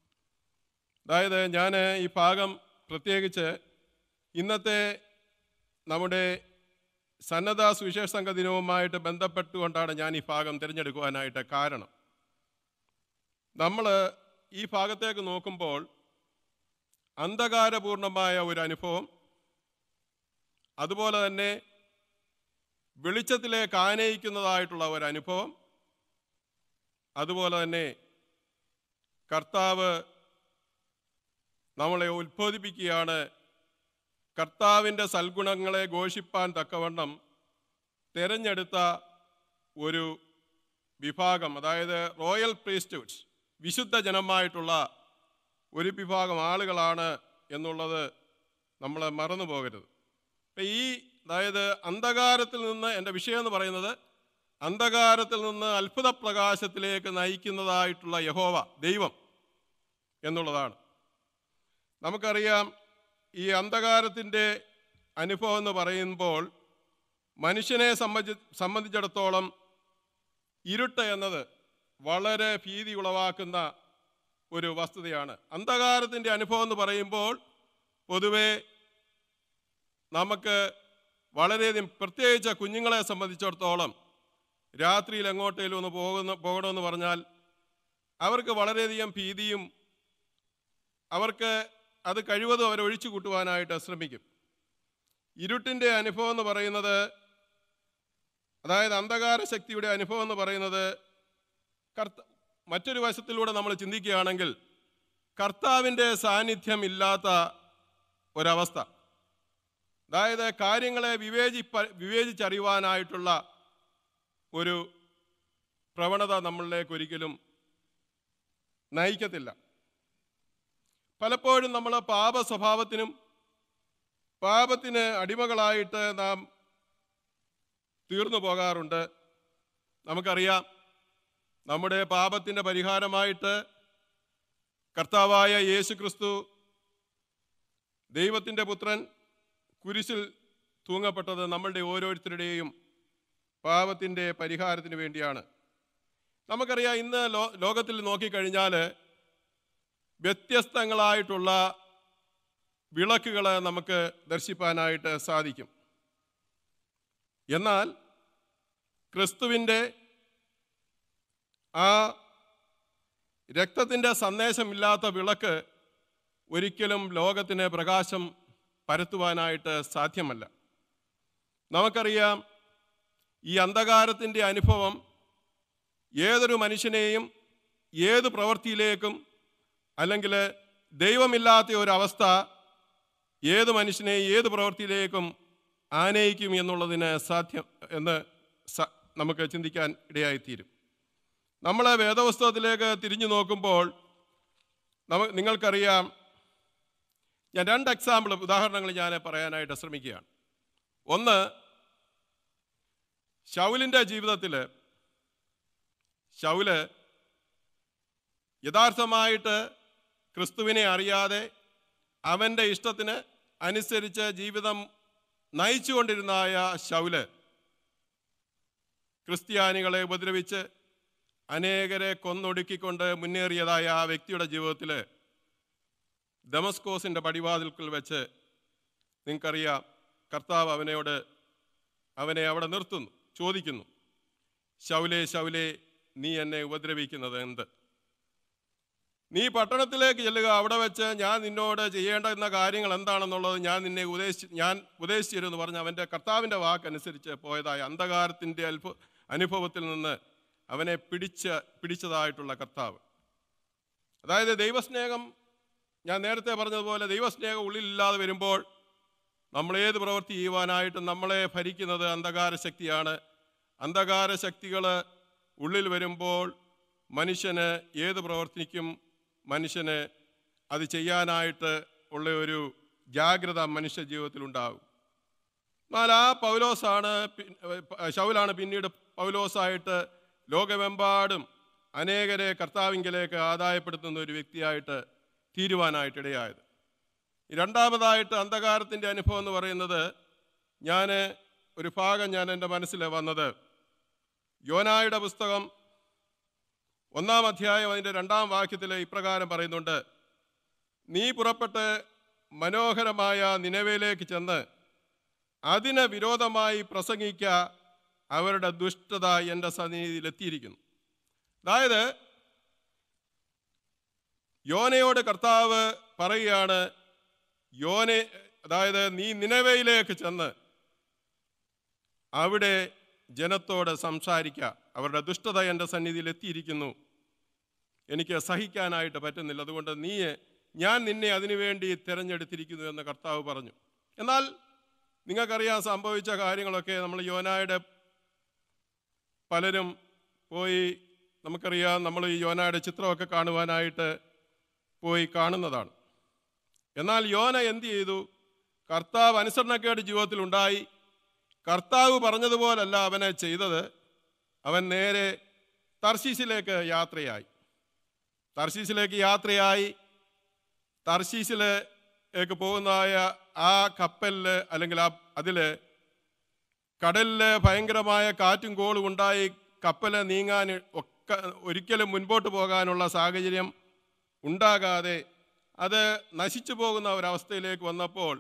അതായത് ഞാൻ ഈ ഭാഗം പ്രത്യേകിച്ച് ഇന്നത്തെ നമ്മുടെ സന്നദ്ധ സുവിശേഷ സംഘ ദിനവുമായിട്ട് ബന്ധപ്പെട്ടുകൊണ്ടാണ് ഞാൻ ഈ ഭാഗം തിരഞ്ഞെടുക്കുവാനായിട്ട് കാരണം നമ്മൾ ഈ ഭാഗത്തേക്ക് നോക്കുമ്പോൾ അന്ധകാരപൂർണമായ ഒരു അനുഭവം അതുപോലെ തന്നെ വെളിച്ചത്തിലേക്ക് ആനയിക്കുന്നതായിട്ടുള്ള ഒരു അനുഭവം അതുപോലെ തന്നെ കർത്താവ് നമ്മളെ ഉത്ബോധിപ്പിക്കുകയാണ് കർത്താവിൻ്റെ സൽഗുണങ്ങളെ ഘോഷിപ്പാൻ തക്കവണ്ണം തിരഞ്ഞെടുത്ത ഒരു വിഭാഗം അതായത് റോയൽ പ്രീസ്റ്റ്ഹുഡ്സ് വിശുദ്ധ ജനമായിട്ടുള്ള ഒരു വിഭാഗം ആളുകളാണ് എന്നുള്ളത് നമ്മൾ മറന്നു പോകരുത് അപ്പം ഈ അതായത് അന്ധകാരത്തിൽ നിന്ന് എൻ്റെ വിഷയം എന്ന് പറയുന്നത് അന്ധകാരത്തിൽ നിന്ന് അത്ഭുത പ്രകാശത്തിലേക്ക് നയിക്കുന്നതായിട്ടുള്ള യഹോവ ദൈവം എന്നുള്ളതാണ് നമുക്കറിയാം ഈ അന്ധകാരത്തിൻ്റെ അനുഭവം എന്ന് പറയുമ്പോൾ മനുഷ്യനെ സംബന്ധി സംബന്ധിച്ചിടത്തോളം ഇരുട്ട് എന്നത് വളരെ ഭീതി ഉളവാക്കുന്ന ഒരു വസ്തുതയാണ് അന്ധകാരത്തിൻ്റെ അനുഭവം എന്ന് പറയുമ്പോൾ പൊതുവെ നമുക്ക് വളരെയധികം പ്രത്യേകിച്ച് കുഞ്ഞുങ്ങളെ സംബന്ധിച്ചിടത്തോളം രാത്രിയിൽ എങ്ങോട്ടേലും ഒന്ന് പോകുന്ന പോകണമെന്ന് പറഞ്ഞാൽ അവർക്ക് വളരെയധികം ഭീതിയും അവർക്ക് അത് കഴിവതും അവർ ഒഴിച്ചു കൂട്ടുവാനായിട്ട് ശ്രമിക്കും ഇരുട്ടിൻ്റെ അനുഭവം എന്ന് പറയുന്നത് അതായത് അന്ധകാര ശക്തിയുടെ അനുഭവം എന്ന് പറയുന്നത് കർത്ത മറ്റൊരു വശത്തിലൂടെ നമ്മൾ ചിന്തിക്കുകയാണെങ്കിൽ കർത്താവിൻ്റെ സാന്നിധ്യം ഇല്ലാത്ത ഒരവസ്ഥ അതായത് കാര്യങ്ങളെ വിവേചിപ്പ വിവേചിച്ചറിയുവാനായിട്ടുള്ള ഒരു പ്രവണത നമ്മളിലേക്ക് ഒരിക്കലും നയിക്കത്തില്ല പലപ്പോഴും നമ്മൾ പാപ സ്വഭാവത്തിനും പാപത്തിന് അടിമകളായിട്ട് നാം തീർന്നു പോകാറുണ്ട് നമുക്കറിയാം നമ്മുടെ പാപത്തിൻ്റെ പരിഹാരമായിട്ട് കർത്താവായ യേശു ക്രിസ്തു ദൈവത്തിൻ്റെ പുത്രൻ കുരിശിൽ തൂങ്ങപ്പെട്ടത് നമ്മളുടെ ഓരോരുത്തരുടെയും പാപത്തിൻ്റെ പരിഹാരത്തിന് വേണ്ടിയാണ് നമുക്കറിയാം ഇന്ന് ലോ ലോകത്തിൽ നോക്കിക്കഴിഞ്ഞാൽ വ്യത്യസ്തങ്ങളായിട്ടുള്ള വിളക്കുകൾ നമുക്ക് ദർശിപ്പാനായിട്ട് സാധിക്കും എന്നാൽ ക്രിസ്തുവിൻ്റെ ആ രക്തത്തിൻ്റെ സന്ദേശമില്ലാത്ത വിളക്ക് ഒരിക്കലും ലോകത്തിന് പ്രകാശം പരത്തുവാനായിട്ട് സാധ്യമല്ല നമുക്കറിയാം ഈ അന്ധകാരത്തിൻ്റെ അനുഭവം ഏതൊരു മനുഷ്യനെയും ഏത് പ്രവൃത്തിയിലേക്കും അല്ലെങ്കിൽ ദൈവമില്ലാത്ത ഒരവസ്ഥ ഏത് മനുഷ്യനെയും ഏത് പ്രവൃത്തിയിലേക്കും ആനയിക്കും എന്നുള്ളതിന് സാധ്യം എന്ന് സ- നമുക്ക് ചിന്തിക്കാൻ ഇടയായിത്തീരും നമ്മൾ വേദപുസ്തകത്തിലേക്ക് തിരിഞ്ഞു നോക്കുമ്പോൾ നമ്മ നിങ്ങൾക്കറിയാം ഞാൻ രണ്ട് എക്സാമ്പിൾ ഉദാഹരണങ്ങൾ ഞാൻ പറയാനായിട്ട് ശ്രമിക്കുകയാണ് ഒന്ന് ഷൗലിൻ്റെ ജീവിതത്തിൽ ഷൗല് യഥാർത്ഥമായിട്ട് ക്രിസ്തുവിനെ അറിയാതെ അവൻ്റെ ഇഷ്ടത്തിന് അനുസരിച്ച് ജീവിതം നയിച്ചുകൊണ്ടിരുന്നായ ശൗല് ക്രിസ്ത്യാനികളെ ഉപദ്രവിച്ച് അനേകരെ കൊന്നൊടുക്കിക്കൊണ്ട് മുന്നേറിയതായ ആ വ്യക്തിയുടെ ജീവിതത്തിൽ ഡെമസ്കോസിൻ്റെ പടിവാതിൽക്കൽ വെച്ച് നിങ്ങൾക്കറിയാം കർത്താവ് അവനോട് അവനെ അവിടെ നിർത്തുന്നു ചോദിക്കുന്നു ശൗലേ ശൗലേ നീ എന്നെ ഉപദ്രവിക്കുന്നത് എന്ത് നീ പട്ടണത്തിലേക്ക് ചെല്ലുക അവിടെ വെച്ച് ഞാൻ നിന്നോട് ചെയ്യേണ്ടുന്ന കാര്യങ്ങൾ എന്താണെന്നുള്ളത് ഞാൻ നിന്നെ ഉപദേശി ഞാൻ ഉപദേശിച്ചിരുന്നു പറഞ്ഞ് അവൻ്റെ കർത്താവിൻ്റെ വാക്കനുസരിച്ച് പോയതായ അന്ധകാരത്തിൻ്റെ അത്ഭു അനുഭവത്തിൽ നിന്ന് അവനെ പിടിച്ച പിടിച്ചതായിട്ടുള്ള കർത്താവ് അതായത് ദൈവസ്നേഹം ഞാൻ നേരത്തെ പറഞ്ഞതുപോലെ ദൈവസ്നേഹം ഉള്ളിലില്ലാതെ വരുമ്പോൾ നമ്മൾ ഏത് പ്രവൃത്തി ചെയ്യുവാനായിട്ടും നമ്മളെ ഭരിക്കുന്നത് അന്ധകാര ശക്തിയാണ് അന്ധകാര ശക്തികൾ ഉള്ളിൽ വരുമ്പോൾ മനുഷ്യന് ഏത് പ്രവർത്തിക്കും മനുഷ്യന് അത് ചെയ്യാനായിട്ട് ഉള്ള ഒരു ജാഗ്രത മനുഷ്യ ജീവിതത്തിൽ ഉണ്ടാകും എന്നാൽ ആ പൗലോസാണ് പി- ഏഹ് ശൗലാണ് പിന്നീട് പൗലോസായിട്ട് ലോകമെമ്പാടും അനേകരെ കർത്താവിങ്കലേക്ക് ആദായപ്പെടുത്തുന്ന ഒരു വ്യക്തിയായിട്ട് തീരുവാനായിട്ട് ഇടയായത് രണ്ടാമതായിട്ട് അന്ധകാരത്തിൻ്റെ അനുഭവം എന്ന് പറയുന്നത് ഞാൻ ഒരു ഭാഗം ഞാൻ എൻ്റെ മനസ്സിൽ വന്നത് യോനായുടെ പുസ്തകം ഒന്നാം അധ്യായം അതിൻ്റെ രണ്ടാം വാക്യത്തിൽ ഇപ്രകാരം പറയുന്നുണ്ട് നീ പുറപ്പെട്ട് മനോഹരമായ നിലവിലേക്ക് ചെന്ന് അതിന് വിരോധമായി പ്രസംഗിക്ക അവരുടെ ദുഷ്ടത എൻ്റെ സന്നിധിയിൽ എത്തിയിരിക്കുന്നു അതായത് യോനയോട് കർത്താവ് പറയുകയാണ് യോനെ അതായത് നീ നിലവയിലേക്ക് ചെന്ന് അവിടെ ജനത്തോട് സംസാരിക്കുക അവരുടെ ദുഷ്ടത എൻ്റെ സന്നിധിയിൽ എത്തിയിരിക്കുന്നു എനിക്ക് സഹിക്കാനായിട്ട് പറ്റുന്നില്ല അതുകൊണ്ട് നീ ഞാൻ നിന്നെ അതിനുവേണ്ടി തിരഞ്ഞെടുത്തിരിക്കുന്നു എന്ന് കർത്താവ് പറഞ്ഞു എന്നാൽ നിങ്ങൾക്കറിയാൻ സംഭവിച്ച കാര്യങ്ങളൊക്കെ നമ്മൾ യോനായുടെ പലരും പോയി നമുക്കറിയാം നമ്മൾ ഈ യോനയുടെ ചിത്രമൊക്കെ കാണുവാനായിട്ട് പോയി കാണുന്നതാണ് എന്നാൽ യോന എന്ത് ചെയ്തു കർത്താവ് അനുസരണക്കേട് ജീവിതത്തിൽ ഉണ്ടായി കർത്താവ് പറഞ്ഞതുപോലല്ല അവനെ ചെയ്തത് അവൻ നേരെ തർശീസിലേക്ക് യാത്രയായി തർശീസിലേക്ക് യാത്രയായി തർശീസിലേക്ക് പോകുന്നതായ ആ കപ്പലിൽ അല്ലെങ്കിൽ ആ അതിൽ കടലിൽ ഭയങ്കരമായ കാറ്റും കോളും ഉണ്ടായി കപ്പൽ നീങ്ങാൻ ഒക്കെ ഒരിക്കലും മുൻപോട്ട് പോകാനുള്ള സാഹചര്യം ഉണ്ടാകാതെ അത് നശിച്ചു പോകുന്ന ഒരവസ്ഥയിലേക്ക് വന്നപ്പോൾ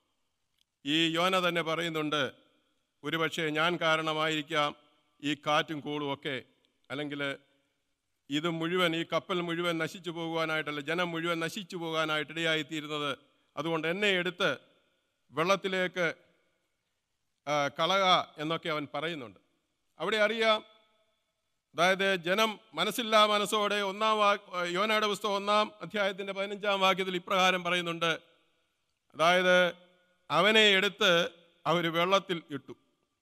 ഈ യോന തന്നെ പറയുന്നുണ്ട് ഒരുപക്ഷെ ഞാൻ കാരണമായിരിക്കാം ഈ കാറ്റും കോളും ഒക്കെ അല്ലെങ്കിൽ ഇത് മുഴുവൻ ഈ കപ്പൽ മുഴുവൻ നശിച്ചു പോകുവാനായിട്ടല്ല ജനം മുഴുവൻ നശിച്ചു പോകാനായിട്ട് ഇടയായിത്തീരുന്നത് അതുകൊണ്ട് എന്നെ എടുത്ത് വെള്ളത്തിലേക്ക് ആ, കളക എന്നൊക്കെ അവൻ പറയുന്നുണ്ട് അവിടെ അറിയാം അതായത് ജനം മനസ്സില്ലാ മനസ്സോടെ ഒന്നാം വാ യോനയുടെ പുസ്തകം ഒന്നാം അധ്യായത്തിൻ്റെ പതിനഞ്ചാം വാക്യത്തിൽ ഇപ്രകാരം പറയുന്നുണ്ട് അതായത് അവനെ എടുത്ത് അവർ വെള്ളത്തിൽ ഇട്ടു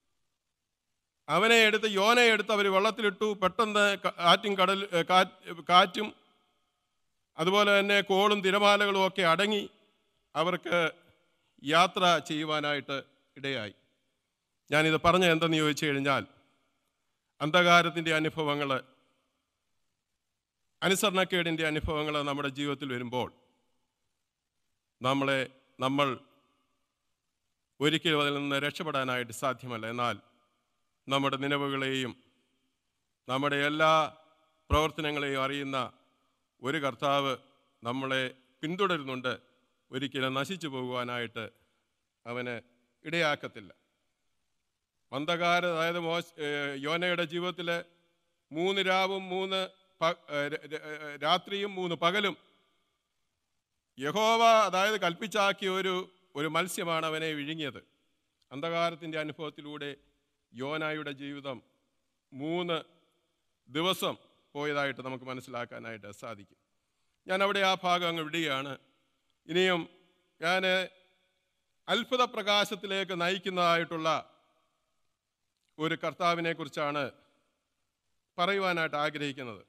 അവനെ എടുത്ത് യോനയെ എടുത്ത് അവർ വെള്ളത്തിലിട്ടു പെട്ടെന്ന് ക- കാറ്റും കടൽ ഏ, കാറ്റ് കാറ്റും അതുപോലെ തന്നെ കോളും തിരമാലകളും ഒക്കെ അടങ്ങി അവർക്ക് യാത്ര ചെയ്യുവാനായിട്ട് ഇടയായി ഞാനിത് പറഞ്ഞ എന്തെന്ന് ചോദിച്ചു കഴിഞ്ഞാൽ അന്ധകാരത്തിൻ്റെ അനുഭവങ്ങൾ അനുസരണക്കേടിൻ്റെ അനുഭവങ്ങൾ നമ്മുടെ ജീവിതത്തിൽ വരുമ്പോൾ നമ്മളെ നമ്മൾ ഒരിക്കലും അതിൽ നിന്ന് രക്ഷപ്പെടാനായിട്ട് സാധ്യമല്ല എന്നാൽ നമ്മുടെ നിലവുകളെയും നമ്മുടെ എല്ലാ പ്രവർത്തനങ്ങളെയും അറിയുന്ന ഒരു കർത്താവ് നമ്മളെ പിന്തുടരുന്നുണ്ട് ഒരിക്കലും നശിച്ചു പോകുവാനായിട്ട് അവന് ഇടയാക്കത്തില്ല അന്ധകാര അതായത് മോശ ഏഹ് യോനയുടെ ജീവിതത്തിൽ മൂന്ന് രാവും മൂന്ന് പ- ഏഹ് ര- ര- ഏഹ് രാത്രിയും മൂന്ന് പകലും യഹോവ അതായത് കൽപ്പിച്ചാക്കിയ ഒരു ഒരു മത്സ്യമാണ് അവനെ വിഴുങ്ങിയത് അന്ധകാരത്തിൻ്റെ അനുഭവത്തിലൂടെ യോനായുടെ ജീവിതം മൂന്ന് ദിവസം പോയതായിട്ട് നമുക്ക് മനസ്സിലാക്കാനായിട്ട് സാധിക്കും ഞാൻ അവിടെ ആ ഭാഗം അങ്ങ് വിടുകയാണ് ഇനിയും ഞാൻ അത്ഭുത പ്രകാശത്തിലേക്ക് നയിക്കുന്നതായിട്ടുള്ള ഒരു കർത്താവിനെ കുറിച്ചാണ് പറയുവാനായിട്ട് ആഗ്രഹിക്കുന്നത്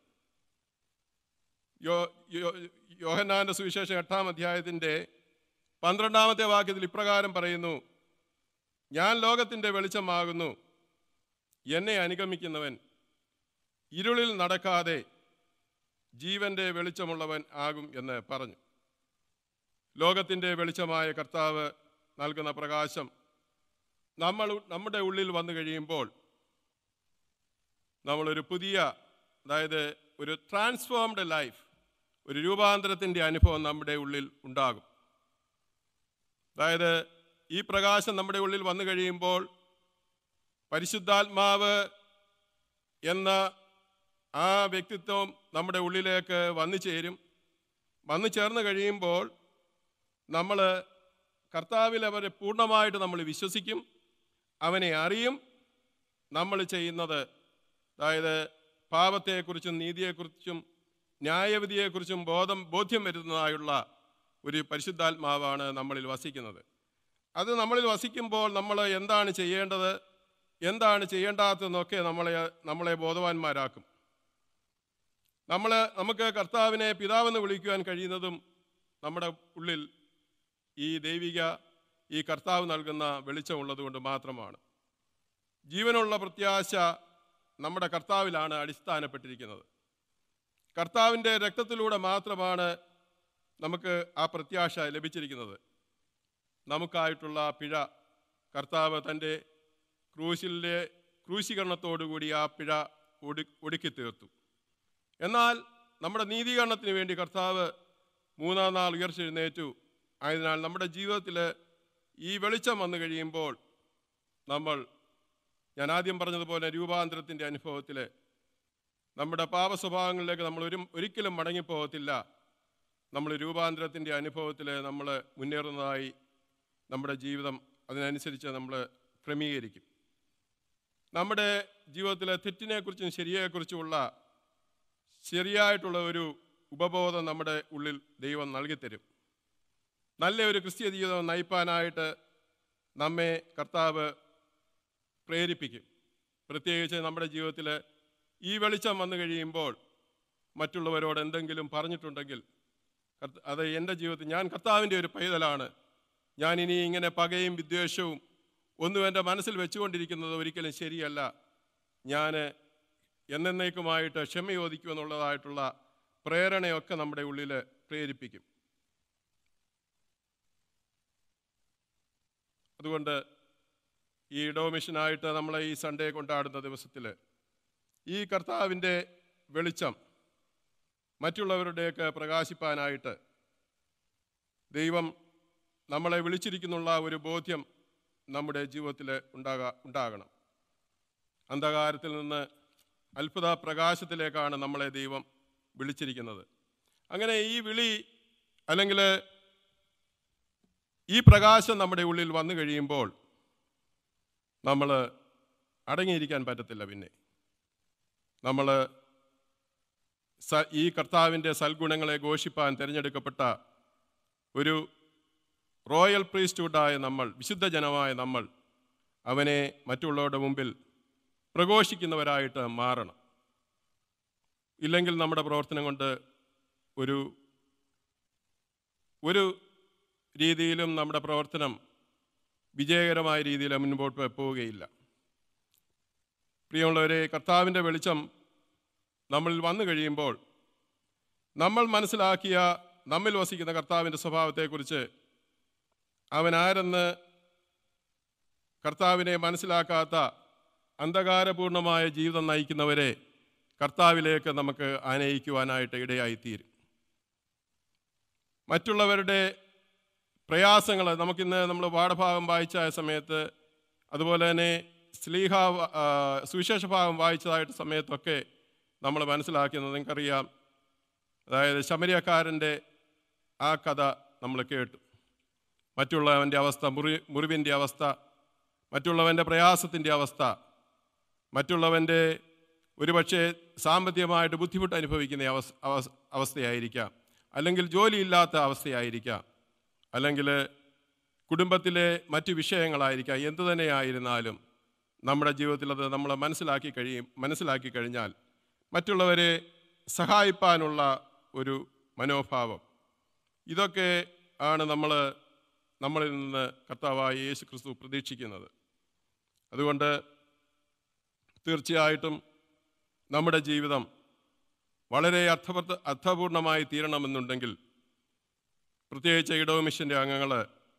യോ യോ യോഹന്നാൻ്റെ സുവിശേഷം എട്ടാം അധ്യായത്തിൻ്റെ പന്ത്രണ്ടാമത്തെ വാക്യത്തിൽ ഇപ്രകാരം പറയുന്നു ഞാൻ ലോകത്തിൻ്റെ വെളിച്ചമാകുന്നു എന്നെ അനുഗമിക്കുന്നവൻ ഇരുളിൽ നടക്കാതെ ജീവന്റെ വെളിച്ചമുള്ളവൻ ആകും എന്ന് പറഞ്ഞു ലോകത്തിൻ്റെ വെളിച്ചമായ കർത്താവ് നൽകുന്ന പ്രകാശം നമ്മൾ നമ്മുടെ ഉള്ളിൽ വന്നു കഴിയുമ്പോൾ നമ്മളൊരു പുതിയ അതായത് ഒരു ട്രാൻസ്ഫോംഡ് ലൈഫ് ഒരു രൂപാന്തരത്തിൻ്റെ അനുഭവം നമ്മുടെ ഉള്ളിൽ ഉണ്ടാകും അതായത് ഈ പ്രകാശം നമ്മുടെ ഉള്ളിൽ വന്നു കഴിയുമ്പോൾ പരിശുദ്ധാത്മാവ് എന്ന ആ വ്യക്തിത്വം നമ്മുടെ ഉള്ളിലേക്ക് വന്നു ചേരും വന്നു ചേർന്ന് കഴിയുമ്പോൾ നമ്മൾ കർത്താവിൽ അവരെ പൂർണ്ണമായിട്ട് നമ്മൾ വിശ്വസിക്കും അവനെ അറിയും നമ്മൾ ചെയ്യുന്നത് അതായത് പാപത്തെക്കുറിച്ചും നീതിയെക്കുറിച്ചും ന്യായവിധിയെക്കുറിച്ചും ബോധം ബോധ്യം വരുന്നതായുള്ള ഒരു പരിശുദ്ധാത്മാവാണ് നമ്മളിൽ വസിക്കുന്നത് അത് നമ്മളിൽ വസിക്കുമ്പോൾ നമ്മൾ എന്താണ് ചെയ്യേണ്ടത് എന്താണ് ചെയ്യേണ്ടാത്തതെന്നൊക്കെ നമ്മളെ നമ്മളെ ബോധവാന്മാരാക്കും നമ്മൾ നമുക്ക് കർത്താവിനെ പിതാവെന്ന് വിളിക്കുവാൻ കഴിയുന്നതും നമ്മുടെ ഉള്ളിൽ ഈ ദൈവിക ഈ കർത്താവ് നൽകുന്ന വെളിച്ചമുള്ളത് കൊണ്ട് മാത്രമാണ് ജീവനുള്ള പ്രത്യാശ നമ്മുടെ കർത്താവിലാണ് അടിസ്ഥാനപ്പെട്ടിരിക്കുന്നത് കർത്താവിൻ്റെ രക്തത്തിലൂടെ മാത്രമാണ് നമുക്ക് ആ പ്രത്യാശ ലഭിച്ചിരിക്കുന്നത് നമുക്കായിട്ടുള്ള പിഴ കർത്താവ് തൻ്റെ ക്രൂശിലെ ക്രൂശീകരണത്തോടുകൂടി ആ പിഴ ഒടു ഒടുക്കി തീർത്തു എന്നാൽ നമ്മുടെ നീതീകരണത്തിന് വേണ്ടി കർത്താവ് മൂന്നാം നാൾ ഉയർച്ചെഴുന്നേറ്റു ആയതിനാൽ നമ്മുടെ ജീവിതത്തിൽ ഈ വെളിച്ചം വന്നു കഴിയുമ്പോൾ നമ്മൾ ഞാൻ ആദ്യം പറഞ്ഞതുപോലെ രൂപാന്തരത്തിൻ്റെ അനുഭവത്തിൽ നമ്മുടെ പാപ സ്വഭാവങ്ങളിലേക്ക് നമ്മൾ ഒരു ഒരിക്കലും മടങ്ങിപ്പോകത്തില്ല നമ്മൾ രൂപാന്തരത്തിൻ്റെ അനുഭവത്തിൽ നമ്മൾ മുന്നേറുന്നതായി നമ്മുടെ ജീവിതം അതിനനുസരിച്ച് നമ്മൾ ക്രമീകരിക്കും നമ്മുടെ ജീവിതത്തിലെ തെറ്റിനെക്കുറിച്ചും ശരിയെക്കുറിച്ചുമുള്ള ശരിയായിട്ടുള്ള ഒരു ഉപബോധം നമ്മുടെ ഉള്ളിൽ ദൈവം നൽകിത്തരും നല്ല ഒരു ക്രിസ്തീയ ജീവിതം നയിപ്പാനായിട്ട് നമ്മെ കർത്താവ് പ്രേരിപ്പിക്കും പ്രത്യേകിച്ച് നമ്മുടെ ജീവിതത്തിൽ ഈ വെളിച്ചം വന്നു കഴിയുമ്പോൾ മറ്റുള്ളവരോട് എന്തെങ്കിലും പറഞ്ഞിട്ടുണ്ടെങ്കിൽ കർത്ത- അത് എൻ്റെ ജീവിതത്തിൽ ഞാൻ കർത്താവിൻ്റെ ഒരു പൈതലാണ് ഞാൻ ഇനി ഇങ്ങനെ പകയും വിദ്വേഷവും ഒന്നും എൻ്റെ മനസ്സിൽ വെച്ചുകൊണ്ടിരിക്കുന്നത് ഒരിക്കലും ശരിയല്ല ഞാൻ എന്നേക്കുമായിട്ട് ക്ഷമ ചോദിക്കുമെന്നുള്ളതായിട്ടുള്ള പ്രേരണയൊക്കെ നമ്മുടെ ഉള്ളിൽ പ്രേരിപ്പിക്കും അതുകൊണ്ട് ഈ ഇടോ മിഷനായിട്ട് നമ്മൾ ഈ സൺഡേ കൊണ്ടാടുന്ന ദിവസത്തിൽ ഈ കർത്താവിൻ്റെ വെളിച്ചം മറ്റുള്ളവരുടെയൊക്കെ പ്രകാശിപ്പാനായിട്ട് ദൈവം നമ്മളെ വിളിച്ചിരിക്കുന്നുള്ള ഒരു ബോധ്യം നമ്മുടെ ജീവിതത്തിൽ ഉണ്ടാകാ ഉണ്ടാകണം അന്ധകാരത്തിൽ നിന്ന് അത്ഭുത പ്രകാശത്തിലേക്കാണ് നമ്മളെ ദൈവം വിളിച്ചിരിക്കുന്നത് അങ്ങനെ ഈ വിളി അല്ലെങ്കിൽ ഈ പ്രകാശം നമ്മുടെ ഉള്ളിൽ വന്നു കഴിയുമ്പോൾ നമ്മൾ അടങ്ങിയിരിക്കാൻ പറ്റത്തില്ല പിന്നെ നമ്മൾ സ ഈ കർത്താവിൻ്റെ സൽഗുണങ്ങളെ ഘോഷിപ്പാൻ തിരഞ്ഞെടുക്കപ്പെട്ട ഒരു റോയൽ പ്രീസ്റ്റ്ഹുഡായ നമ്മൾ വിശുദ്ധ ജനമായ നമ്മൾ അവനെ മറ്റുള്ളവരുടെ മുമ്പിൽ പ്രഘോഷിക്കുന്നവരായിട്ട് മാറണം ഇല്ലെങ്കിൽ നമ്മുടെ പ്രവർത്തനം കൊണ്ട് ഒരു ഒരു രീതിയിലും നമ്മുടെ പ്രവർത്തനം വിജയകരമായ രീതിയിൽ മുൻപോട്ട് പോവുകയില്ല പ്രിയമുള്ളവരെ കർത്താവിൻ്റെ വെളിച്ചം നമ്മളിൽ വന്നു കഴിയുമ്പോൾ നമ്മൾ മനസ്സിലാക്കിയ നമ്മിൽ വസിക്കുന്ന കർത്താവിൻ്റെ സ്വഭാവത്തെക്കുറിച്ച് അവൻ ആരെന്ന് കർത്താവിനെ മനസ്സിലാക്കാത്ത അന്ധകാരപൂർണമായ ജീവിതം നയിക്കുന്നവരെ കർത്താവിലേക്ക് നമുക്ക് ആനയിക്കുവാനായിട്ട് ഇടയായിത്തീരും മറ്റുള്ളവരുടെ പ്രയാസങ്ങൾ നമുക്കിന്ന് നമ്മൾ പാഠഭാഗം വായിച്ച സമയത്ത് അതുപോലെ തന്നെ സ്ലീഹ ആ, സുവിശേഷ ഭാഗം വായിച്ചതായിട്ട് സമയത്തൊക്കെ നമ്മൾ മനസ്സിലാക്കുന്നത് നിങ്ങൾക്കറിയാം അതായത് ശമരിയക്കാരൻ്റെ ആ കഥ നമ്മൾ കേട്ടു മറ്റുള്ളവൻ്റെ അവസ്ഥ മുറി മുറിവിൻ്റെ അവസ്ഥ മറ്റുള്ളവൻ്റെ പ്രയാസത്തിൻ്റെ അവസ്ഥ മറ്റുള്ളവൻ്റെ ഒരുപക്ഷെ സാമ്പത്തികമായിട്ട് ബുദ്ധിമുട്ട് അനുഭവിക്കുന്ന അവസ് അവസ് അവസ്ഥയായിരിക്കാം അല്ലെങ്കിൽ ജോലിയില്ലാത്ത അവസ്ഥയായിരിക്കാം അല്ലെങ്കിൽ കുടുംബത്തിലെ മറ്റു വിഷയങ്ങളായിരിക്കാം എന്തു തന്നെയായിരുന്നാലും നമ്മുടെ ജീവിതത്തിൽ അത് നമ്മൾ മനസ്സിലാക്കി കഴിയും മനസ്സിലാക്കി കഴിഞ്ഞാൽ മറ്റുള്ളവരെ സഹായിപ്പാനുള്ള ഒരു മനോഭാവം ഇതൊക്കെ ആണ് നമ്മൾ നമ്മളിൽ നിന്ന് കർത്താവായ യേശു ക്രിസ്തു പ്രതീക്ഷിക്കുന്നത് അതുകൊണ്ട് തീർച്ചയായിട്ടും നമ്മുടെ ജീവിതം വളരെ അർത്ഥപൂർത്ത അർത്ഥപൂർണമായി തീരണമെന്നുണ്ടെങ്കിൽ പ്രത്യേകിച്ച് ഇടവ് മിഷൻ്റെ അംഗങ്ങൾ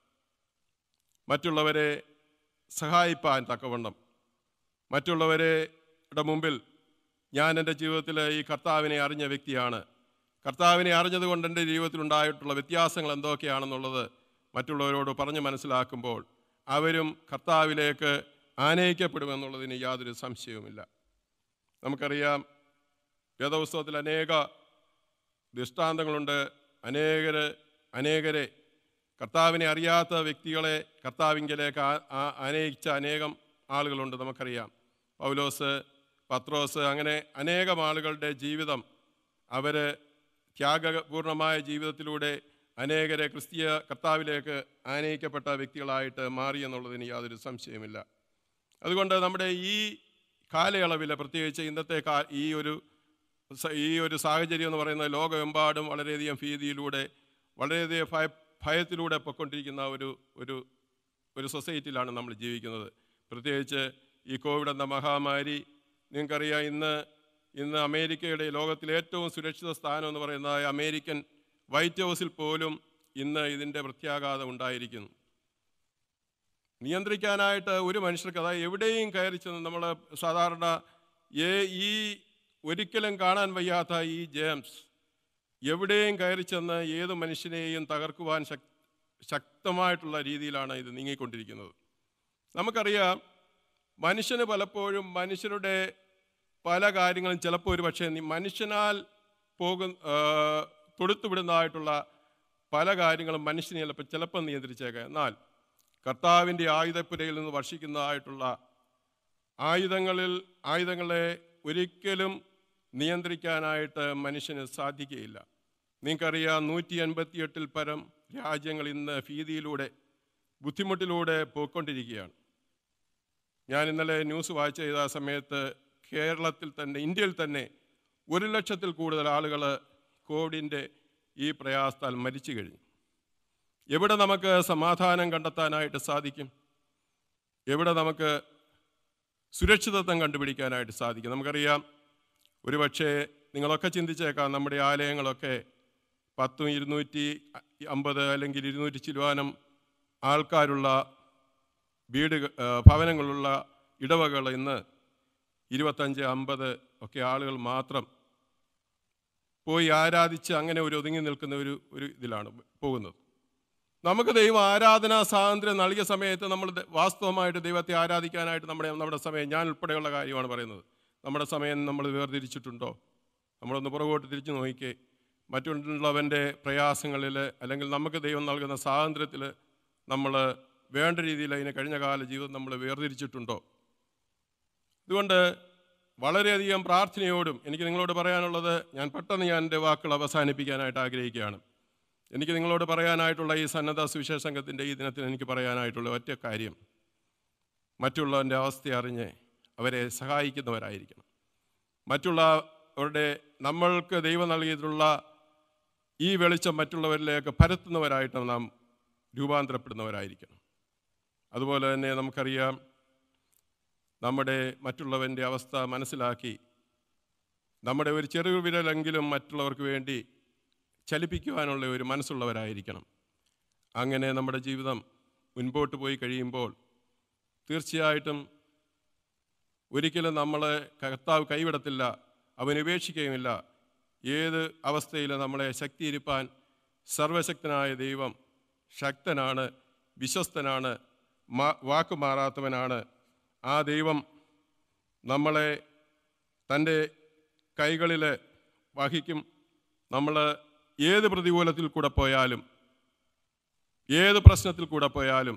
മറ്റുള്ളവരെ സഹായിപ്പാൻ തക്കവണ്ണം മറ്റുള്ളവരുടെ മുമ്പിൽ ഞാൻ എൻ്റെ ജീവിതത്തിൽ ഈ കർത്താവിനെ അറിഞ്ഞ വ്യക്തിയാണ് കർത്താവിനെ അറിഞ്ഞതുകൊണ്ട് എൻ്റെ ജീവിതത്തിൽ ഉണ്ടായിട്ടുള്ള വ്യത്യാസങ്ങൾ എന്തൊക്കെയാണെന്നുള്ളത് മറ്റുള്ളവരോട് പറഞ്ഞ് മനസ്സിലാക്കുമ്പോൾ അവരും കർത്താവിലേക്ക് ആനയിക്കപ്പെടുമെന്നുള്ളതിന് യാതൊരു സംശയവുമില്ല നമുക്കറിയാം വേദപുസ്തകത്തിൽ അനേക ദൃഷ്ടാന്തങ്ങളുണ്ട് അനേകര് അനേകരെ കർത്താവിനെ അറിയാത്ത വ്യക്തികളെ കർത്താവിങ്കലേക്ക് ആ- ആ- ആനയിച്ച അനേകം ആളുകളുണ്ട് നമുക്കറിയാം പൗലോസ് പത്രോസ് അങ്ങനെ അനേകം ആളുകളുടെ ജീവിതം അവർ ത്യാഗപൂർണമായ ജീവിതത്തിലൂടെ അനേകരെ ക്രിസ്തീയ കർത്താവിലേക്ക് ആനയിക്കപ്പെട്ട വ്യക്തികളായിട്ട് മാറി എന്നുള്ളതിന് യാതൊരു സംശയമില്ല അതുകൊണ്ട് നമ്മുടെ ഈ കാലയളവിൽ പ്രത്യേകിച്ച് ഇന്നത്തെ കാ ഈ ഒരു സ- ഈ ഒരു സാഹചര്യം എന്ന് പറയുന്നത് ലോകമെമ്പാടും വളരെയധികം ഭീതിയിലൂടെ വളരെയധികം ഭയ ഭയത്തിലൂടെ പൊയ്ക്കൊണ്ടിരിക്കുന്ന ഒരു ഒരു ഒരു സൊസൈറ്റിയിലാണ് നമ്മൾ ജീവിക്കുന്നത് പ്രത്യേകിച്ച് ഈ കോവിഡ് എന്ന മഹാമാരി നിങ്ങൾക്കറിയാം ഇന്ന് ഇന്ന് അമേരിക്കയുടെ ലോകത്തിലെ ഏറ്റവും സുരക്ഷിത സ്ഥാനം എന്ന് പറയുന്നത് അമേരിക്കൻ വൈറ്റ് ഹൗസിൽ പോലും ഇന്ന് ഇതിൻ്റെ പ്രത്യാഘാതം ഉണ്ടായിരിക്കുന്നു നിയന്ത്രിക്കാനായിട്ട് ഒരു മനുഷ്യർക്ക് അതായത് എവിടെയും കയറി ചെന്ന് നമ്മൾ സാധാരണ ഏ ഈ ഒരിക്കലും കാണാൻ വയ്യാത്ത ഈ ജെയിംസ് എവിടെയും കയറി ചെന്ന് ഏത് മനുഷ്യനെയും തകർക്കുവാൻ ശക് ശക്തമായിട്ടുള്ള രീതിയിലാണ് ഇത് നീങ്ങിക്കൊണ്ടിരിക്കുന്നത് നമുക്കറിയാം മനുഷ്യന് പലപ്പോഴും മനുഷ്യരുടെ പല കാര്യങ്ങളും ചിലപ്പോൾ ഒരു പക്ഷേ നി- മനുഷ്യനാൽ പോകും തൊടുത്തുവിടുന്നതായിട്ടുള്ള പല കാര്യങ്ങളും മനുഷ്യനെ ചിലപ്പോൾ ചിലപ്പോൾ നിയന്ത്രിച്ചേക്കാം എന്നാൽ കർത്താവിൻ്റെ ആയുധപ്പുരയിൽ നിന്ന് വർഷിക്കുന്നതായിട്ടുള്ള ആയുധങ്ങളിൽ ആയുധങ്ങളെ ഒരിക്കലും നിയന്ത്രിക്കാനായിട്ട് മനുഷ്യന് സാധിക്കുകയില്ല നിങ്ങൾക്കറിയാം നൂറ്റി എൺപത്തിയെട്ടിൽ പരം രാജ്യങ്ങൾ ഇന്ന് ഭീതിയിലൂടെ ബുദ്ധിമുട്ടിലൂടെ പോയിക്കൊണ്ടിരിക്കുകയാണ് ഞാൻ ഇന്നലെ ന്യൂസ് വായിച്ച ചെയ്ത സമയത്ത് കേരളത്തിൽ തന്നെ ഇന്ത്യയിൽ തന്നെ ഒരു ലക്ഷത്തിൽ കൂടുതൽ ആളുകൾ കോവിഡിൻ്റെ ഈ പ്രയാസത്താൽ മരിച്ചു കഴിഞ്ഞു എവിടെ നമുക്ക് സമാധാനം കണ്ടെത്താനായിട്ട് സാധിക്കും എവിടെ നമുക്ക് സുരക്ഷിതത്വം കണ്ടുപിടിക്കാനായിട്ട് സാധിക്കും നമുക്കറിയാം ഒരുപക്ഷെ നിങ്ങളൊക്കെ ചിന്തിച്ചേക്കാം നമ്മുടെ ആലയങ്ങളൊക്കെ പത്തും ഇരുന്നൂറ്റി അമ്പത് അല്ലെങ്കിൽ ഇരുന്നൂറ്റി ചില്ലുവാനം ആൾക്കാരുള്ള വീട് ഭവനങ്ങളുള്ള ഇടവകൾ ഇന്ന് ഇരുപത്തഞ്ച് അമ്പത് ഒക്കെ ആളുകൾ മാത്രം പോയി ആരാധിച്ച് അങ്ങനെ ഒരു ഒതുങ്ങി നിൽക്കുന്ന ഒരു ഒരു ഇതിലാണ് പോകുന്നത് നമുക്ക് ദൈവം ആരാധനാ സ്വാതന്ത്ര്യം നൽകിയ സമയത്ത് നമ്മൾ ദ- വാസ്തവമായിട്ട് ദൈവത്തെ ആരാധിക്കാനായിട്ട് നമ്മുടെ നമ്മുടെ സമയം ഞാൻ ഉൾപ്പെടെയുള്ള കാര്യമാണ് പറയുന്നത് നമ്മുടെ സമയം നമ്മൾ വേർതിരിച്ചിട്ടുണ്ടോ നമ്മളൊന്ന് പുറകോട്ട് തിരിച്ചു നോക്കിക്കേ മറ്റുള്ളവൻ്റെ പ്രയാസങ്ങളിൽ അല്ലെങ്കിൽ നമുക്ക് ദൈവം നൽകുന്ന സ്വാതന്ത്ര്യത്തിൽ നമ്മൾ വേണ്ട രീതിയിൽ അതിന് കഴിഞ്ഞ കാല ജീവിതം നമ്മൾ വേർതിരിച്ചിട്ടുണ്ടോ അതുകൊണ്ട് വളരെയധികം പ്രാർത്ഥനയോടും എനിക്ക് നിങ്ങളോട് പറയാനുള്ളത് ഞാൻ പെട്ടെന്ന് ഞാൻ എൻ്റെ വാക്കുകൾ അവസാനിപ്പിക്കാനായിട്ട് ആഗ്രഹിക്കുകയാണ് എനിക്ക് നിങ്ങളോട് പറയാനായിട്ടുള്ള ഈ സന്നദ്ധ സുവിശേഷ സംഘത്തിൻ്റെ ഈ ദിനത്തിൽ എനിക്ക് പറയാനായിട്ടുള്ള ഒറ്റ കാര്യം മറ്റുള്ളവൻ്റെ അവസ്ഥ അറിഞ്ഞ് അവരെ സഹായിക്കുന്നവരായിരിക്കണം മറ്റുള്ളവരുടെ നമ്മൾക്ക് ദൈവം നൽകിയിട്ടുള്ള ഈ വെളിച്ചം മറ്റുള്ളവരിലേക്ക് പരത്തുന്നവരായിട്ട് നാം രൂപാന്തരപ്പെടുന്നവരായിരിക്കണം അതുപോലെ തന്നെ നമുക്കറിയാം നമ്മുടെ മറ്റുള്ളവൻ്റെ അവസ്ഥ മനസ്സിലാക്കി നമ്മുടെ ഒരു ചെറു വിരലെങ്കിലും മറ്റുള്ളവർക്ക് വേണ്ടി ചലിപ്പിക്കുവാനുള്ള ഒരു മനസ്സുള്ളവരായിരിക്കണം അങ്ങനെ നമ്മുടെ ജീവിതം മുൻപോട്ട് പോയി കഴിയുമ്പോൾ തീർച്ചയായിട്ടും ഒരിക്കലും നമ്മളെ കർത്താവ് കൈവിടത്തില്ല അവൻ ഉപേക്ഷിക്കുകയുമില്ല ഏത് അവസ്ഥയിൽ നമ്മളെ ശക്തിയിരിപ്പാൻ സർവശക്തനായ ദൈവം ശക്തനാണ് വിശ്വസ്തനാണ് മാ വാക്ക് മാറാത്തവനാണ് ആ ദൈവം നമ്മളെ തൻ്റെ കൈകളിൽ വഹിക്കും നമ്മൾ ഏത് പ്രതികൂലത്തിൽ കൂടെ പോയാലും ഏത് പ്രശ്നത്തിൽ കൂടെ പോയാലും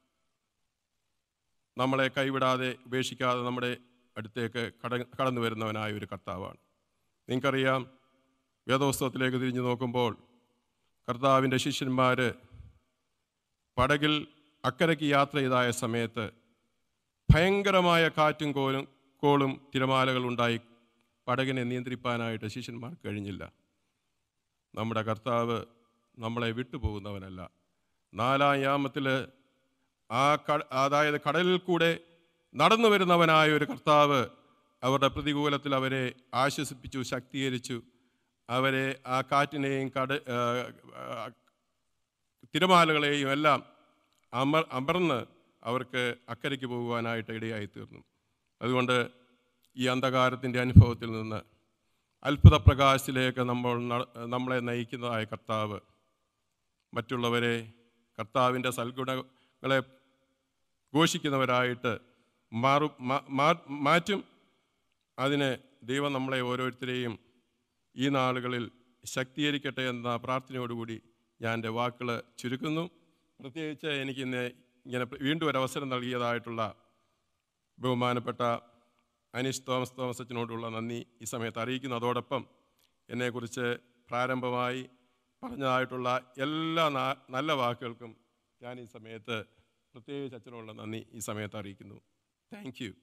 നമ്മളെ കൈവിടാതെ ഉപേക്ഷിക്കാതെ നമ്മുടെ അടുത്തേക്ക് കട കടന്നു വരുന്നവനായ ഒരു കർത്താവാണ് നിങ്ങൾക്കറിയാം വേദോത്സവത്തിലേക്ക് തിരിഞ്ഞു നോക്കുമ്പോൾ കർത്താവിൻ്റെ ശിഷ്യന്മാർ പടകിൽ അക്കരയ്ക്ക് യാത്ര ചെയ്തായ സമയത്ത് ഭയങ്കരമായ കാറ്റും കോലും കോളും തിരമാലകൾ ഉണ്ടായി പടകിനെ നിയന്ത്രിപ്പാനായിട്ട് ശിഷ്യന്മാർക്ക് കഴിഞ്ഞില്ല നമ്മുടെ കർത്താവ് നമ്മളെ വിട്ടുപോകുന്നവനല്ല നാലാം യാമത്തിൽ ആ ക അതായത് കടലിൽ കൂടെ നടന്നു വരുന്നവനായ ഒരു കർത്താവ് അവരുടെ പ്രതികൂലത്തിൽ അവരെ ആശ്വസിപ്പിച്ചു ശക്തീകരിച്ചു അവരെ ആ കാറ്റിനെയും കട ആ, ആ, തിരമാലകളെയും എല്ലാം അമർ അമർന്ന് അവർക്ക് അക്കരയ്ക്ക് പോകുവാനായിട്ട് ഇടയായി തീർന്നു അതുകൊണ്ട് ഈ അന്ധകാരത്തിൻ്റെ അനുഭവത്തിൽ നിന്ന് അത്ഭുത പ്രകാശത്തിലേക്ക് നമ്മൾ ന- നമ്മളെ നയിക്കുന്നതായ കർത്താവ് മറ്റുള്ളവരെ കർത്താവിൻ്റെ സൽഗുണങ്ങളെ ഘോഷിക്കുന്നവരായിട്ട് മാറും മാ- മാ- മാറ്റും അതിന് ദൈവം നമ്മളെ ഓരോരുത്തരെയും ഈ നാളുകളിൽ ശക്തീകരിക്കട്ടെ എന്ന പ്രാർത്ഥനയോടുകൂടി ഞാൻ എൻ്റെ വാക്കുകൾ ചുരുക്കുന്നു പ്രത്യേകിച്ച് എനിക്കിന്ന് ഇങ്ങനെ വീണ്ടും ഒരു അവസരം നൽകിയതായിട്ടുള്ള ബഹുമാനപ്പെട്ട അനീഷ് തോമസ് തോമസ് അച്ഛനോടുള്ള നന്ദി ഈ സമയത്ത് അറിയിക്കുന്നു അതോടൊപ്പം എന്നെക്കുറിച്ച് പ്രാരംഭമായി പറഞ്ഞതായിട്ടുള്ള എല്ലാ നാ- നല്ല വാക്കുകൾക്കും ഞാൻ ഈ സമയത്ത് പ്രത്യേകിച്ച് അച്ഛനോടുള്ള നന്ദി ഈ സമയത്ത് അറിയിക്കുന്നു താങ്ക് യു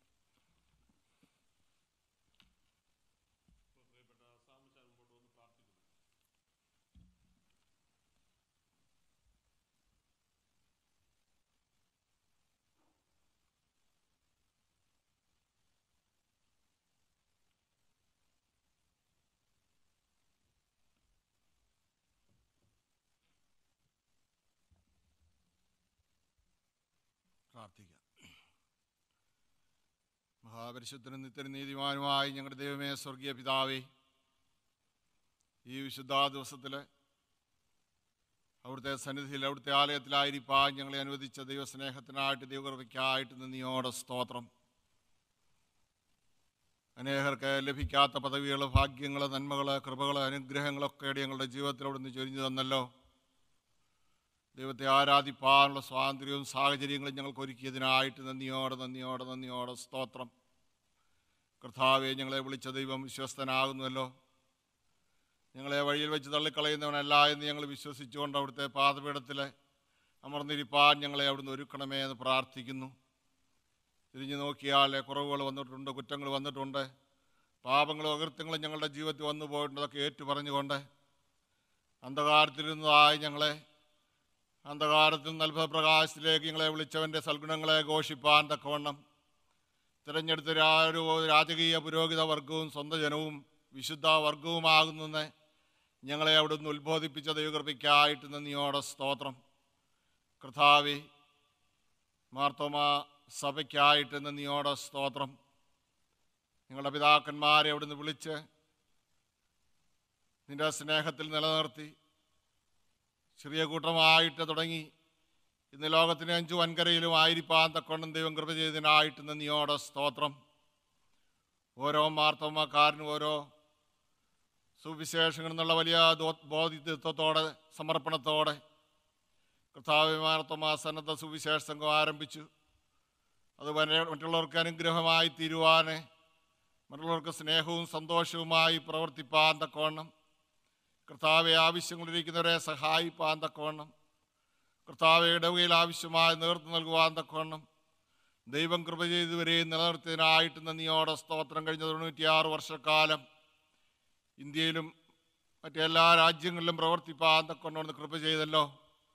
പ്രാർത്ഥിക്കാം മഹാപരിശുദ്ധനും നിത്യനും നീതിമാനുമായി ഞങ്ങളുടെ ദൈവമേ സ്വർഗീയ പിതാവേ ഈ വിശുദ്ധ ദിവസത്തിൽ അവിടുത്തെ സന്നിധിയിൽ അവിടുത്തെ ആലയത്തിലായിരിക്കാൻ ഞങ്ങളെ അനുവദിച്ച ദൈവസ്നേഹത്തിനായിട്ട് ദൈവകൃപയ്ക്കായിട്ട് നന്ദിയോടെ സ്തോത്രം അനേകർക്ക് ലഭിക്കാത്ത പദവികൾ ഭാഗ്യങ്ങൾ നന്മകൾ കൃപകൾ അനുഗ്രഹങ്ങളൊക്കെ ഞങ്ങളുടെ ജീവിതത്തിൽ അവിടുന്ന് ചൊരിഞ്ഞു തന്നല്ലോ ദൈവത്തെ ആരാധിപ്പാനുള്ള സ്വാതന്ത്ര്യവും സാഹചര്യങ്ങളും ഞങ്ങൾക്ക് ഒരുക്കിയതിനായിട്ട് നന്ദിയോടെ നന്ദിയോടെ നന്ദിയോടെ സ്തോത്രം കർത്താവെ ഞങ്ങളെ വിളിച്ച ദൈവം വിശ്വസ്തനാകുന്നുവല്ലോ ഞങ്ങളെ വഴിയിൽ വെച്ച് തള്ളിക്കളയുന്നവനല്ല എന്ന് ഞങ്ങൾ വിശ്വസിച്ചുകൊണ്ട് അവിടുത്തെ പാതപീഠത്തിൽ അമർന്നിരിപ്പാൻ ഞങ്ങളെ അവിടുന്ന് ഒരുക്കണമേ എന്ന് പ്രാർത്ഥിക്കുന്നു തിരിഞ്ഞു നോക്കിയാൽ കുറവുകൾ വന്നിട്ടുണ്ട് കുറ്റങ്ങൾ വന്നിട്ടുണ്ട് പാപങ്ങളും അകൃത്യങ്ങളും ഞങ്ങളുടെ ജീവിതത്തിൽ വന്നു പോയിട്ടുണ്ട് അതൊക്കെ ഏറ്റു പറഞ്ഞുകൊണ്ട് അന്ധകാരത്തിലിരുന്നതായി ഞങ്ങളെ അന്ധകാരത്തിൽ നിന്ന് അത്ഭുതപ്രകാശത്തിലേക്ക് ഞങ്ങളെ വിളിച്ചവൻ്റെ സൽഗുണങ്ങളെ ഘോഷിപ്പാൻ തക്കവണ്ണം തിരഞ്ഞെടുത്ത രാ- ഒരു രാജകീയ പുരോഹിത വർഗവും സ്വന്തം ജനവും വിശുദ്ധ വർഗവുമാകുന്നെന്ന് ഞങ്ങളെ അവിടുന്ന് ഉത്ബോധിപ്പിച്ച ദൈവകൃപയ്ക്കായിട്ട് നന്ദിയോടെ സ്തോത്രം കർത്താവി മാർത്തോമ സഭയ്ക്കായിട്ട് നന്ദിയോടെ സ്തോത്രം നിങ്ങളുടെ പിതാക്കന്മാരെ അവിടുന്ന് വിളിച്ച് നിന്റെ സ്നേഹത്തിൽ നിലനിർത്തി ചെറിയ കൂട്ടമായിട്ട് തുടങ്ങി ഇന്ന് ലോകത്തിന് അഞ്ചു വൻകരയിലും ആയിരിപ്പാൻ തക്കൊണ്ടും ദൈവം കൃപ ചെയ്തതിനായിട്ട് നന്ദിയോടെ സ്തോത്രം ഓരോ മാർത്തമ്മക്കാരനും ഓരോ സുവിശേഷങ്ങളിൽ നിന്നുള്ള വലിയ ദോ- ബോധിത്വത്തോടെ സമർപ്പണത്തോടെ കർത്താവ് മാർത്തമ്മ സന്നദ്ധ സുവിശേഷ സംഘം ആരംഭിച്ചു അത് വന- മറ്റുള്ളവർക്ക് അനുഗ്രഹമായി തീരുവാന് മറ്റുള്ളവർക്ക് സ്നേഹവും സന്തോഷവുമായി പ്രവർത്തിപ്പാൻ തക്കവണ്ണം കർത്താവെ ആവശ്യങ്ങളിരിക്കുന്നവരെ സഹായിപ്പാൻ തക്കവണ്ണം കർത്താവെ ഇടവകയിൽ ആവശ്യമായ നേതൃത്വം നൽകുവാൻ തക്കവണ്ണം ദൈവം കൃപ ചെയ്തുവരെ നിലനിർത്തിയതിനായിട്ട് നന്ദിയോടെ സ്തോത്രം കഴിഞ്ഞ തൊണ്ണൂറ്റിയാറ് വർഷക്കാലം ഇന്ത്യയിലും മറ്റെല്ലാ രാജ്യങ്ങളിലും പ്രവർത്തിപ്പാൻ തക്കൊണ്ടോന്ന് കൃപ ചെയ്തല്ലോ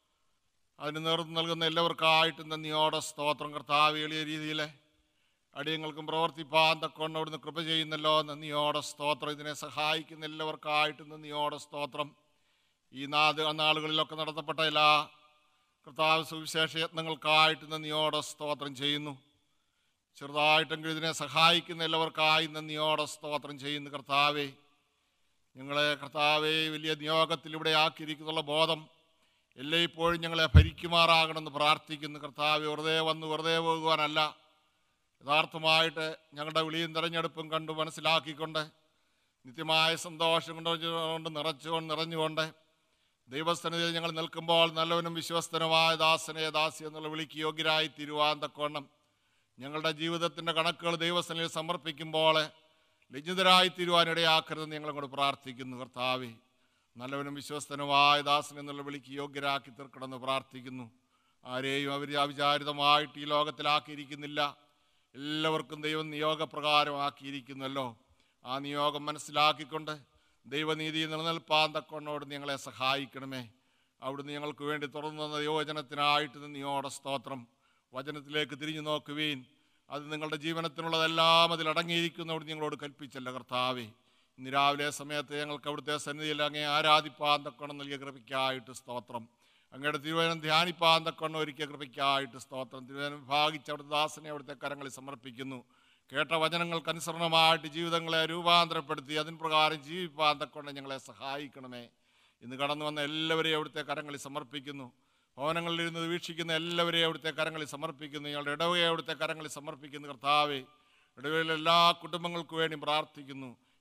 അതിന് നേതൃത്വം നൽകുന്ന എല്ലാവർക്കായിട്ട് നന്ദിയോടെ സ്തോത്രം കർത്താവ് എളിയ രീതിയിൽ അടിയങ്ങൾക്കും പ്രവർത്തിപ്പാൻ തക്കൊണ്ട് അവിടുന്ന് കൃപ ചെയ്യുന്നല്ലോ നന്ദിയോടെ സ്തോത്രം ഇതിനെ സഹായിക്കുന്ന എല്ലാവർക്കായിട്ട് നന്ദിയോടെ സ്തോത്രം ഈ നാട് നാളുകളിലൊക്കെ നടത്തപ്പെട്ട എല്ലാ കർത്താവ് സുവിശേഷ യത്നങ്ങൾക്കായിട്ട് നന്ദിയോടെ സ്തോത്രം ചെയ്യുന്നു ചെറുതായിട്ടെങ്കിലും ഇതിനെ സഹായിക്കുന്ന എല്ലാവർക്കായി നന്ദിയോടെ സ്തോത്രം ചെയ്യുന്നു കർത്താവേ ഞങ്ങളെ കർത്താവെ വലിയ നിയോഗത്തിൽ ഇവിടെ ആക്കിയിരിക്കുന്നുള്ള ബോധം എല്ലായ്പ്പോഴും ഞങ്ങളെ ഭരിക്കുമാറാകണമെന്ന് പ്രാർത്ഥിക്കുന്നു കർത്താവ് വെറുതെ വന്ന് വെറുതെ പോകുവാനല്ല യഥാർത്ഥമായിട്ട് ഞങ്ങളുടെ വിളിയും തിരഞ്ഞെടുപ്പും കണ്ടു മനസ്സിലാക്കിക്കൊണ്ട് നിത്യമായ സന്തോഷം കൊണ്ട് കൊണ്ട് നിറച്ചുകൊണ്ട് നിറഞ്ഞുകൊണ്ട് ദൈവസ്ഥനത്തിൽ ഞങ്ങൾ നിൽക്കുമ്പോൾ നല്ലവനും വിശ്വസ്തനുമായ ദാസനെ ദാസി എന്നുള്ള വിളിക്ക് യോഗ്യരായി തീരുവാൻ തക്കവണ്ണം ഞങ്ങളുടെ ജീവിതത്തിൻ്റെ കണക്കുകൾ ദൈവസ്ഥനയിൽ സമർപ്പിക്കുമ്പോൾ ലജ്ജിതരായി തീരുവാനിടയാക്കരുതെന്ന് ഞങ്ങളങ്ങോട് പ്രാർത്ഥിക്കുന്നു കർത്താവേ നല്ലവനും വിശ്വസ്തനുമായ ദാസൻ എന്നുള്ള വിളിക്ക് യോഗ്യരാക്കി തീർക്കണമെന്ന് പ്രാർത്ഥിക്കുന്നു ആരെയും അവർ അവിചാരിതമായിട്ട് ഈ ലോകത്തിലാക്കിയിരിക്കുന്നില്ല എല്ലാവർക്കും ദൈവം നിയോഗപ്രകാരമാക്കിയിരിക്കുന്നല്ലോ ആ നിയോഗം മനസ്സിലാക്കിക്കൊണ്ട് ദൈവനീതി നിലനിൽപ്പാൻ തക്കൊണ്ടോട് ഞങ്ങളെ സഹായിക്കണമേ അവിടുന്ന് ഞങ്ങൾക്ക് വേണ്ടി തുറന്നു തന്ന യോജനത്തിനായിട്ട് നിന്നിയോടെ സ്തോത്രം വചനത്തിലേക്ക് തിരിഞ്ഞു നോക്കുവീൻ അത് നിങ്ങളുടെ ജീവനത്തിനുള്ളതെല്ലാം അതിൽ അടങ്ങിയിരിക്കുന്നവർ നിങ്ങളോട് കൽപ്പിച്ചല്ല കർത്താവേ ഇന്ന് രാവിലെ സമയത്ത് ഞങ്ങൾക്ക് അവിടുത്തെ സന്നിധിയിൽ അങ്ങേ ആരാധിപ്പാൻ തക്കണം നൽകിയ കൃപയ്ക്കായിട്ട് സ്തോത്രം അങ്ങയുടെ തിരുവചനം ധ്യാനിപ്പാൻ തക്കണം ഒരുക്കിയ കൃപയ്ക്കായിട്ട് സ്തോത്രം തിരുവചനം വിഭാഗിച്ച് അവിടുത്തെ ദാസനെ അവിടുത്തെ കരങ്ങളിൽ സമർപ്പിക്കുന്നു കേട്ട വചനങ്ങൾക്ക് അനുസരണമായിട്ട് ജീവിതങ്ങളെ രൂപാന്തരപ്പെടുത്തി അതിന് പ്രകാരം ജീവിപ്പാൻ തക്കൊണ്ട് ഞങ്ങളെ സഹായിക്കണമേ ഇന്ന് കടന്നു വന്ന എല്ലാവരെയും അവിടുത്തെ കരങ്ങളിൽ സമർപ്പിക്കുന്നു ഭവനങ്ങളിൽ ഇരുന്ന് വീക്ഷിക്കുന്ന എല്ലാവരെയും അവിടുത്തെ കരങ്ങളിൽ സമർപ്പിക്കുന്നു ഞങ്ങളുടെ ഇടവകയെ അവിടുത്തെ കരങ്ങളിൽ സമർപ്പിക്കുന്നു കർത്താവേ ഇടവയിലെ എല്ലാ കുടുംബങ്ങൾക്കു വേണ്ടി പ്രാർത്ഥിക്കുന്നു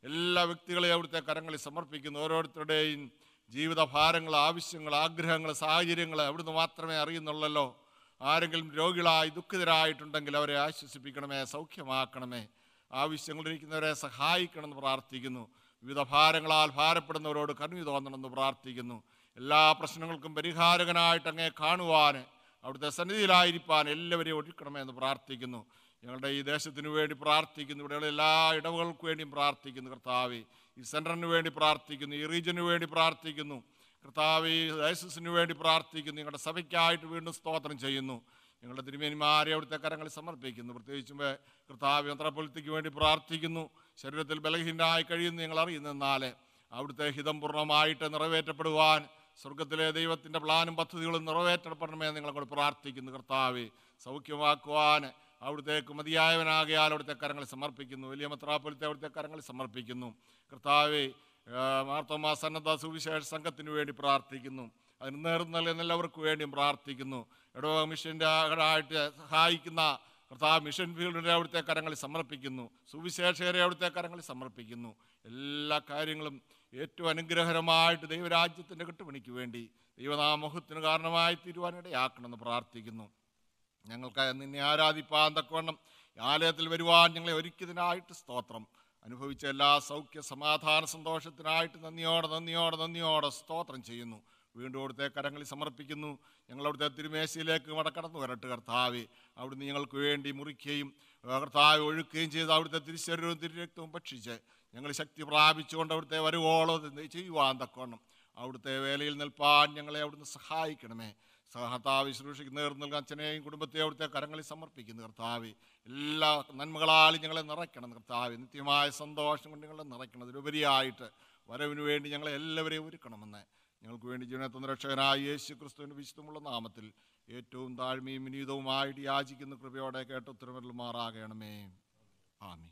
എല്ലാ വ്യക്തികളെയും അവിടുത്തെ കരങ്ങളിൽ സമർപ്പിക്കുന്നു ഓരോരുത്തരുടെയും ജീവിത ഭാരങ്ങൾ ആവശ്യങ്ങൾ ആഗ്രഹങ്ങൾ സാഹചര്യങ്ങൾ അവിടുന്ന് മാത്രമേ അറിയുന്നുള്ളല്ലോ ആരെങ്കിലും രോഗികളായി ദുഃഖിതരായിട്ടുണ്ടെങ്കിൽ അവരെ ആശ്വസിപ്പിക്കണമേ സൗഖ്യമാക്കണമേ ആവശ്യങ്ങളിരിക്കുന്നവരെ സഹായിക്കണമെന്ന് പ്രാർത്ഥിക്കുന്നു വിവിധ ഭാരങ്ങളാൽ ഭാരപ്പെടുന്നവരോട് കരുണി തോന്നണമെന്ന് പ്രാർത്ഥിക്കുന്നു എല്ലാ പ്രശ്നങ്ങൾക്കും പരിഹാരകനായിട്ട് അങ്ങേ കാണുവാൻ അവിടുത്തെ സന്നിധിയിലായിരിക്കാൻ എല്ലാവരെയും ഒഴുക്കണമേ എന്ന് പ്രാർത്ഥിക്കുന്നു ഞങ്ങളുടെ ഈ ദേശത്തിന് വേണ്ടി പ്രാർത്ഥിക്കുന്നു ഇവിടെയുള്ള എല്ലാ ഇടവുകൾക്ക് വേണ്ടിയും പ്രാർത്ഥിക്കുന്നു കർത്താവെ ഈ സെൻറ്ററിന് വേണ്ടി പ്രാർത്ഥിക്കുന്നു ഈ റീജിയന് വേണ്ടി പ്രാർത്ഥിക്കുന്നു കർത്താവ് ഈ ഡയസിന് വേണ്ടി പ്രാർത്ഥിക്കുന്നു ഞങ്ങളുടെ സഭയ്ക്കായിട്ട് വീണ്ടും സ്തോത്രം ചെയ്യുന്നു ഞങ്ങളുടെ തിരുമേനിമാരെ അവിടുത്തെ കരങ്ങളിൽ സമർപ്പിക്കുന്നു പ്രത്യേകിച്ചും വേ- കർത്താവ് യന്ത്രപ്പൊലിത്തിക്ക് വേണ്ടി പ്രാർത്ഥിക്കുന്നു ശരീരത്തിൽ ബലഹീനരായി കഴിയുന്നു ഞങ്ങൾ അറിയുന്നെന്നാല് അവിടുത്തെ ഹിതം പൂർണ്ണമായിട്ട് നിറവേറ്റപ്പെടുവാൻ സ്വർഗത്തിലെ ദൈവത്തിൻ്റെ പ്ലാനും പദ്ധതികളും നിറവേറ്റപ്പെടണമേ നിങ്ങളെ പ്രാർത്ഥിക്കുന്നു കർത്താവെ സൗഖ്യമാക്കുവാൻ അവിടുത്തേക്ക് മതിയായവനാകിയാൽ അവിടുത്തെ കരങ്ങളിൽ സമർപ്പിക്കുന്നു വലിയ മത്രാപ്പൊലത്തെ അവിടുത്തെ കരങ്ങളിൽ സമർപ്പിക്കുന്നു കർത്താവെ ആ, മാർത്തോമാ സന്നദ്ധ സുവിശേഷ സംഘത്തിന് വേണ്ടി പ്രാർത്ഥിക്കുന്നു അതിന് നേർന്നു നൽകുന്ന എല്ലാവർക്കും വേണ്ടിയും പ്രാർത്ഥിക്കുന്നു ഇടവക മിഷൻ്റെ ആയിട്ട് സഹായിക്കുന്ന കർത്താവ് മിഷൻ ഫീൽഡിനെ അവിടുത്തെ കരങ്ങളിൽ സമർപ്പിക്കുന്നു സുവിശേഷകരെ അവിടുത്തെ കരങ്ങളിൽ സമർപ്പിക്കുന്നു എല്ലാ കാര്യങ്ങളും ഏറ്റവും അനുഗ്രഹകരമായിട്ട് ദൈവരാജ്യത്തിൻ്റെ കെട്ടുപണിക്ക് വേണ്ടി ദൈവനാമഹത്തിന് കാരണമായി തീരുവാനിടയാക്കണമെന്ന് പ്രാർത്ഥിക്കുന്നു ഞങ്ങൾക്ക് നിന്നെ ആരാധിപ്പാൻ തക്കവണ്ണം ഈ ആലയത്തിൽ വരുവാൻ ഞങ്ങളെ ഒരുക്കിയതിനായിട്ട് സ്തോത്രം അനുഭവിച്ച എല്ലാ സൗഖ്യ സമാധാന സന്തോഷത്തിനായിട്ട് നന്ദിയോടെ നന്ദിയോടെ നന്ദിയോടെ സ്തോത്രം ചെയ്യുന്നു വീണ്ടും അവിടുത്തെ കരങ്ങളിൽ സമർപ്പിക്കുന്നു ഞങ്ങൾ അവിടുത്തെ തിരുമേശയിലേക്ക് മടക്കടന്നു വരട്ടെ കർത്താവെ അവിടുന്ന് ഞങ്ങൾക്ക് വേണ്ടി മുറിക്കുകയും ആ, കർത്താവെ ഒഴുക്കുകയും ചെയ്ത് അവിടുത്തെ തിരുശരീരവും തിരുരക്തവും ഭക്ഷിച്ച് ഞങ്ങൾ ശക്തി പ്രാപിച്ചുകൊണ്ട് അവിടുത്തെ വരുവോളം ഇത് ചെയ്യുവാൻ തക്കവണ്ണം അവിടുത്തെ വേലയിൽ നിൽപ്പാൻ ഞങ്ങളെ അവിടുന്ന് സഹായിക്കണമേ സഹതാവ് ശുശ്രൂഷയ്ക്ക് നേർന്നു നൽകാൻ അച്ഛനെയും കുടുംബത്തെ അവിടുത്തെ കരങ്ങളിൽ സമർപ്പിക്കുന്നു കർത്താവ് എല്ലാ നന്മകളാലും ഞങ്ങളെ നിറയ്ക്കണം കർത്താവ് നിത്യമായ സന്തോഷം കൊണ്ട് ഞങ്ങളെ നിറയ്ക്കണം അതിലുപരിയായിട്ട് വരവിന് വേണ്ടി ഞങ്ങളെ എല്ലാവരെയും ഒരുക്കണമെന്ന് ഞങ്ങൾക്ക് വേണ്ടി ജീവനെ തന്ന രക്ഷകനായ യേശു ക്രിസ്തുവിൻ്റെ വിശുദ്ധമുള്ള നാമത്തിൽ ഏറ്റവും താഴ്മയും വിനീതവുമായിട്ട് യാചിക്കുന്ന കൃപയോടെ കേട്ട് ഉത്തരവരുമാറാകണമേ ആമീൻ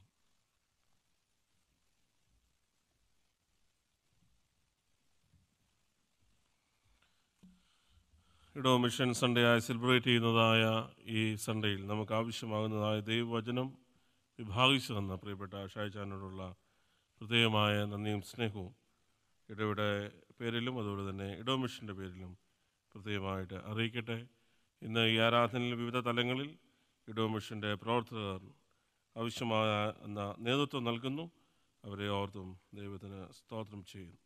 ഇടോ മിഷൻ സൺഡേ ആയി സെലിബ്രേറ്റ് ചെയ്യുന്നതായ ഈ സൺഡേയിൽ നമുക്ക് ആവശ്യമാകുന്നതായ ദൈവവചനം വിഭാഗിച്ചു തന്ന പ്രിയപ്പെട്ട ഷായ്ചാനോടുള്ള പ്രത്യേകമായ നന്ദിയും സ്നേഹവും ഇടയുടെ പേരിലും അതുപോലെ തന്നെ ഇടോ മിഷൻ്റെ പേരിലും പ്രത്യേകമായിട്ട് അറിയിക്കട്ടെ ഇന്ന് ഈ ആരാധനയിൽ വിവിധ തലങ്ങളിൽ ഇടോ മിഷൻ്റെ പ്രവർത്തകർ ആവശ്യമായ എന്ന നേതൃത്വം നൽകുന്നു അവരെ ഓർത്തും ദൈവത്തിന് സ്തോത്രം ചെയ്യുന്നു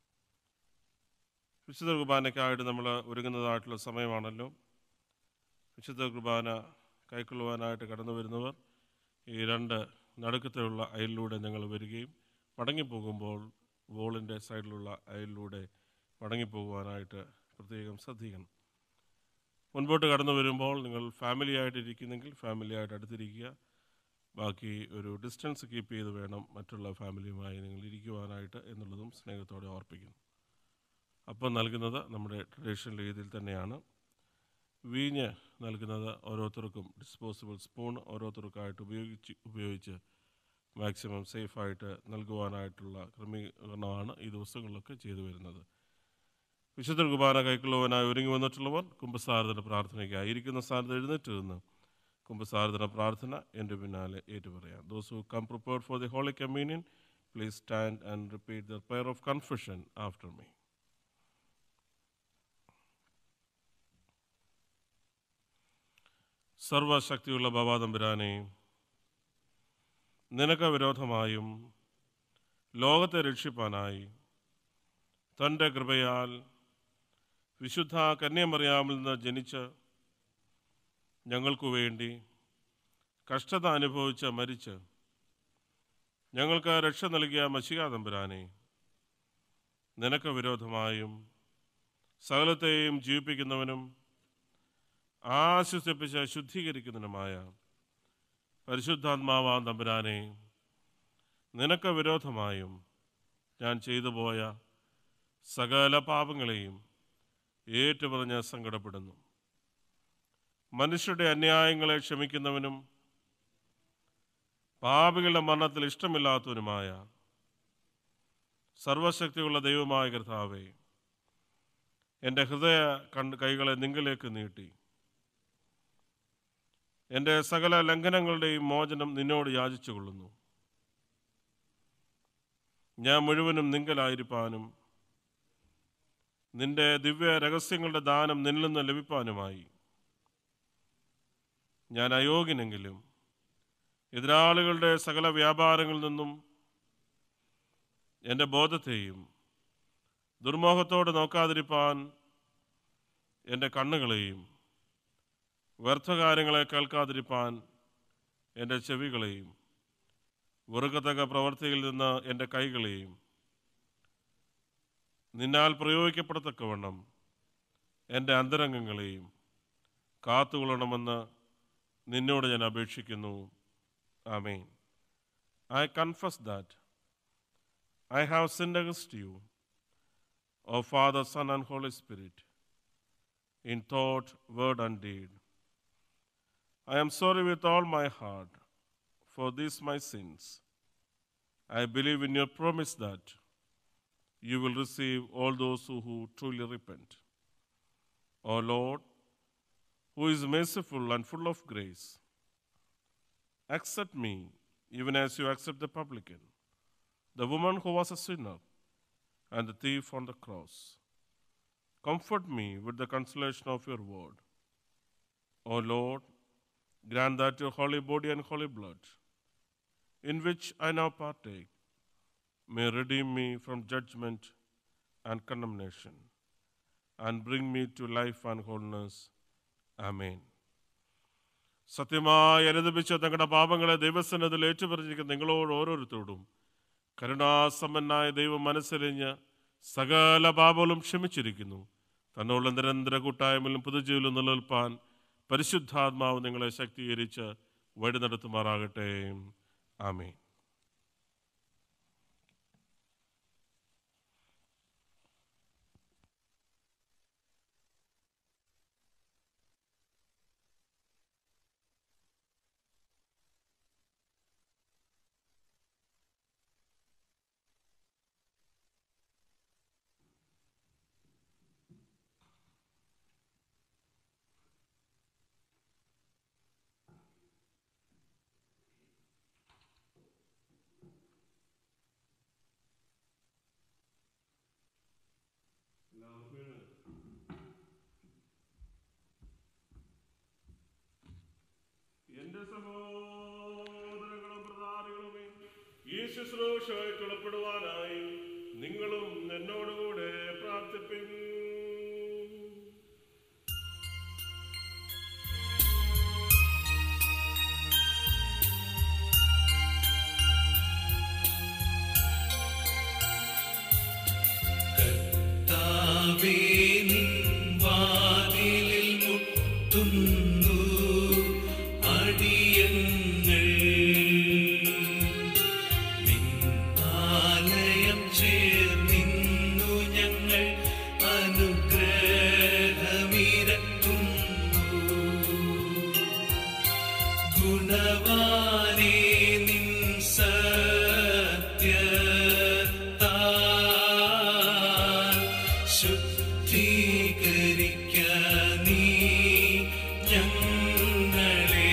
വിശുദ്ധ കുർബാനയ്ക്കായിട്ട് നമ്മൾ ഒരുങ്ങുന്നതായിട്ടുള്ള സമയമാണല്ലോ വിശുദ്ധ കുർബാന കൈക്കൊള്ളുവാനായിട്ട് കടന്നു വരുന്നവർ ഈ രണ്ട് നടുക്കത്തിലുള്ള അയലിലൂടെ ഞങ്ങൾ വരികയും മടങ്ങിപ്പോകുമ്പോൾ വോളിൻ്റെ സൈഡിലുള്ള അയലിലൂടെ മടങ്ങിപ്പോകുവാനായിട്ട് പ്രത്യേകം ശ്രദ്ധിക്കണം മുൻപോട്ട് കടന്നു വരുമ്പോൾ നിങ്ങൾ ഫാമിലി ആയിട്ട് ഇരിക്കുന്നെങ്കിൽ ഫാമിലി ആയിട്ട് അടുത്തിരിക്കുക ബാക്കി ഒരു ഡിസ്റ്റൻസ് കീപ്പ് ചെയ്ത് വേണം മറ്റുള്ള ഫാമിലിയുമായി നിങ്ങൾ ഇരിക്കുവാനായിട്ട് എന്നുള്ളതും സ്നേഹത്തോടെ ഓർപ്പിക്കുന്നു അപ്പം നൽകുന്നത് നമ്മുടെ ട്രഡീഷണൽ രീതിയിൽ തന്നെയാണ് വീഞ്ഞ് നൽകുന്നത് ഓരോരുത്തർക്കും ഡിസ്പോസിബിൾ സ്പൂൺ ഓരോരുത്തർക്കായിട്ട് ഉപയോഗിച്ച് ഉപയോഗിച്ച് മാക്സിമം സേഫായിട്ട് നൽകുവാനായിട്ടുള്ള ക്രമീകരണമാണ് ഈ ദിവസങ്ങളിലൊക്കെ ചെയ്തു വരുന്നത് വിശുദ്ധ കുർബാന കൈക്കൊള്ളുവാനായി ഒരുങ്ങി വന്നിട്ടുള്ളവർ കുംഭസാരതന പ്രാർത്ഥനയ്ക്കായി ഇരിക്കുന്ന സ്ഥാനത്ത് എഴുന്നേറ്റ് നിന്ന് കുംഭസാരതന പ്രാർത്ഥന എൻ്റെ പിന്നാലെ ഏറ്റുപറയാം those who come prepared for the holy communion please stand and repeat the prayer of confession after me സർവശക്തിയുള്ള ബാബാതമ്പുരാനെ നിനക്ക് വിരോധമായും ലോകത്തെ രക്ഷിപ്പാനായി തൻ്റെ കൃപയാൽ വിശുദ്ധ കന്യമറിയാമിൽ നിന്ന് ജനിച്ച് ഞങ്ങൾക്കു വേണ്ടി കഷ്ടത അനുഭവിച്ച് മരിച്ച് ഞങ്ങൾക്ക് രക്ഷ നൽകിയ മഷികാതമ്പുരാനെ നിനക്ക് വിരോധമായും സകലത്തെയും ജീവിപ്പിക്കുന്നവനും ആശ്വസിപ്പിച്ച് ശുദ്ധീകരിക്കുന്നതിനുമായ പരിശുദ്ധാത്മാവാ തമ്പുരാനെ നിനക്ക് വിരോധമായും ഞാൻ ചെയ്തു പോയ സകല പാപങ്ങളെയും ഏറ്റുപറഞ്ഞ് സങ്കടപ്പെടുന്നു മനുഷ്യരുടെ അന്യായങ്ങളെ ക്ഷമിക്കുന്നവനും പാപികളുടെ മരണത്തിൽ ഇഷ്ടമില്ലാത്തവനുമായ സർവശക്തിയുള്ള ദൈവമായ കർത്താവേ എൻ്റെ ഹൃദയ കണ്ട് കൈകളെ നിങ്ങളിലേക്ക് നീട്ടി എൻ്റെ സകല ലംഘനങ്ങളുടെയും മോചനം നിന്നോട് യാചിച്ചു കൊള്ളുന്നു ഞാൻ മുഴുവനും നിങ്കലായിരിക്കാനും നിന്റെ ദിവ്യ രഹസ്യങ്ങളുടെ ദാനം നിന്നിൽ നിന്ന് ലഭിപ്പാനുമായി ഞാൻ അയോഗ്യനെങ്കിലും എതിരാളികളുടെ സകല വ്യാപാരങ്ങളിൽ നിന്നും എൻ്റെ ബോധത്തെയും ദുർമോഹത്തോടെ നോക്കാതിരിപ്പാൻ എൻ്റെ കണ്ണുകളെയും വ്യർത്ഥകാര്യങ്ങളെ കേൾക്കാതിരിപ്പാൻ എൻ്റെ ചെവികളെയും വെറുക്കത്തക്ക പ്രവൃത്തിയിൽ നിന്ന് എൻ്റെ കൈകളെയും നിന്നാൽ പ്രയോഗിക്കപ്പെടത്തക്കവണ്ണം എൻ്റെ അന്തരംഗങ്ങളെയും കാത്തുകൊള്ളണമെന്ന് നിന്നോട് ഞാൻ അപേക്ഷിക്കുന്നു ആമേൻ I confess that I have sinned against you O Father Son and Holy Spirit in thought, word, and deed. I am sorry with all my heart for these my sins. I believe in your promise that you will receive all those who, who truly repent. O Lord, who is merciful and full of grace, accept me even as you accept the publican, the woman who was a sinner, and the thief on the cross. Comfort me with the consolation of your word. O Lord, grant that your holy body and holy blood, in which I now partake, may redeem me from judgment and condemnation, and bring me to life and wholeness. Amen. സത്യമായി അനുദപിച്ച തങ്ങളുടെ പാപങ്ങളെ ദൈവസന്നതിൽ ഏറ്റുപറഞ്ഞിരിക്കുന്ന നിങ്ങളോട് ഓരോരുത്തരോടും കരുണാസമ്പന്നായ ദൈവം മനസ്സരിഞ്ഞ് സകല പാപങ്ങളും ക്ഷമിച്ചിരിക്കുന്നു തന്നുള്ള നിരന്തര കൂട്ടായ്മയിലും പുതുജീവിലും നിലനിൽപ്പാൻ പരിശുദ്ധാത്മാവ് നിങ്ങളെ ശക്തീകരിച്ച് വഴി നടത്തുമാറാകട്ടെ ആമേ എന്റെ സഹോദരങ്ങളും പ്രധാനികളുമേ ഈ ശുശ്രൂഷയ്ക്ക് ഉൾപ്പെടുവാനായി നിങ്ങളും എന്നോടുകൂടെ പ്രാർത്ഥിപ്പിൻ കർത്താവേ, നിൻ വാതിലിൽ മുട്ടുന്നു അടിയങ്ങൾ. നിൻ ആലയം ചേർന്നിന്നു ഞങ്ങൾ അനുഗ്രഹമിരക്കുന്നു ഗുണവാനേ നിൻ സത്യത്താൽ ശുദ്ധീകരിക്ക നീ ഞങ്ങളെ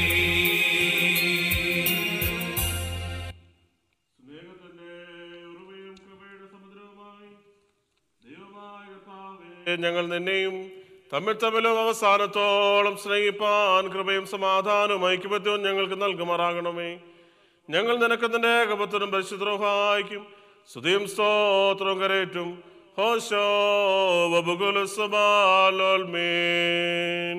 സ്നേഹത്തിന്റെ ഉറവയും കൃപയുടെ സമുദ്രവുമായി ദൈവമായ കർത്താവേ, ഞങ്ങൾ നിന്നെയും തമ്മിൽ തമ്മിലും അവസാനത്തോളം സ്നേഹിപ്പാൻ കൃപയും സമാധാനവും ഐക്യപത്യവും ഞങ്ങൾക്ക് നൽകുമാറാകണമേ ഞങ്ങൾ നിനക്ക് നിന്റെ ഏകപത്വനും പരിശുദ്രോഹായിക്കും സ്തുതിയും സ്തോത്രവും കരേറ്റും ഹോശോ വബുകുല സബാലോൽമീൻ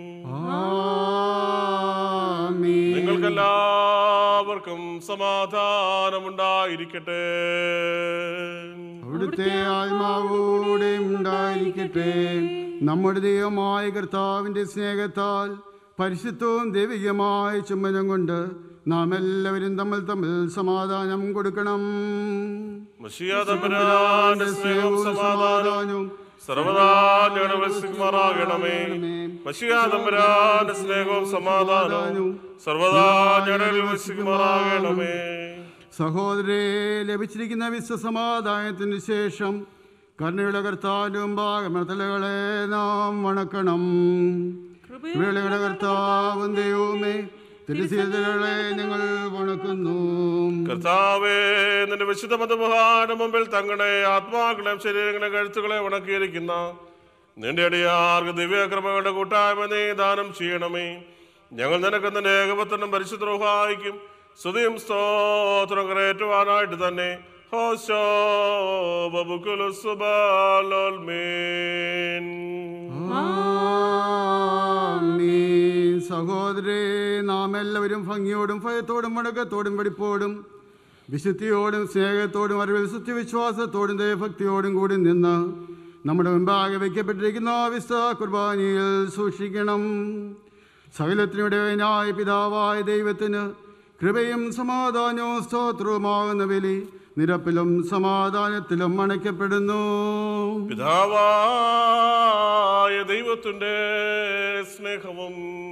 നിങ്ങൾക്കെല്ലാവർക്കും സമാധാനമുണ്ടായിരിക്കട്ടെ അവിടുത്തെ ആത്മാവോടെ ഉണ്ടായിരിക്കട്ടെ നമ്മുടെ ദൈവമായ കർത്താവിൻ്റെ സ്നേഹത്താൽ പരിശുദ്ധവും ദൈവികമായ ചുമ്മനം കൊണ്ട് നാം എല്ലാവരും തമ്മിൽ തമ്മിൽ സമാധാനം കൊടുക്കണം മഷിയാതമ്പുരാന്റെ സ്നേഹവും സമാധാനവും സർവദാ ഞങ്ങളുടെ വസിക്കുമാറാകണമേ മഷിയാതമ്പുരാന്റെ സ്നേഹവും സമാധാനവും സർവദാ ഞങ്ങളുടെ വസിക്കുമാറാകണമേ സഹോദരെ ലഭിച്ചിരിക്കുന്ന വിശ്വസമാധാനത്തിന് ശേഷം കരുണയുടെ കർത്താവിൻ്റെ മുമ്പാകമർത്തലകളെ നാം വണക്കണം കൃപയുടെ കർത്താവും ദൈവമേ തിരുസീതകളെ ഞങ്ങൾ വണക്കുന്നു കർത്താവേ നിന്റെ വിശുദ്ധ മതമഹാന മുമ്പിൽ തങ്ങളുടെ ആത്മാക്കളെയും ശരീരങ്ങളെയും കഴുത്തുകളെ ഉണക്കിയിരിക്കുന്ന നിന്റെ അടിയാർക്ക് ദിവ്യക്രമങ്ങളുടെ കൂട്ടായ്മ നീ ദാനം ചെയ്യണമേ ഞങ്ങൾ നിനക്ക് നിന്റെ ഏകപത്തനും പരിശുദ്ധ റൂഹായിക്കും സ്തുതിയും സ്തോത്രം കരേറ്റുവാനായിട്ട് തന്നെ ഹോശോ ബബുക്കുലു സുബാലോൽമീൻ ആമീൻ. സഹോദരേ നാം എല്ലാവരും ഭംഗിയോടും ഭയത്തോടും വണക്കത്തോടും വെടിപ്പോടും വിശുദ്ധിയോടും സ്നേഹത്തോടും അറിവിൽ സത്യവിശ്വാസത്തോടും ദൈവഭക്തിയോടും കൂടി നിന്ന് നമ്മുടെ മുമ്പാകെ വയ്ക്കപ്പെട്ടിരിക്കുന്ന വിശ കുർബാനയിൽ സൂക്ഷിക്കണം സകലത്തിനുടേനായ പിതാവായ ദൈവത്തിന് കൃപയും സമാധാനവും സ്തോത്രവുമാകുന്ന ബലി നിരപ്പിലും സമാധാനത്തിലും അണയ്ക്കപ്പെടുന്നു പിതാവായ ദൈവത്തിൻ്റെ സ്നേഹവും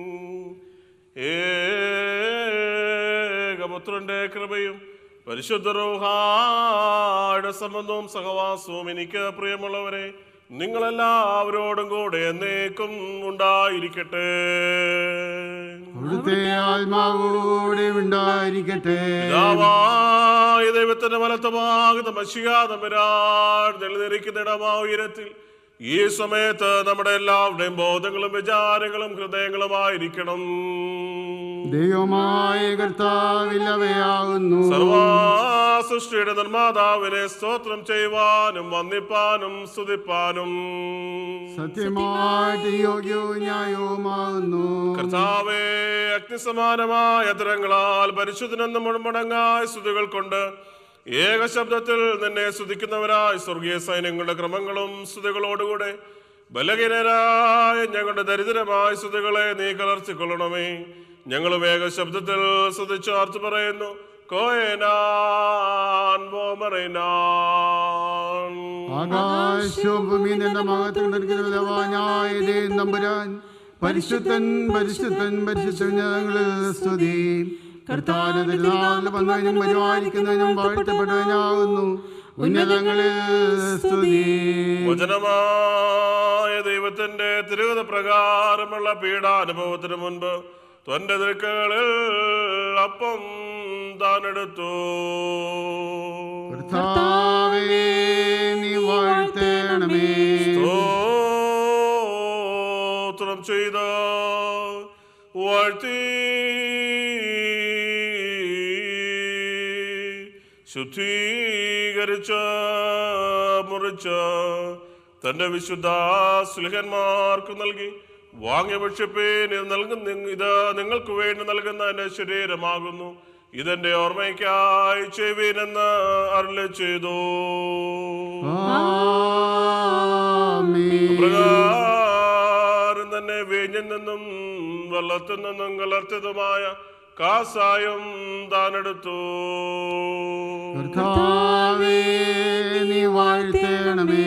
ഏകപുത്രന്റെ കൃപയും പരിശുദ്ധ റൂഹായുടെ സംബന്ധവും സഹവാസവും എനിക്ക് പ്രിയമുള്ളവരെ നിങ്ങളെല്ലാവരോടും കൂടെ എന്നേക്കും ഉണ്ടായിരിക്കട്ടെ അവിടുത്തെ ആത്മാവോടെ ഉണ്ടായിരിക്കട്ടെ പിതാവായ ദൈവത്തിന്റെ വലത്തുഭാഗത്ത് മഷിയാതമരാൻ നിലനിരിക്കുന്ന ഇടമാ ഉയരത്തിൽ ഈ സമയത്ത് നമ്മുടെ എല്ലാവരുടെയും ബോധങ്ങളും വിചാരങ്ങളും ഹൃദയങ്ങളുമായിരിക്കണം ദൈവമായ കർത്താവില്ലവയാകുന്നു സർവാസൃഷ്ടിയുടെ നിർമ്മാതാവിനെ സ്തോത്രം ചെയ്യുവാനും വന്ദിപ്പാനും സ്തുതിപ്പാനും സത്യമായിട്ട് യോഗ്യവും ന്യായവുമാകുന്നു കർത്താവേ അഗ്നിസമാനമായ തരങ്ങളാൽ പരിശുദ്ധനെന്ന് മുഴുമുടങ്ങായ സ്തുതികൾ കൊണ്ട് ഏക ശബ്ദത്തിൽ നിന്നെ സ്തുതിക്കുന്നവരായ സ്വർഗീയ സൈന്യങ്ങളുടെ ക്രമങ്ങളും സ്തുതികളോടുകൂടെ ബലഹീനരായ ഞങ്ങളുടെ ദരിദ്രമായ സ്തുതികളെ നീ കലർത്തിക്കൊള്ളണമേ ഞങ്ങൾ വേഗ ശബ്ദത്തിൽ സ്തുതിച്ചാർത്ത് പറയുന്നു കോയനാൻ വോമറൈനാൻ. ആകാശവും ഭൂമിയും നിന്റെ മഹത്വം നൽകുന്നവാനായ ദൈവം നമ്പുരാൻ പരിശുദ്ധൻ പരിശുദ്ധൻ പരിശുദ്ധൻ ഞങ്ങളിൽ സ്തുതി കർത്താവിന്റെ തിരുനാളിൽ വന്നതിനും പരിപാലിക്കുന്നതിനും വാഴ്ത്തപ്പെട്ടവനാകുന്നു ഉന്നതങ്ങളിൽ സ്തുതി വചനമായ ദൈവത്തിന്റെ തിരുവത പ്രകാരമുള്ള പീഡാനുഭവത്തിന് മുൻപ് ത്വന്റെ ദൃക്കുകളിൽ അപ്പം താനെടുത്തു കർത്താവേ നീ വാഴ്ത്തേണമേ സ്തോത്രം ചെയ്ത വാഴ്ത്തി ശുദ്ധീകരിച്ച മുറിച്ച തന്റെ വിശുദ്ധ സ്ലിഹന്മാർക്ക് നൽകി വാങ്ങിയ ഭക്ഷ്യപ്പേൻ ഇത് നൽകുന്ന ഇത് നിങ്ങൾക്ക് വേണ്ടി നൽകുന്ന എന്റെ ശരീരമാകുന്നു ഇതെന്റെ ഓർമ്മയ്ക്കായി ചെവീനെന്ന് അരുളി ചെയ്തു പ്രകാരം തന്നെ വീഞ്ഞിൽ നിന്നും വെള്ളത്തിൽ നിന്നും കലർത്തിയതുമായ കാസായും താനെടുത്തു കർത്താവേ നീ വാഴ്ത്തേണമേ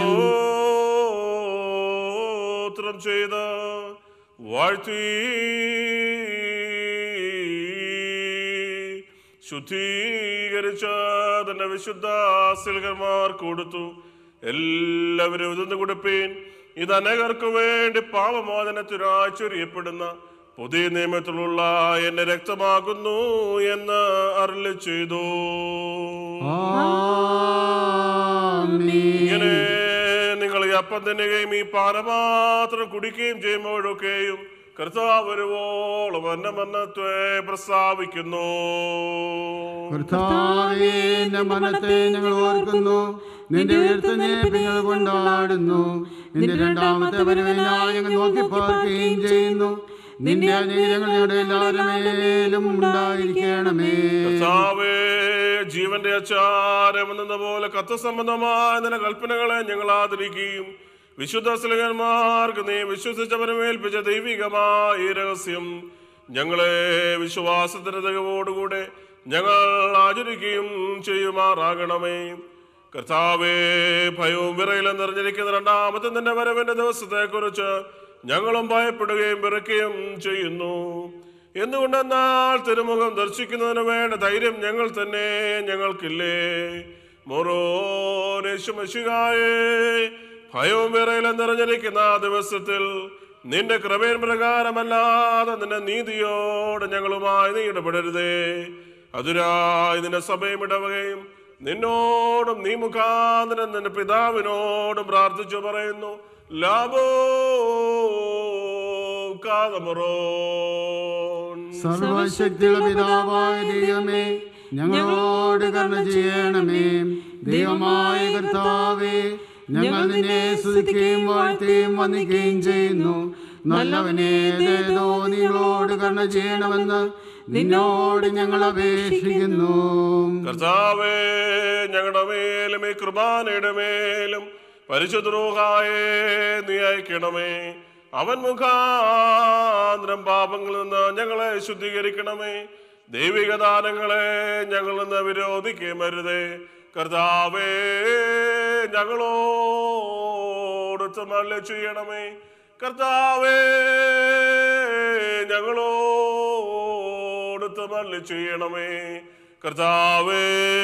സ്തോത്രം ചെയ്ത് വാഴ്ത്തി ശുദ്ധീകരിച്ച തന്റെ വിശുദ്ധ സിൽഹന്മാർ കൊടുത്തു എല്ലാവരും ഇതൊന്ന് കൊടുപ്പീൻ ഇത് അനേകർക്ക് വേണ്ടി പാപമോചനത്തിനായി ചൊരിയപ്പെടുന്ന പുതിയ നിയമത്തിലുള്ള എന്റെ രക്തമാകുന്നു എന്ന് അരുളി ചെയ്തു ഇങ്ങനെ നിങ്ങൾ ഈ അപ്പം തിന്നുകയും ഈ പാനപാത്രം കുടിക്കുകയും ചെയ്യുമ്പോഴൊക്കെയും കർത്താവ് വരുവോളം എന്നെ മന്നത്വേ പ്രസ്താവിക്കുന്നു കർത്താവേ എന്റെ മനത്തെ ഞങ്ങൾ ഓർക്കുന്നു നിന്റെ ഉയർത്തനെ നിങ്ങൾ കൊണ്ടാടുന്നു നിന്റെ രണ്ടാമത്തെ വരവിനായി ഞങ്ങൾ നോക്കി പാർക്കുകയും ചെയ്യുന്നു നിന്റെ അനുഗ്രഹങ്ങൾ ഞങ്ങളുടെ എല്ലാവരുടെ മേലും ഉണ്ടായിരിക്കണമേ കർത്താവേ ജീവന്റെ അച്ചാരം എന്ന പോലെ കത്തസംബന്ധമായ നിന്റെ കൽപ്പനകളെ ഞങ്ങൾ ആദരിക്കുകയും വിശുദ്ധ സ്ലിഹന്മാർക്ക് നീ വിശ്വസിച്ചവരമേൽപ്പിച്ച ദൈവികമായ ഈ രഹസ്യം ഞങ്ങളെ വിശ്വാസത്തിന്റെ തികവോടുകൂടെ ഞങ്ങൾ ആചരിക്കുകയും ചെയ്യുമാറാകണമേ കർത്താവേ ഭയവും വിറയിലും നിറഞ്ഞിരിക്കുന്ന രണ്ടാമത്തെ നിന്റെ വരവിന്റെ ദിവസത്തെക്കുറിച്ച് ഞങ്ങളും ഭയപ്പെടുകയും വിറയ്ക്കുകയും ചെയ്യുന്നു എന്തുകൊണ്ടെന്നാൽ തിരുമുഖം ദർശിക്കുന്നതിന് വേണ്ട ധൈര്യം ഞങ്ങൾ തന്നെ ഞങ്ങൾക്കില്ലേ മൊറോനേശുമശികായേ ഭയവും വിറയിലും നിറഞ്ഞിരിക്കുന്ന ആ ദിവസത്തിൽ നിന്റെ കൃപയിൻ പ്രകാരമല്ലാതെ നിന്റെ നീതിയോട് ഞങ്ങളുമായി നീ ഇടപെടരുതേ അതിനായി നിന്റെ സഭയും ഇടവകയും നിന്നോടും നീ മുഖാന്തരം നിന്റെ പിതാവിനോടും പ്രാർത്ഥിച്ചു പറയുന്നു ലാഭോ കാതമറോൻ സർവശക്തിയുള്ള പിതാവായ ദൈവമേ ഞങ്ങളോട് കരുണ ചെയ്യണമേ ദൈവമായ കർത്താവേ ഞങ്ങൾ നിന്നെ സ്തുതിക്കുകയും വാഴ്ത്തുകയും വന്ദിക്കുകയും ചെയ്യുന്നു നല്ലവനെ ഏതേതോ നിങ്ങളോട് കരുണ ചെയ്യണമെന്ന് നിന്നോട് ഞങ്ങൾ അപേക്ഷിക്കുന്നു കർത്താവേ ഞങ്ങളുടെ മേലും ഈ കൃപാനയുടെ മേലും പരിശുദ്രോഹായെ നീ അയക്കണമേ അവൻ മുഖാന്തരം പാപങ്ങളിൽ നിന്ന് ഞങ്ങളെ ശുദ്ധീകരിക്കണമേ ദൈവിക ദാനങ്ങളെ ഞങ്ങളിൽ നിന്ന് വിരോധിക്കുകയും അരുതേ കർത്താവേ ഞങ്ങളോട് തമല്ല ചെയ്യണമേ കർത്താവേ ഞങ്ങളോട് തമല്ല ചെയ്യണമേ കർത്താവേ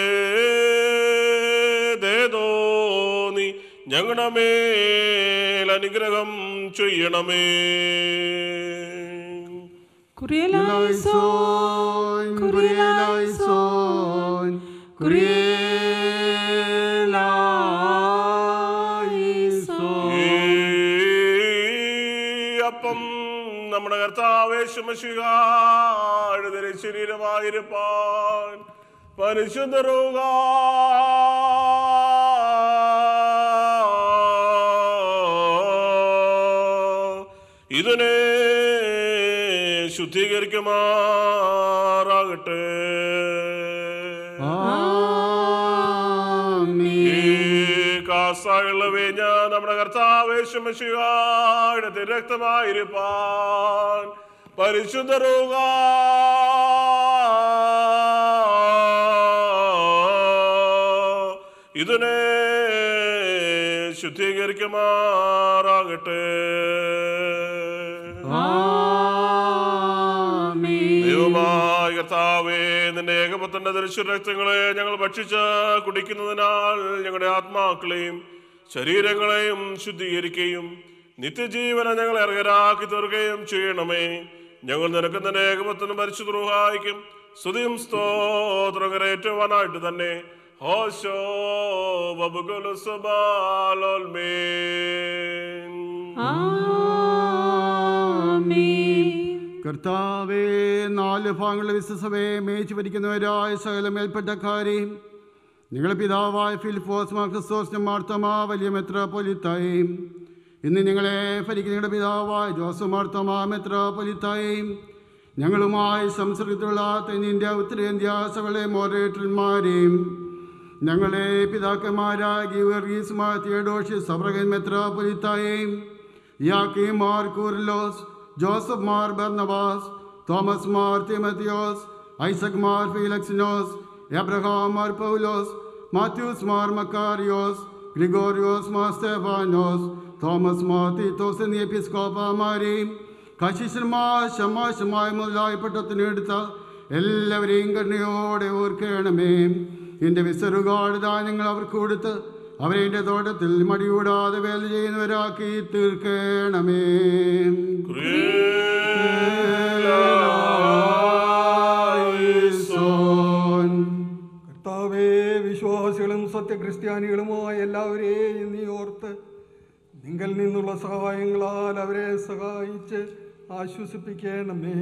ദേദോ നീ ഞങ്ങളുടെ മേൽ അനുഗ്രഹം ചെയ്യണമേ കുറിയലായിസോൻ കുറിയലായിസോൻ കുറിയലായിസോൻ ഈ അപ്പം നമ്മുടെ കർത്താവേശമശിഹാഴുതരെ ശരീരമായിരിപ്പാൻ പരിശുദ്ധരുക ഇതിനെ ശുദ്ധീകരിക്കുമാറാകട്ടെ ഈ കാസായുള്ളവേ ഞാൻ നമ്മുടെ കർത്താവേശമശിഹായുടെ തിരക്തമായിരിപ്പാൻ പരിശുദ്ധരുക ഇതിനെ ശുദ്ധീകരിക്കുമാറാകട്ടെ ദൈവമായ കർത്താവേ നിന്റെ ഏകപുത്രന്റെ ദൃശ്യരക്തങ്ങളെ ഞങ്ങൾ ഭക്ഷിച്ച് കുടിക്കുന്നതിനാൽ ഞങ്ങളുടെ ആത്മാക്കളെയും ശരീരങ്ങളെയും ശുദ്ധീകരിക്കുകയും നിത്യജീവനെ ഞങ്ങളെ അർഹരാക്കി തീർക്കുകയും ചെയ്യണമേ ഞങ്ങൾ നിനക്ക് നിന്റെ ഏകപുത്രനും പരിശുദ്രോഹായിക്കും സ്തുതിയും സ്തോത്രം കരേറ്റുവാനായിട്ട് തന്നെ ഹോശോ ബബുകുലു സുബാലോൽമേൻ കർത്താവേ നാല് ഭാഗങ്ങളിലെ വിശ്വസഭയെ മേച്ചു ഭരിക്കുന്നവരായ സകല മേൽപ്പെട്ടക്കാരെയും നിങ്ങളുടെ പിതാവായ ഫിലിപ്പോസ് മാർക്രിസ്തോസിനും മാർത്തമ വലിയ മെത്രാപ്പൊലിത്തായും ഇന്ന് ഞങ്ങളെ ഭരിക്കുന്ന നിങ്ങളുടെ പിതാവായ ജോസഫ് മാർത്തമ മെത്രാപ്പൊലിത്തായും ഞങ്ങളുമായി സംസർഗത്തിലുള്ള തെന്നിന്ത്യ ഉത്തരേന്ത്യ സകല മോറേറ്റർമാരെയും ഞങ്ങളെ പിതാക്കന്മാരായ ഗീവർഗീസ് മാർ തിയഡോഷ്യസ് സബ്രഗൻ മെത്രാപ്പൊലിത്തായും Yakim Mar Coorilos Joseph Mar Barnabas Thomas Mar Timotheos Isaac Mar Philoxenos Abraham Mar Paulos Mathews Mar Makarios Grigorios Mar Stephanos Thomas Mar Theethos എന്നീ എപ്പിസ്കോപ്പമാരെയും കശിശന്മാർ ശമാശമായ മുതലായപ്പെട്ടത്തിനെടുത്ത എല്ലാവരെയും കരുണയോടെ ഓർക്കണമേ എൻ്റെ വിസറുകാട് ദാനങ്ങൾ അവർക്ക് കൊടുത്ത് അവരെ എൻ്റെ തോട്ടത്തിൽ മടിയൂടാതെ വേല ചെയ്യുന്നവരാക്കി തീർക്കണമേ കർത്താവേ വിശ്വാസികളും സത്യക്രിസ്ത്യാനികളുമായ എല്ലാവരെയും നീ ഓർത്ത് നിങ്കൽ നിന്നുള്ള സഹായങ്ങളാൽ അവരെ സഹായിച്ച് ആശ്വസിപ്പിക്കണമേ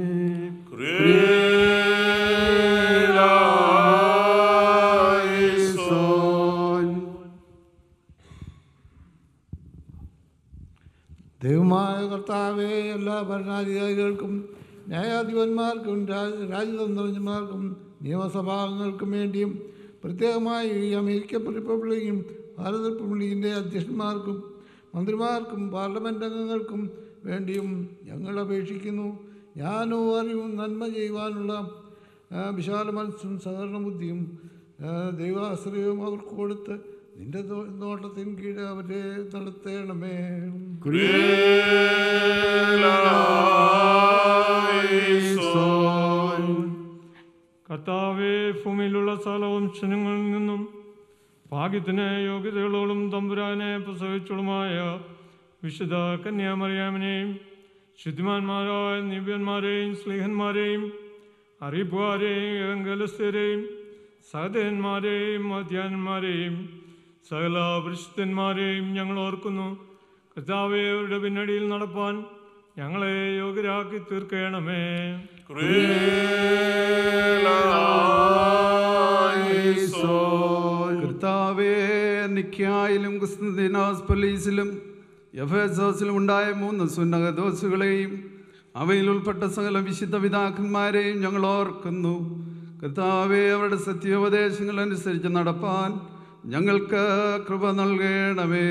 ദൈവമായ കർത്താവെ എല്ലാ ഭരണാധികാരികൾക്കും ന്യായാധിപന്മാർക്കും രാജ- രാജതന്ത്രജ്ഞന്മാർക്കും നിയമസഭാംഗങ്ങൾക്കും വേണ്ടിയും പ്രത്യേകമായി ഈ അമേരിക്കൻ റിപ്പബ്ലിക്കും ഭാരത റിപ്പബ്ലിക്കിൻ്റെ അധ്യക്ഷന്മാർക്കും മന്ത്രിമാർക്കും പാർലമെൻ്റ് അംഗങ്ങൾക്കും വേണ്ടിയും ഞങ്ങൾ അപേക്ഷിക്കുന്നു ജ്ഞാനവും അറിവും നന്മ ചെയ്യുവാനുള്ള ആ, വിശാല മനസ്സും സഹകരണ ബുദ്ധിയും ആ, ദൈവാശ്രയവും അവർക്ക് കൊടുത്ത് നിന്റെ നോ- നോട്ടത്തിന് കീഴ് അവരെ നടത്തണമേ കർത്താവേ ഭൂമിയിലുള്ള സകല വംശങ്ങളിൽ നിന്നും ഭാഗ്യത്തിന് യോഗ്യതകളോടും തമ്പുരാനെ പ്രസവിച്ചോളുമായ വിശുദ്ധ കന്യാമറിയാമിനെയും ശുദ്ധിമാന്മാരായ നിവ്യന്മാരെയും സ്നേഹന്മാരെയും അറിയിപ്പുകാരെയും ഏങ്കലസ്ഥരെയും സഹദേവന്മാരെയും മധ്യാന്മാരെയും സകല പരിശുദ്ധന്മാരെയും ഞങ്ങൾ ഓർക്കുന്നു കർത്താവെ അവരുടെ പിന്നടിയിൽ നടപ്പാൻ ഞങ്ങളെ യോഗ്യരാക്കി തീർക്കണമേ കർത്താവേ നിക്കായിലും കുസ്തീനാസ് പലീസിലും എഫേസോസിലും ഉണ്ടായ മൂന്ന് സുന്നക ദോസുകളെയും അവയിൽ ഉൾപ്പെട്ട സകല വിശുദ്ധ പിതാക്കന്മാരെയും ഞങ്ങൾ ഓർക്കുന്നു കർത്താവെ അവരുടെ സത്യോപദേശങ്ങൾ അനുസരിച്ച് നടപ്പാൻ ഞങ്ങൾക്ക് കൃപ നൽകണമേ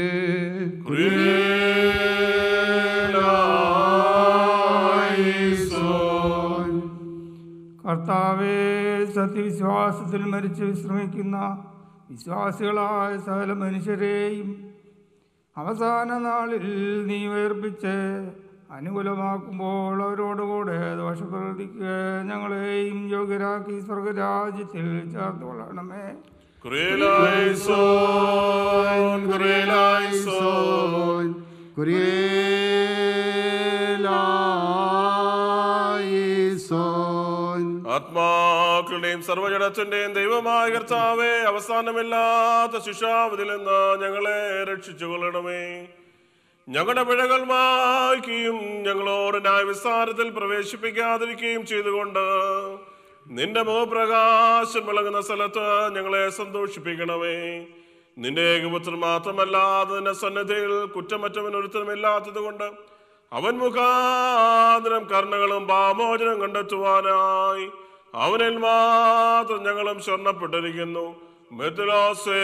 കർത്താവേ സത്യവിശ്വാസത്തിൽ മരിച്ച് വിശ്രമിക്കുന്ന വിശ്വാസികളായ സകല മനുഷ്യരെയും അവസാന നാളിൽ നീ ഉയർപ്പിച്ച് അനുകൂലമാക്കുമ്പോൾ അവരോടുകൂടെ ദോഷപ്രവൃത്തിക്ക് ഞങ്ങളെയും യോഗ്യരാക്കി സ്വർഗരാജ്യത്തിൽ ചേർത്ത് കൊള്ളണമേ Kurielaisoin, kurielaisoin, kurielaisoin. ആത്മാക്കളുടെയും സർവജടത്തിന്റെയും ദൈവമായ കർത്താവേ അവസാനമില്ലാത്ത ശിക്ഷാവതിൽ നിന്ന് ഞങ്ങളെ രക്ഷിച്ചു കൊള്ളണമേ ഞങ്ങളുടെ പിഴകൾ മായ്ക്കുകയും ഞങ്ങളോട് ന്യായവിസ്താരത്തിൽ പ്രവേശിപ്പിക്കാതിരിക്കുകയും ചെയ്തുകൊണ്ട് നിന്റെ മുഖപ്രകാശം വിളങ്ങുന്ന സ്ഥലത്ത് ഞങ്ങളെ സന്തോഷിപ്പിക്കണമേ നിന്റെ ഏകപുത്രൻ മാത്രമല്ലാതെ നിന്റെ സന്നദ്ധയിൽ കുറ്റമറ്റവൻ ഒരുത്തരമില്ലാത്തത് കൊണ്ട് അവൻ മുഖാന്തരം കർണകളും പാമോചനം കണ്ടെത്തുവാനായി അവനിൽ മാത്രം ഞങ്ങളും സ്വർണ്ണപ്പെട്ടിരിക്കുന്നു മെത്തിലോസേ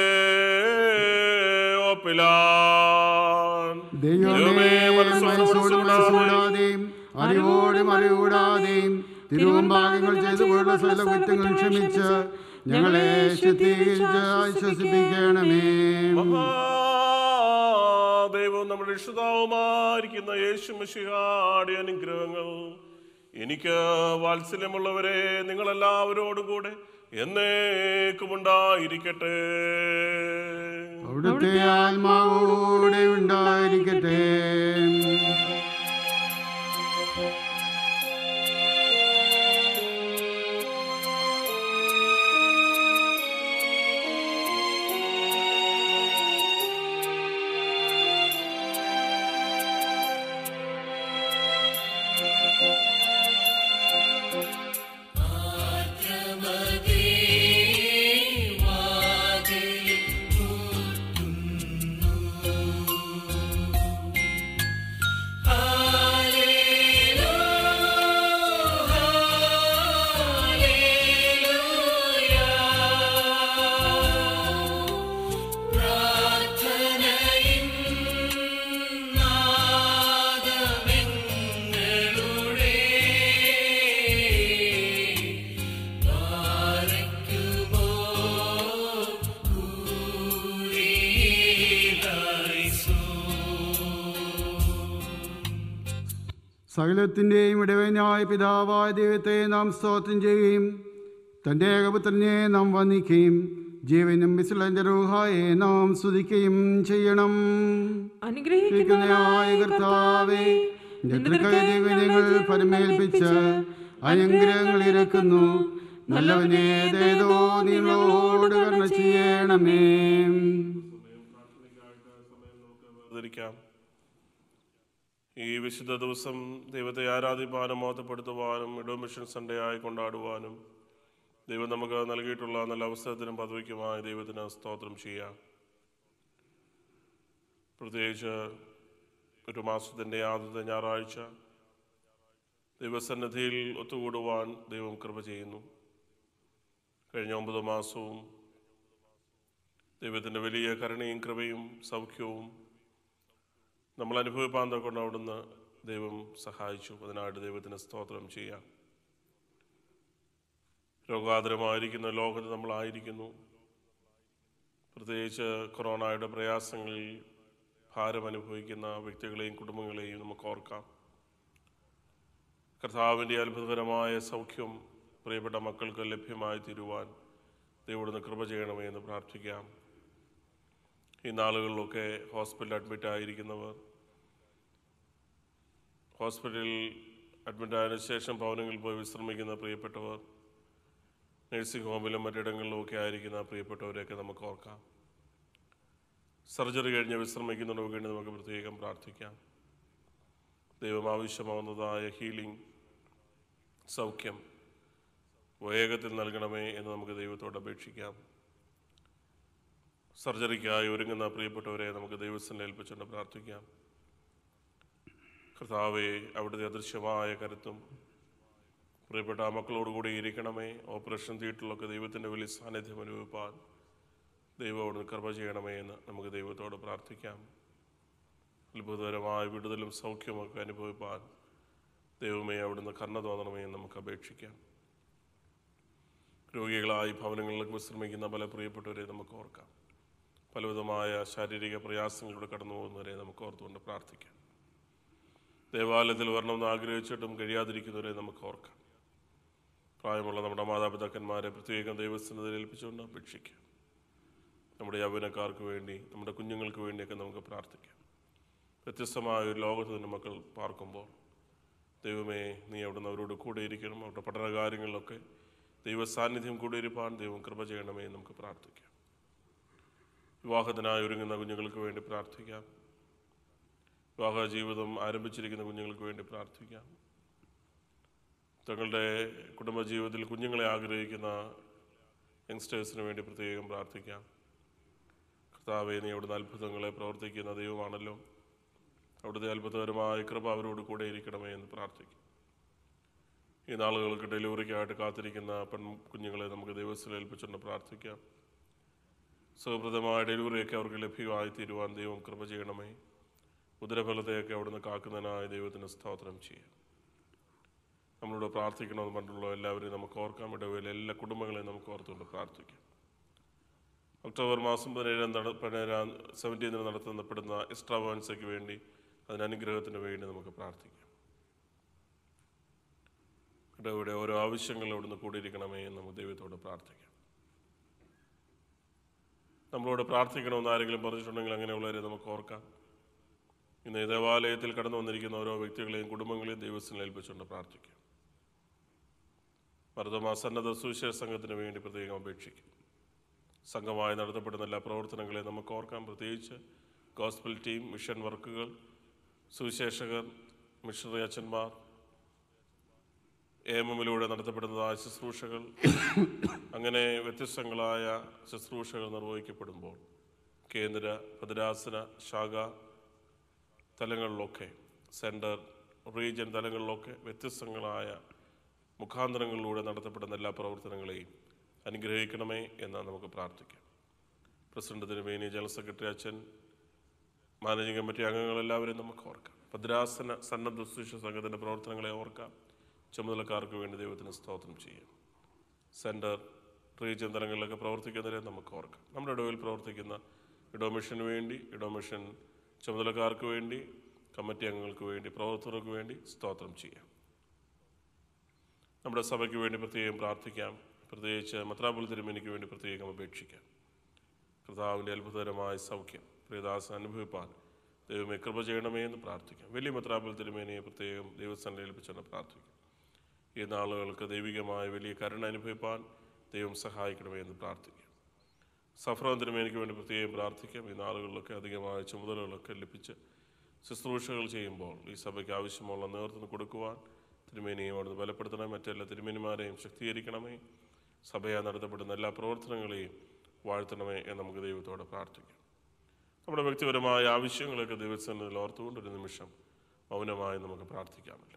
ഓപ്പിലാൻ ദൈവമേ മനസ്സോടും മനസ്സൂടാതെയും അറിവോടും അറിവൂടാതെയും തിരുവമ്പാകങ്ങൾ ചെയ്തു പോയുള്ള സകല കുറ്റങ്ങൾ ക്ഷമിച്ച് ഞങ്ങളെ ശുദ്ധീകരിച്ച് ആശ്വസിപ്പിക്കണമേ ദൈവം നമ്മുടെ രക്ഷിതാവുമായിരിക്കുന്ന യേശു മിശിഹാടി അനുഗ്രഹങ്ങൾ എനിക്ക് വാത്സല്യമുള്ളവരെ നിങ്ങളെല്ലാവരോടും കൂടെ എന്നേക്കുമുണ്ടായിരിക്കട്ടെ അവിടുത്തെ ആത്മാവോടെ ഉണ്ടായിരിക്കട്ടെ സകലത്തിൻ്റെയും ഇടവനായ പിതാവായ ദൈവത്തെ നാം സ്തോത്രം ചെയ്യുകയും തൻ്റെ ഏകപുത്രനെ നാം വന്ദിക്കുകയും ജീവനും വിശുദ്ധ റൂഹായെ നാം സ്തുതിക്കുകയും ചെയ്യണം അനുഗ്രഹിക്കുന്നതായ കർത്താവേ ഞങ്ങൾ പരമേൽപ്പിച്ച് അനുഗ്രഹങ്ങൾ ഇറക്കുന്നു നല്ലവനെ ഏതേതോ നിങ്ങളോട് കർണ ചെയ്യണമേ ധരിക്കാം ഈ വിശുദ്ധ ദിവസം ദൈവത്തെ ആരാധിപ്പാനും മോത്തപ്പെടുത്തുവാനും ഇടോ മിഷൻ സൺഡേ ആയി കൊണ്ടാടുവാനും ദൈവം നമുക്ക് നൽകിയിട്ടുള്ള നല്ല അവസരത്തിനും പദവിക്കുമായി ദൈവത്തിന് സ്തോത്രം ചെയ്യാം പ്രത്യേകിച്ച് ഒരു മാസത്തിൻ്റെ ആദ്യത്തെ ഞായറാഴ്ച ദൈവസന്നിധിയിൽ ഒത്തുകൂടുവാൻ ദൈവം കൃപ ചെയ്യുന്നു കഴിഞ്ഞ ഒമ്പത് മാസവും ദൈവത്തിൻ്റെ വലിയ കരുണയും കൃപയും സൗഖ്യവും നമ്മൾ അനുഭവിപ്പാൻ കൊണ്ട് അവിടുന്ന് ദൈവം സഹായിച്ചു അതിനായിട്ട് ദൈവത്തിന് സ്തോത്രം ചെയ്യാം രോഗാതുരമായിരിക്കുന്ന ലോകത്ത് നമ്മളായിരിക്കുന്നു പ്രത്യേകിച്ച് കൊറോണയുടെ പ്രയാസങ്ങളിൽ ഭാരം അനുഭവിക്കുന്ന വ്യക്തികളെയും കുടുംബങ്ങളെയും നമുക്ക് ഓർക്കാം കർത്താവിൻ്റെ അത്ഭുതകരമായ സൗഖ്യം പ്രിയപ്പെട്ട മക്കൾക്ക് ലഭ്യമായി തീരുവാൻ ദൈവത്തിന് കൃപ ചെയ്യണമേ എന്ന് പ്രാർത്ഥിക്കാം ഈ നാളുകളിലൊക്കെ ഹോസ്പിറ്റലിൽ അഡ്മിറ്റ് ആയിരിക്കുന്നവർ ഹോസ്പിറ്റലിൽ അഡ്മിറ്റ് ആയതിനു ശേഷം ഭവനങ്ങളിൽ പോയി വിശ്രമിക്കുന്ന പ്രിയപ്പെട്ടവർ നഴ്സിംഗ് ഹോമിലും മറ്റിടങ്ങളിലും ഒക്കെ ആയിരിക്കുന്ന പ്രിയപ്പെട്ടവരെയൊക്കെ നമുക്ക് ഓർക്കാം സർജറി കഴിഞ്ഞ് വിശ്രമിക്കുന്നതിന് വേണ്ടി നമുക്ക് പ്രത്യേകം പ്രാർത്ഥിക്കാം ദൈവം ആവശ്യമാവുന്നതായ ഹീലിംഗ് സൗഖ്യം വേഗത്തിൽ നൽകണമേ എന്ന് നമുക്ക് ദൈവത്തോട് അപേക്ഷിക്കാം സർജറിക്കായി ഒരുങ്ങുന്ന പ്രിയപ്പെട്ടവരെ നമുക്ക് ദൈവസ്ഥനെ ഏൽപ്പിച്ചുകൊണ്ട് പ്രാർത്ഥിക്കാം കർത്താവെ അവിടുത്തെ അദൃശ്യമായ കരുത്തും പ്രിയപ്പെട്ട ആ മക്കളോടുകൂടി ഇരിക്കണമേ ഓപ്പറേഷൻ തിയേറ്ററിലൊക്കെ ദൈവത്തിൻ്റെ വലിയ സാന്നിധ്യം അനുഭവിപ്പാൻ ദൈവം അവിടുന്ന് കൃപ ചെയ്യണമേ എന്ന് നമുക്ക് ദൈവത്തോട് പ്രാർത്ഥിക്കാം അത്ഭുതകരമായ വിടുതലും സൗഖ്യമൊക്കെ അനുഭവിപ്പാൻ ദൈവമേ അവിടുന്ന് കണ്ണ തോന്നണമേ എന്ന് നമുക്ക് അപേക്ഷിക്കാം രോഗികളായി ഭവനങ്ങളിലേക്ക് വിശ്രമിക്കുന്ന പല പ്രിയപ്പെട്ടവരെ നമുക്ക് ഓർക്കാം പലവിധമായ ശാരീരിക പ്രയാസങ്ങളിലൂടെ കടന്നു പോകുന്നവരെ നമുക്ക് ഓർത്തുകൊണ്ട് പ്രാർത്ഥിക്കാം ദേവാലയത്തിൽ വരണമെന്ന് ആഗ്രഹിച്ചിട്ടും കഴിയാതിരിക്കുന്നവരെ നമുക്ക് ഓർക്കാം പ്രായമുള്ള നമ്മുടെ മാതാപിതാക്കന്മാരെ പ്രത്യേകം ദൈവസ്ഥനത്തിൽ ഏൽപ്പിച്ചുകൊണ്ട് അപേക്ഷിക്കാം നമ്മുടെ യൗവനക്കാർക്ക് വേണ്ടി നമ്മുടെ കുഞ്ഞുങ്ങൾക്ക് വേണ്ടിയൊക്കെ നമുക്ക് പ്രാർത്ഥിക്കാം വ്യത്യസ്തമായ ഒരു ലോകത്ത് നിന്ന് മക്കൾ പാർക്കുമ്പോൾ ദൈവമേ നീ അവിടുന്ന് അവരോട് കൂടെ ഇരിക്കണം അവരുടെ പഠന കാര്യങ്ങളിലൊക്കെ ദൈവ സാന്നിധ്യം കൂടെ ഇരുപ്പാൻ ദൈവം കൃപ ചെയ്യണമേ എന്ന് നമുക്ക് പ്രാർത്ഥിക്കാം വിവാഹത്തിനായി ഒരുങ്ങുന്ന കുഞ്ഞുങ്ങൾക്ക് വേണ്ടി പ്രാർത്ഥിക്കാം വിവാഹ ജീവിതം ആരംഭിച്ചിരിക്കുന്ന കുഞ്ഞുങ്ങൾക്ക് വേണ്ടി പ്രാർത്ഥിക്കാം തങ്ങളുടെ കുടുംബജീവിതത്തിൽ കുഞ്ഞുങ്ങളെ ആഗ്രഹിക്കുന്ന യങ്സ്റ്റേഴ്സിന് വേണ്ടി പ്രത്യേകം പ്രാർത്ഥിക്കാം കർത്താവെ നീ അവിടുന്ന് അത്ഭുതങ്ങളെ പ്രവർത്തിക്കുന്ന ദൈവമാണല്ലോ അവിടുത്തെ അത്ഭുതകരമായ കൃപ അവരോട് കൂടെ ഇരിക്കണമേ എന്ന് പ്രാർത്ഥിക്കും ഈ നാളുകൾക്ക് ഡെലിവറിക്കായിട്ട് കാത്തിരിക്കുന്ന പെൺ കുഞ്ഞുങ്ങളെ നമുക്ക് ദൈവത്തിൽ ഏൽപ്പിച്ചുകൊണ്ട് പ്രാർത്ഥിക്കാം സുഖപ്രദമായ ഡെലിവറിയൊക്കെ അവർക്ക് ലഭ്യമായി തീരുവാൻ ദൈവം കൃപ ചെയ്യണമേ ഉദരഫലത്തെയൊക്കെ അവിടുന്ന് കാക്കുന്നതിനായ ദൈവത്തിന് സ്തോത്രം ചെയ്യാം നമ്മളോട് പ്രാർത്ഥിക്കണമെന്ന് പറഞ്ഞിട്ടുള്ള എല്ലാവരെയും നമുക്ക് ഓർക്കാം ഇടവേള എല്ലാ കുടുംബങ്ങളെയും നമുക്ക് ഓർത്തുകൊണ്ട് പ്രാർത്ഥിക്കാം ഒക്ടോബർ മാസം പതിനേഴാം നട പതിനേഴാം സെവൻറ്റീനിന് നടത്തപ്പെടുന്ന എക്സ്ട്രാവാൻസയ്ക്ക് വേണ്ടി അതിന് അനുഗ്രഹത്തിന് വേണ്ടി നമുക്ക് പ്രാർത്ഥിക്കാം ഇടവിടെ ഓരോ ആവശ്യങ്ങളും അവിടുന്ന് കൂടിയിരിക്കണമേ എന്ന് നമുക്ക് ദൈവത്തോട് പ്രാർത്ഥിക്കാം നമ്മളോട് പ്രാർത്ഥിക്കണമെന്ന് ആരെങ്കിലും പറഞ്ഞിട്ടുണ്ടെങ്കിൽ അങ്ങനെയുള്ളവരെ നമുക്ക് ഓർക്കാം ഇന്ന് ഈ ദേവാലയത്തിൽ കടന്നു വന്നിരിക്കുന്ന ഓരോ വ്യക്തികളെയും കുടുംബങ്ങളെയും ദൈവസ്ഥനെ ഏൽപ്പിച്ചുകൊണ്ട് പ്രാർത്ഥിക്കാം മർദ്ദമാ സന്നദ്ധ സുവിശേഷ സംഘത്തിന് വേണ്ടി പ്രത്യേകം അപേക്ഷിക്കും സംഘമായി നടത്തപ്പെടുന്ന എല്ലാ പ്രവർത്തനങ്ങളെയും നമുക്ക് ഓർക്കാം പ്രത്യേകിച്ച് ഗോസ്ബൽ ടീം മിഷൻ വർക്കുകൾ സുവിശേഷകർ മിഷണറി അച്ഛന്മാർ എം എമ്മിലൂടെ നടത്തപ്പെടുന്നതായ ശുശ്രൂഷകൾ അങ്ങനെ വ്യത്യസ്തങ്ങളായ ശുശ്രൂഷകൾ നിർവഹിക്കപ്പെടുമ്പോൾ കേന്ദ്ര ഭദ്രാസന ശാഖ തലങ്ങളിലൊക്കെ സെൻറ്റർ റീജിയൻ തലങ്ങളിലൊക്കെ വ്യത്യസ്തങ്ങളായ മുഖാന്തരങ്ങളിലൂടെ നടത്തപ്പെടുന്ന എല്ലാ പ്രവർത്തനങ്ങളെയും അനുഗ്രഹിക്കണമേ എന്ന് നമുക്ക് പ്രാർത്ഥിക്കാം പ്രസിഡന്റ് തിരുമേനി ജനറൽ സെക്രട്ടറി അച്ഛൻ മാനേജിംഗ് കമ്മിറ്റി അംഗങ്ങളെല്ലാവരെയും നമുക്ക് ഓർക്കാം ഭദ്രാസന സന്നദ്ധ സുശിക്ഷ സംഘത്തിൻ്റെ പ്രവർത്തനങ്ങളെ ഓർക്കാം ചുമതലക്കാർക്ക് വേണ്ടി ദൈവത്തിന് സ്തോത്രം ചെയ്യാം സെൻറ്റർ റീജിയൻ തലങ്ങളിലൊക്കെ പ്രവർത്തിക്കുന്നവരെ നമുക്ക് ഓർക്കാം നമ്മുടെ ഇടവിൽ പ്രവർത്തിക്കുന്ന ഇഡോമിഷന് വേണ്ടി ഇഡോമിഷൻ ചുമതലക്കാർക്ക് വേണ്ടി കമ്മിറ്റി അംഗങ്ങൾക്ക് വേണ്ടി പ്രവർത്തകർക്ക് വേണ്ടി സ്തോത്രം ചെയ്യാം നമ്മുടെ സഭയ്ക്ക് വേണ്ടി പ്രത്യേകം പ്രാർത്ഥിക്കാം പ്രത്യേകിച്ച് മത്രാപുൽ തിരുമേനിക്ക് വേണ്ടി പ്രത്യേകം അപേക്ഷിക്കാം കർത്താവിൻ്റെ അത്ഭുതകരമായ സൗഖ്യം പ്രിയദാസൻ അനുഭവിപ്പാൻ ദൈവമേ കൃപ ചെയ്യണമേ എന്ന് പ്രാർത്ഥിക്കാം വലിയ മത്രാപുൽ തിരുമേനിയെ പ്രത്യേകം ദൈവസ്ഥാനം ഏൽപ്പിച്ചുകൊണ്ട് പ്രാർത്ഥിക്കാം ഈ നാളുകൾക്ക് ദൈവികമായ വലിയ കരുണ അനുഭവിപ്പാൻ ദൈവം സഹായിക്കണമേ എന്ന് പ്രാർത്ഥിക്കാം സഫ്രാൻ തിരുമേനിക്ക് വേണ്ടി പ്രത്യേകം പ്രാർത്ഥിക്കാം ഈ നാളുകളിലൊക്കെ അധികമായ ചുമതലകളൊക്കെ ലഭിച്ച് ശുശ്രൂഷകൾ ചെയ്യുമ്പോൾ ഈ സഭയ്ക്ക് ആവശ്യമുള്ള നേതൃത്വം കൊടുക്കുവാൻ തിരുമേനിയും അവിടുന്ന് ബലപ്പെടുത്തണമേ മറ്റെല്ലാ തിരുമേനിമാരെയും ശക്തീകരിക്കണമേ സഭയാൽ നടത്തപ്പെടുന്ന എല്ലാ പ്രവർത്തനങ്ങളെയും വാഴ്ത്തണമേ എന്ന് നമുക്ക് ദൈവത്തോടെ പ്രാർത്ഥിക്കാം നമ്മുടെ വ്യക്തിപരമായ ആവശ്യങ്ങളൊക്കെ ദൈവസന്നിധിയിൽ ഓർത്തുകൊണ്ട് ഒരു നിമിഷം മൗനമായി നമുക്ക് പ്രാർത്ഥിക്കാമല്ലോ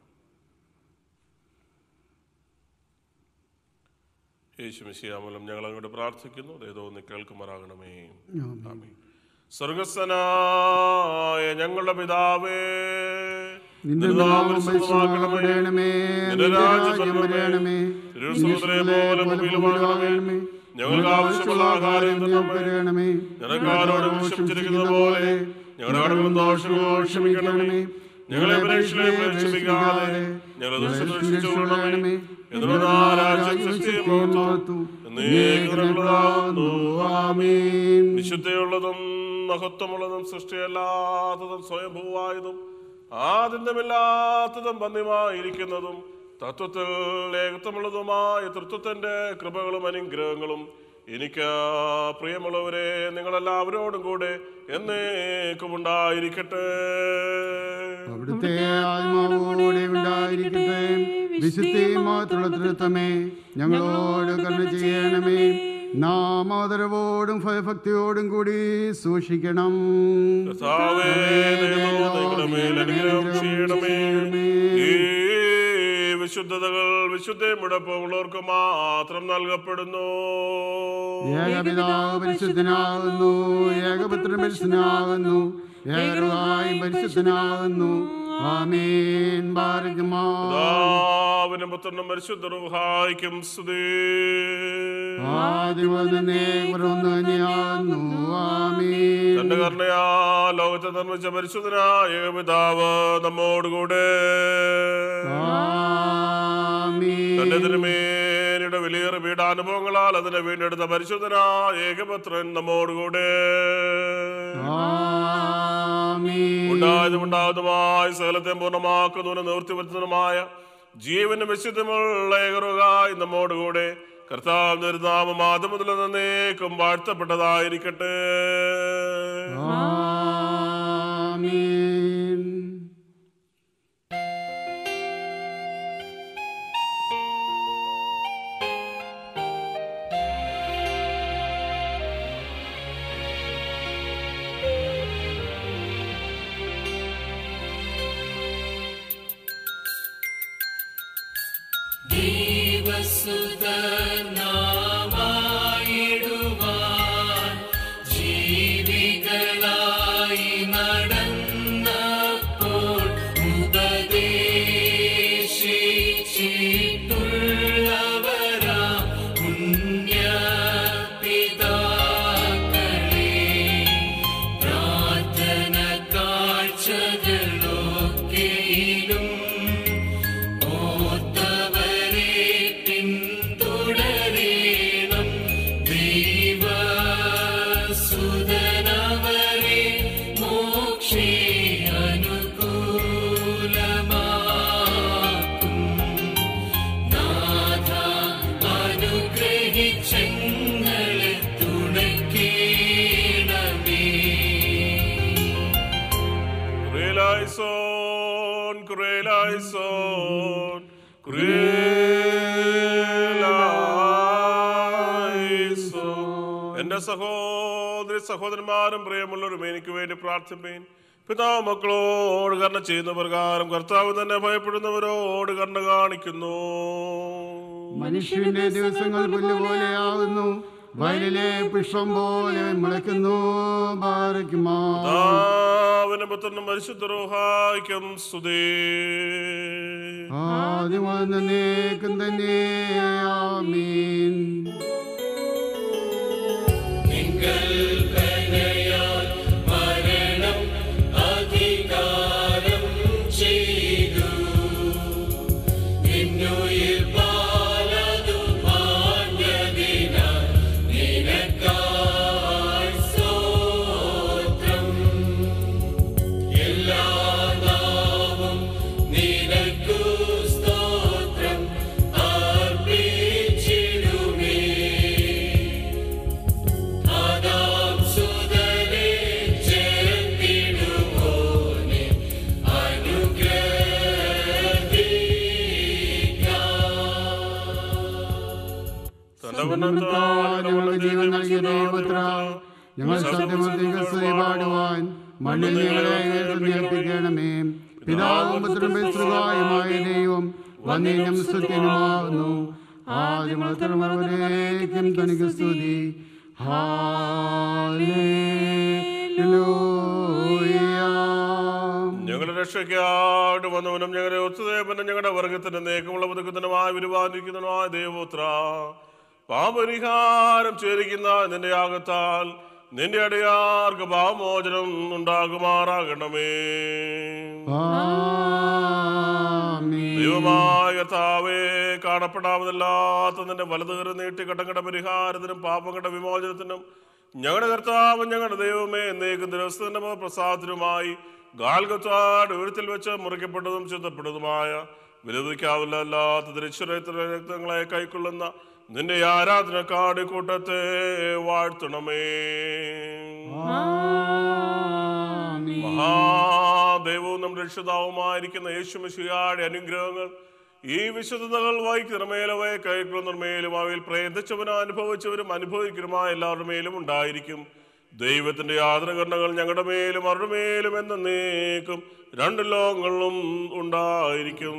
യേശു മിശിയാമൂലം ഞങ്ങൾ അങ്ങോട്ട് പ്രാർത്ഥിക്കുന്നു ദൈവം ഒന്ന് കേൾക്കുമാറാകണമേ ആമേൻ സ്വർഗസ്വനായ ഞങ്ങളുടെ പിതാവേ നിന്റെ നാമം പരിശുദ്ധമാക്കണമേ നിന്റെ രാജ്യം വരണമേ തിരുസമുദ്രയെ പോലെ ഭൂമിയിലുമാകണമേ ഞങ്ങൾക്ക് ആവശ്യമുള്ള ആഹാരം തരണമേ ഞങ്ങൾക്ക് ആരോട് ക്ഷമിച്ചിരിക്കുന്ന പോലെ ഞങ്ങളുടെ കടകളും ദോഷവും ക്ഷമിക്കണമേ ഞങ്ങളെ പരീക്ഷയിലേക്ക് പ്രവേശിപ്പിക്കാതെ ഞങ്ങളെ ദുഷ്ടദുഷിച്ചുകൊള്ളണമേ എന്നുള്ള രാജ്യം സൃഷ്ടിയപ്പോത്തു വിശുദ്ധയുള്ളതും മഹത്വമുള്ളതും സൃഷ്ടിയല്ലാത്തതും സ്വയംഭൂവായതും ആനന്ദമില്ലാത്തതും പന്യമായിരിക്കുന്നതും തത്വത്തിൽ ഏകത്വമുള്ളതുമായ തൃത്വത്തിന്റെ കൃപകളും അനുഗ്രഹങ്ങളും എനിക്ക് പ്രിയമുള്ളവരെ നിങ്ങളെല്ലാവരോടും കൂടെ എന്നേക്കും ഉണ്ടായിരിക്കട്ടെ അവിടുത്തെ ആത്മാവോടെ ഉണ്ടായിരിക്കട്ടെ വിശുദ്ധിയും മാത്രമുള്ള തൃത്വമേ ഞങ്ങളോട് കരുണ ചെയ്യണമേ നാം ആദരവോടും ഭയഭക്തിയോടും കൂടി സൂക്ഷിക്കണം കർത്താവേ, ഞങ്ങളുടെ മേൽ അനുഗ്രഹം ചെയ്യണമേ. ഈ വിശുദ്ധതകൾ വിശുദ്ധമുടപ്പമുള്ളവർക്ക് മാത്രം നൽകപ്പെടുന്നു ഏകപിതാവ് പരിശുദ്ധനാകുന്നു ഏകപുത്രൻ പരിശുദ്ധനാകുന്നു ഏകരവായും പരിശുദ്ധനാകുന്നു ആമേൻ ബാരകുമാ പിതാവിനും പുത്രനും പരിശുദ്ധ റുഹായിക്കും സ്തുതി തന്റെ കർണയാ ലോകത്തെ നിർമ്മിച്ച പരിശുദ്ധനായ പിതാവ് നമ്മോടുകൂടെ തന്റെ തിരുമേനിയുടെ വിലയേറെ പീഡാനുഭവങ്ങളാൽ അതിനെ വീണ്ടെടുത്ത പരിശുദ്ധനായ ഏകപുത്രൻ നമ്മോടുകൂടെ ഉണ്ടായതും ഉണ്ടാകുന്നതുമായ സകലത്തെ പൂർണ്ണമാക്കുന്നതിനും നിവൃത്തി വരുത്തുന്നതുമായ ജീവനും വിശുദ്ധമുള്ള ഏകറുകായി നമ്മോടുകൂടെ കർത്താവ് നിർനാമം ആദ്യം മുതൽ നന്നേക്കും വാഴ്ത്തപ്പെട്ടതായിരിക്കട്ടെ ദൈവസുതനാമായിടുവാൻ ജീവികളായി നടന്നപ്പോൾ ഉപദേശിച്ചിട്ടുള്ളവരാ പുണ്യപിതാക്കളെ പ്രാർത്ഥന കാഴ്ചകളൊക്കെയിലും ഓർത്തവരെ പിന്തുടരേണം ദൈവസുതനവരെ മോക്ഷേ അനുകൂലമാക്കും നാഥ അനുഗ്രഹിച്ചങ്ങളെ തുണയ്ക്കേണമേ Kurelaison, Kurelaison, Kurelaison. എന്റെ സഹോദരി സഹോദരന്മാരും പ്രിയമുള്ളവരും എനിക്ക് വേണ്ടി പ്രാർത്ഥിപ്പേൻ പിതാവ് മക്കളോട് കർണ ചെയ്യുന്ന പ്രകാരം കർത്താവ് തന്നെ ഭയപ്പെടുന്നവരോട് കർണ കാണിക്കുന്നു മനുഷ്യന്റെ ദിവസങ്ങൾ പുല്ലുപോലെയാകുന്നു വയലിലെ പുഷ്പം പോലെ മുളയ്ക്കുന്നു ബാരക്കുമാ പിതാവിനും പുത്രനും പരിശുദ്ധ റൂഹായിക്കും സ്തുതി ആദ്യം നീക്കം തന്നെ ആമീൻ നിങ്ങൾക്കനയാൽ മരണം അധികാരം ചെയ്തു നിന്നുയിൽ പാലതു മാഞ്ഞതിനാൽ നിനക്കായി സ്തോത്രം എല്ലാ നാവും നിനക്കു സ്തോത്രം അർപ്പിച്ചിടുമേ ആദാം സുതനെ ചേർത്തിടുമോനെ ഞങ്ങൾക്ക് ജീവൻ നൽകിയ ദൈവപുത്ര ഞങ്ങൾ സത്യമത്തിക്ക് പാടുവാൻ മണ്ണിൽ ഞങ്ങളെ ഉയർത്തിക്കണമേ പിതാവും പുത്രനും പരിശുദ്ധമായ ദൈവം വന്യനും സ്തുത്യനുമാകുന്നു ആദ്യമത്രമവരേക്കും തനിക്ക് സ്തുതി ഹാലേലൂയ ഞങ്ങളുടെ രക്ഷയ്ക്കായിട്ട് വന്നവനും ഞങ്ങളുടെ ഒത്തുതേപ്പനും ഞങ്ങളുടെ വർഗത്തിന്റെ നേക്കമുള്ള പുതുക്കുന്നതുമായ വിരുവാനിരിക്കുന്നതുമായ ദേവോത്ര പാപരിഹാരം ചേരിക്കുന്ന നിന്റെ യാഗത്താൽ നിന്റെ അടിയാർക്ക് പാവമോചനം ഉണ്ടാകുമാറാകണമേ ദൈവമായ കർത്താവേ കാണപ്പെടാവതല്ലാത്ത നിന്റെ വലതുകര നീട്ടി കടങ്കട പരിഹാരത്തിനും പാപങ്ങളുടെ വിമോചനത്തിനും ഞങ്ങളുടെ കർത്താവും ഞങ്ങളുടെ ദൈവമേ എന്നേക്കും ദിവസത്തിന്റെ പ്രസാദത്തിനുമായി ഗാൽഗത്താട് ഉയരത്തിൽ വെച്ച് മുറിക്കപ്പെട്ടതും ചിന്തപ്പെട്ടതുമായ വിലപിക്കാവില്ലാത്ത തിരിച്ചുരത്തിലെ രക്തങ്ങളെ കൈക്കൊള്ളുന്ന നിന്റെ ആരാധനക്കാട് കൂട്ടത്തെ വാഴ്ത്തണമേ മഹാദൈവവും നമ്മുടെ രക്ഷിതാവുമായിരിക്കുന്ന യേശുമിശിയാടെ അനുഗ്രഹങ്ങൾ ഈ വിശുദ്ധതകൾ വായിക്കുന്ന മേലവയെ കൈക്കൊള്ളുന്ന മേലും അവയിൽ പ്രയത്നിച്ചവനും അനുഭവിച്ചവരും അനുഭവിക്കുന്നതുമായ എല്ലാവരുടെ മേലും ഉണ്ടായിരിക്കും ദൈവത്തിന്റെ യാതനകരണങ്ങൾ ഞങ്ങളുടെ മേലും അവരുടെ മേലും എന്ന നീക്കും രണ്ട് ലോകങ്ങളിലും ഉണ്ടായിരിക്കും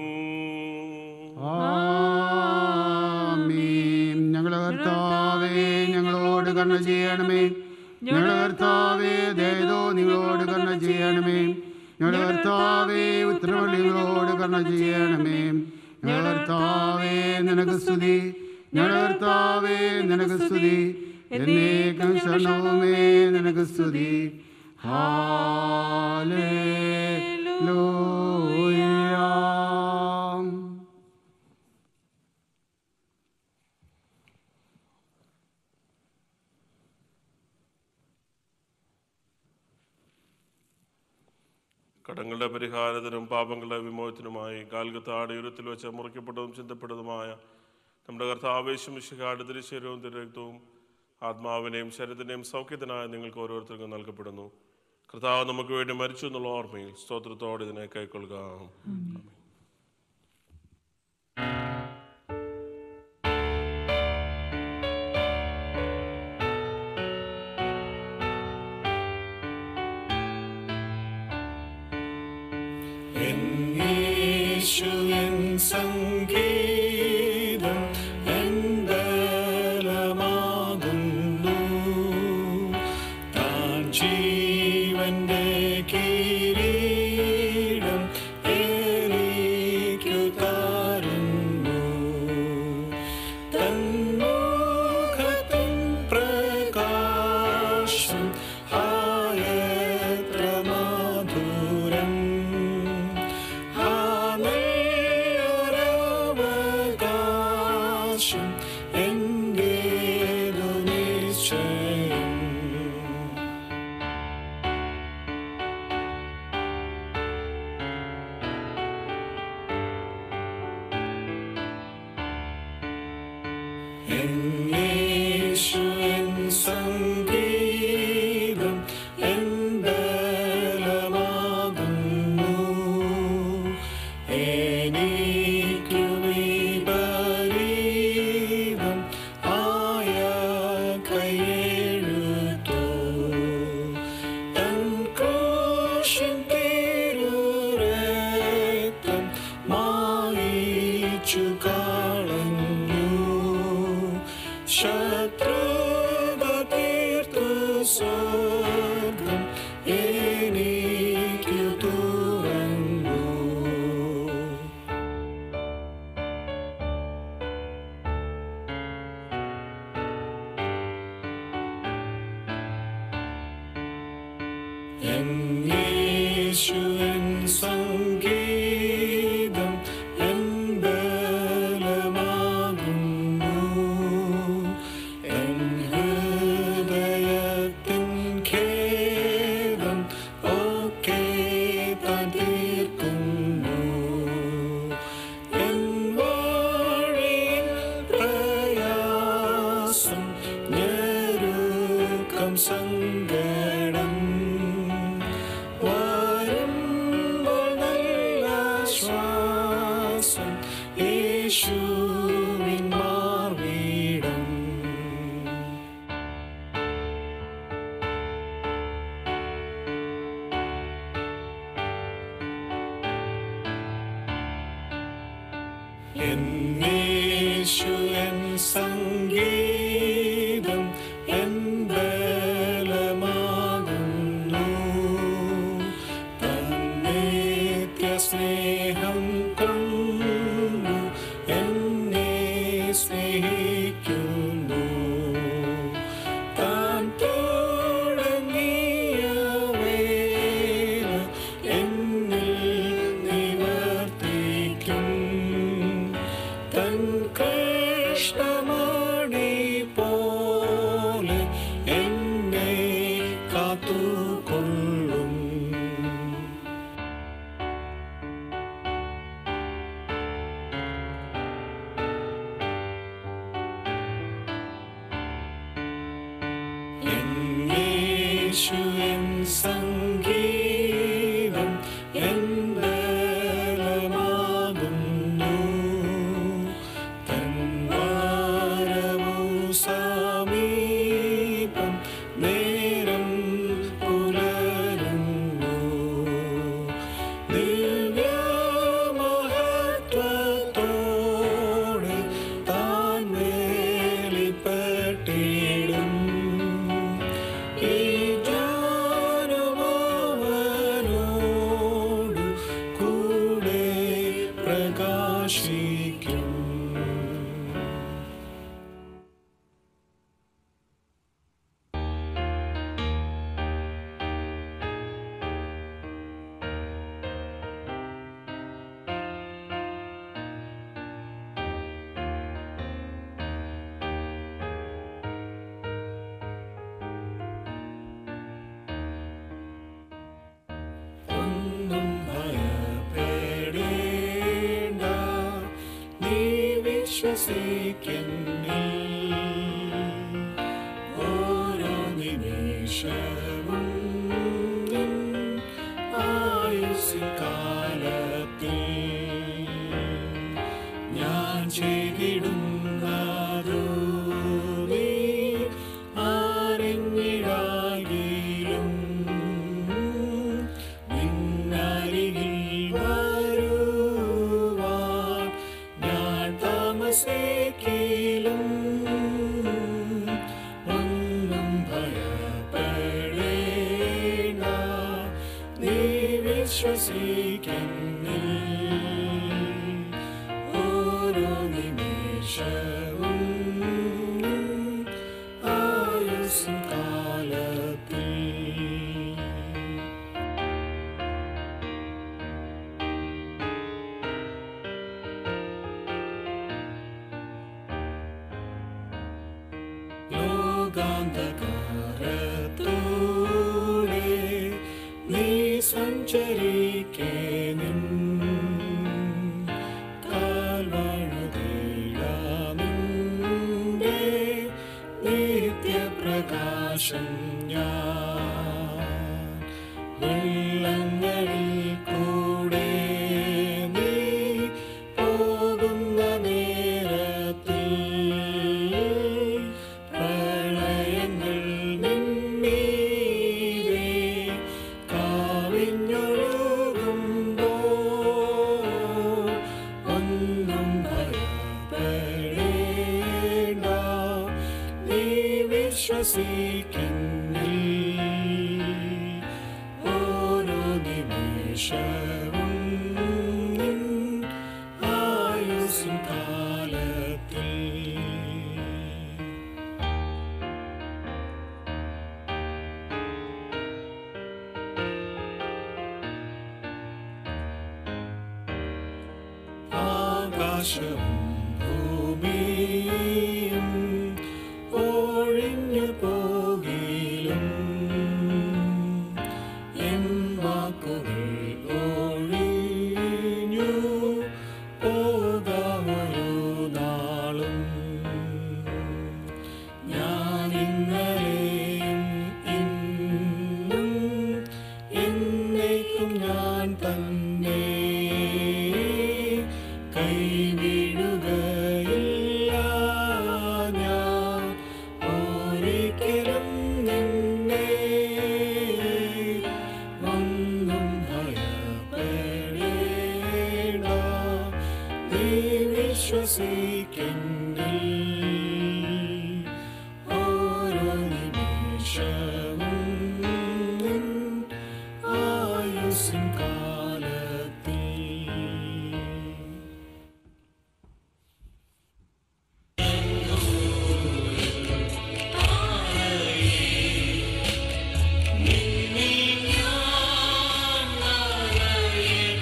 ആമീൻ ഞങ്ങളുടെ കർത്താവേ ഞങ്ങളോട് കരുണ ചെയ്യണമേ ഞങ്ങളുടെ കർത്താവേ ദയതോ നിങ്ങളോട് കരുണ ചെയ്യണമേ ഞങ്ങളുടെ കർത്താവേ ഉത്തരവള്ളികളോട് കരുണ ചെയ്യണമേ ഞങ്ങളുടെ കർത്താവേ നിനക്ക് സ്തുതി ഞങ്ങളുടെ കർത്താവേ നിനക്ക് സ്തുതി എന്നേക്കും ശരണവുമേ നിനക്ക് സ്തുതി ഹാലേലൂയ കടങ്ങളുടെ പരിഹാരത്തിനും പാപങ്ങളുടെ വിമോചനത്തിനുമായി കാൽകത്താട് ഉയരത്തിൽ വെച്ച് മുറിക്കപ്പെട്ടതും ചിന്തപ്പെട്ടതുമായ നമ്മുടെ കർത്താവേശം ശിഹാട് തിരുശരീരവും തിരക്തവും ആത്മാവിനെയും ശരീരത്തിനെയും സൗഖ്യത്തിനായി നിങ്ങൾക്ക് ഓരോരുത്തർക്കും നൽകപ്പെടുന്നു കർത്താവ് നമുക്ക് വേണ്ടി മരിച്ചു എന്നുള്ള ഓർമ്മയിൽ സ്തോത്രത്തോടെ ഇതിനെ കൈക്കൊള്ളുക യേശുവിൻ സംഗീതം എന്തലമാകുന്നു താൻ ജീവന്റെ കിരീടം എനിക്കു താരുന്നു തന്മുഖത്തിൻ പ്രകാശം ആയത്ര മധുരം ആമേയൊരവകാശം എന്റേതു നിശ്ചയം യേശുവിൻ സംഗീതം എന്തലമാകുന്നു എനിക്കു വിപരീതം ആയ കൈയെഴുത്തോ തൻ ക്രൂശിൻ തിരുരക്തം മായിച്ചു കളഞ്ഞു ശത്രുത തീർത്തു സ്വർഗം എനിക്കു തുറന്നു യേശുവിൻ സംഗീതം എന്തലമാകുന്നു എൻ ഹൃദയത്തിൻ ഖേദം ഒക്കെ താൻ തീർക്കുന്നു എൻ വഴിയിൽ പ്രയാസം ഞെരുക്കം സങ്കടം വരുമ്പോൾ നല്ല ശ്വാസം യേശുവിൻ മാർവീടം എന്നേശുവൻ സംഗീതം എന്തലമാകുന്നു തന്നേത്യ സ്നേഹം കൊണ്ടു എന്നെ സ്നേഹിക്കുന്നു താൻ തുടങ്ങിയ വേല എന്നിൽ നിവർത്തിക്കും തൻ കൃഷ്ണമണി പോലെ എന്നെ കാത്തുകൊള്ളും യേശു എൻ സംഗീതം എൻ ബലമാകുന്നു തൻ വാരമു സമീപം നേരം പുലരുന്നു ദിവ്യമഹത്വത്തോടെ താൻ മേലിപ്പെട്ടിടും ഈ ജാനുമവനോടു കൂടെ പ്രകാശിക്കും ഒന്നും ഭയപ്പെടേണ്ട നീ വിശ്വസിക്കുന്നിൽ ഓരോ നിമിഷവും നിൻ ആയുസ്കാലത്തിൽ ഞാൻ ചെയ്തിടുന്നതു നീ ആരെങ്ങിടാകിലും നിന്നരികിൽ വരുവാൻ ഞാൻ താമസിക്കിലും ഒന്നും ഭയപ്പെടേണ്ട നീ വിശ്വസിക്കുന്നിൽ ഓരോ നിമിഷവും ആയുസ് കാലത്തിൽ ലോകാന്തകാരത്തൂടെ നീ സഞ്ചരിക്കേ നിൻ കാൽവഴുതിടാമിൻ്റെ നിത്യപ്രകാശം ഞാൻ വെള്ളങ്ങളിൽ കൂടെ നീ പോകുന്ന നേരത്തിൽ പ്രളയങ്ങൾ നിന്നീരേ കാവിഞ്ഞൊഴുകുമ്പോൾ ഒന്നും ഭയപ്പെടേണ്ട നീ വിശ്വസിക്കുന്നിൽ ഓരോ നിമിഷവും നിൻ ആയുസ്സിൻ കാലത്തിൽ ആകാശവും ഭൂമിയും ഒഴിഞ്ഞു പോകിലും എൻ വാക്കുകൾ ഒഴിഞ്ഞു പോകാമൊരു നാളും ഞാൻ ഇന്നലെയും ഇന്നും എന്നേക്കും ഞാൻ തന്നെ കൈവിടുകയില്ല ഞാൻ ഒരിക്കലും നിന്നെ ഒന്നും ഭയപ്പെടേണ്ട നീ വിശ്വസിക്കുന്നിൽ ഓരോ നിമിഷവും നിൻ ആയുസ്സിൻ കാലത്തിൽ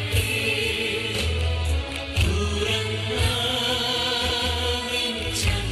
തുറന്ന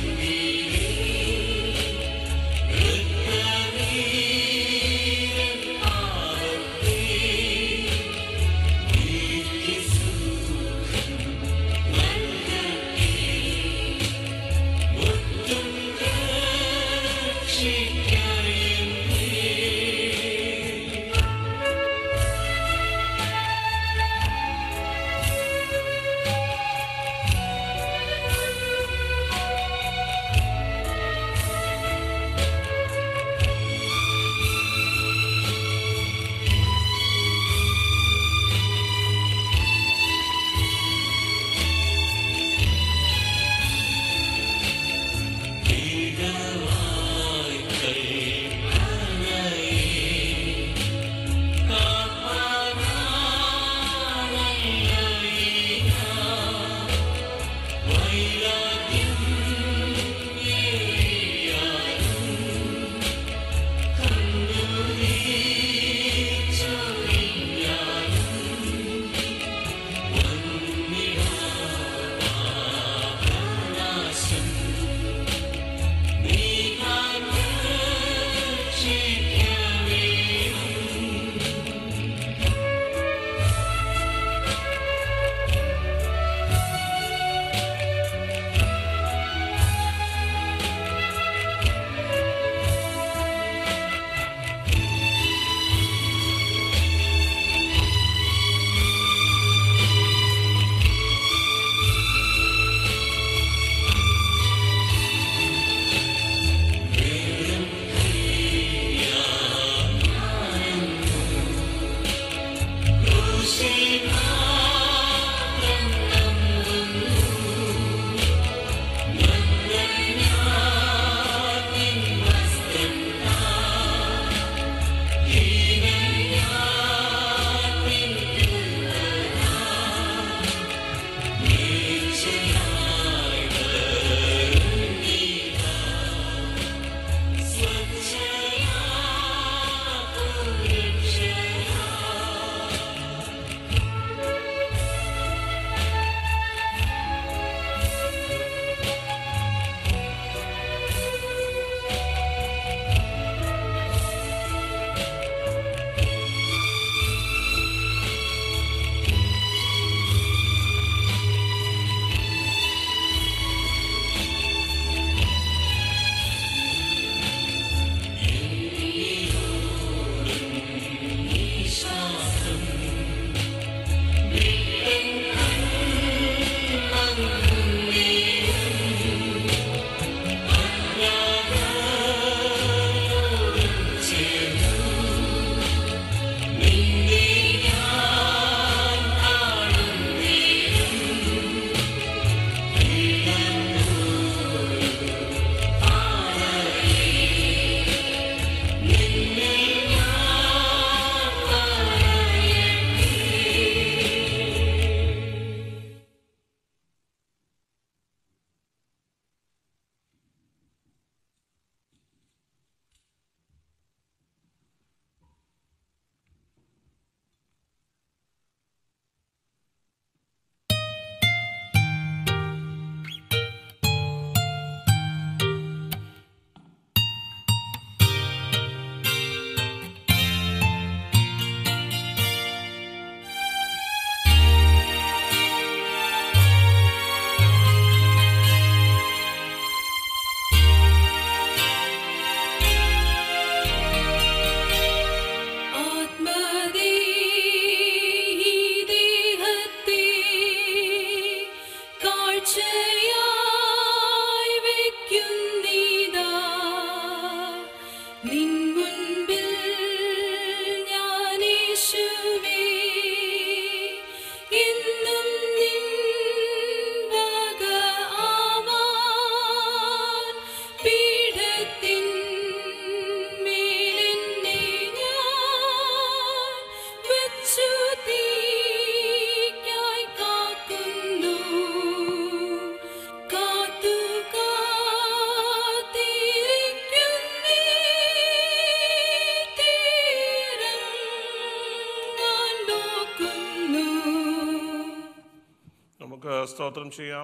നമുക്ക് സ്തോത്രം ചെയ്യാം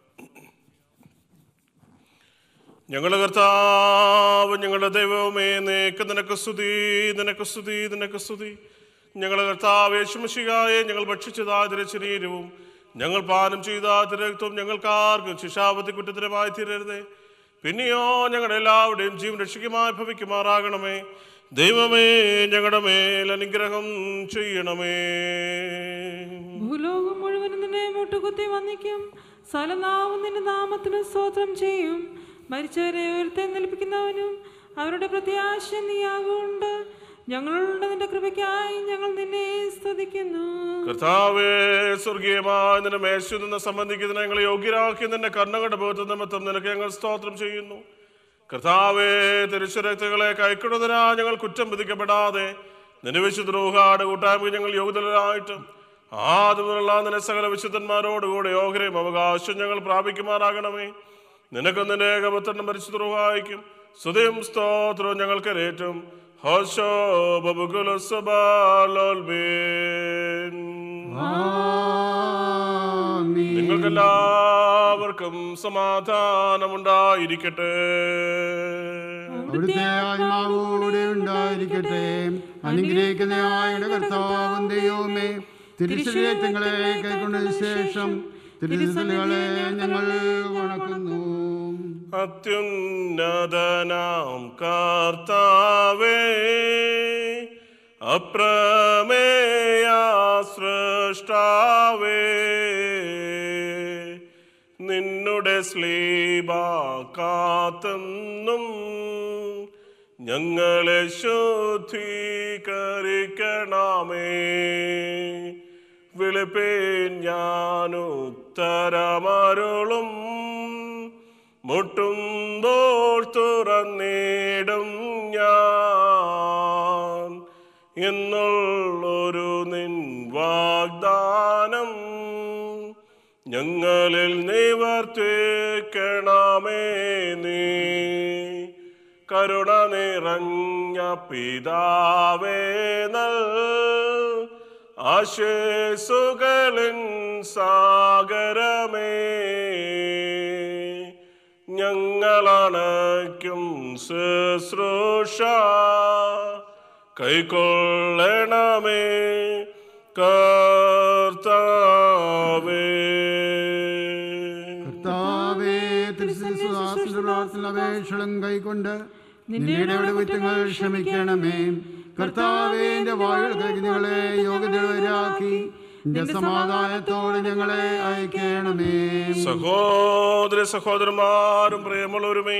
ഞങ്ങളുടെ കർത്താവ് ഞങ്ങളുടെ ദൈവമേ നേക്ക് നിനക്ക് സ്തുതി നിനക്ക് സ്തുതി നിനക്ക് സ്തുതി ഞങ്ങളുടെ കർത്താവ് യേശുമശികായെ ഞങ്ങൾ ഭക്ഷിച്ചതായ തിരശരീരവും ഞങ്ങൾ പാനം ചെയ്ത തിരക്തവും ഞങ്ങൾക്കാർക്കും ശിക്ഷാപത്തി കുറ്റത്തിനുമായി തീരരുതേ പിന്നെയോ ഞങ്ങളുടെ എല്ലാവരുടെയും ജീവൻ രക്ഷിക്കുമായി ഭവിക്കുമാറാകണമേ ദൈവമേ ഞങ്ങളുടെ മേൽ അനുഗ്രഹം ചെയ്യണമേ ഭൂലോകം മുഴുവനും നിന്നെ മുട്ടുകുത്തി വന്നിക്കും സലനാവും നിന്റെ നാമത്തിന് സ്തോത്രം ചെയ്യും മരിച്ചവരെ ഉയർത്തെഴുന്നേൽപ്പിക്കുന്നവനും അവരുടെ പ്രത്യാശ നീയാകുണ്ട് ഞങ്ങളുടെ നിന്റെ കൃപയ്ക്കായി ഞങ്ങൾ നിന്നെ സ്തുതിക്കുന്നു കർത്താവേ സ്വർഗീയമായ നിന്റെ മേശു നിന്ന് സംബന്ധിക്കുന്നതിന് ഞങ്ങൾ യോഗ്യരാക്കി നിന്റെ കർണങ്ങളുടെ ബോധ നിമിത്തം നിനക്ക് ഞങ്ങൾ സ്തോത്രം ചെയ്യുന്നു കർത്താവേ തിരുശരക്തകളെ കൈക്കൊടുന്നതിനാ ഞങ്ങൾ കുറ്റം വിധിക്കപ്പെടാതെ നിന്റെ വിശുദ്രോഹാട് കൂട്ടായ്മ ഞങ്ങൾ യോഗ്യതരായിട്ടും ആദ്യമുള്ള നിന്റെ സകല വിശുദ്ധന്മാരോടുകൂടെ യോഗ്യതയും അവകാശം ഞങ്ങൾ പ്രാപിക്കുമാറാകണമേ നിനക്ക് നിന്റെ ഏകപുത്രനും പരിശുദ്രോഹായിക്കും സ്തുതിയും സ്തോത്രവും ഞങ്ങൾക്ക് ഏറ്റവും ഹോശോ ബബുകുലസബാലോൽബേൻ നിങ്ങൾക്കെല്ലാവർക്കും സമാധാനമുണ്ടായിരിക്കട്ടെ അവിടുത്തെ ആത്മാവോടെ ഉണ്ടായിരിക്കട്ടെ അനുഗ്രഹിക്കുന്നയായുടെ കർത്താവും ദൈവമേ തിരുശരീരങ്ങളെ കൈക്കൊണ്ടതിന് ശേഷം തിരുസലുകളെ ഞങ്ങൾ വണക്കുന്നു അത്യുന്നതനാം കർത്താവേ അപ്രമേയ സൃഷ്ടാവേ നിന്നുടെ സ്ലീബ കാത്തുന്നും ഞങ്ങളെ ശുദ്ധീകരിക്കണമേ വിളിപ്പേൻ ഞാനുത്തരമരുളും മുട്ടുമ്പോൾ തുറന്നിടും ഞാൻ എന്നുള്ളൊരു നിൻ വാഗ്ദാനം ഞങ്ങളിൽ നിവർത്തിക്കണമേ നീ കരുണ നിറഞ്ഞ പിതാവേ നൽ ആശേസുകളിൻ സാഗരമേ ഞങ്ങളണയ്ക്കും ശുശ്രൂഷ കൈക്കൊള്ളണമേ കർത്താവേ കർത്താവേ തിരുസുദാസിന്റെ പ്രാർത്ഥന അപേക്ഷകളും കൈക്കൊണ്ട് നിന്റെ കുറ്റങ്ങൾ ക്ഷമിക്കണമേ കർത്താവേ എന്റെ വായുകൾ കഴിഞ്ഞങ്ങളെ യോഗ്യതരാക്കി നിന്റെ സമാധാനത്തോടെ ഞങ്ങളെ അയക്കണമേ സഹോദര സഹോദരന്മാരും പ്രിയമുള്ളവരുമേ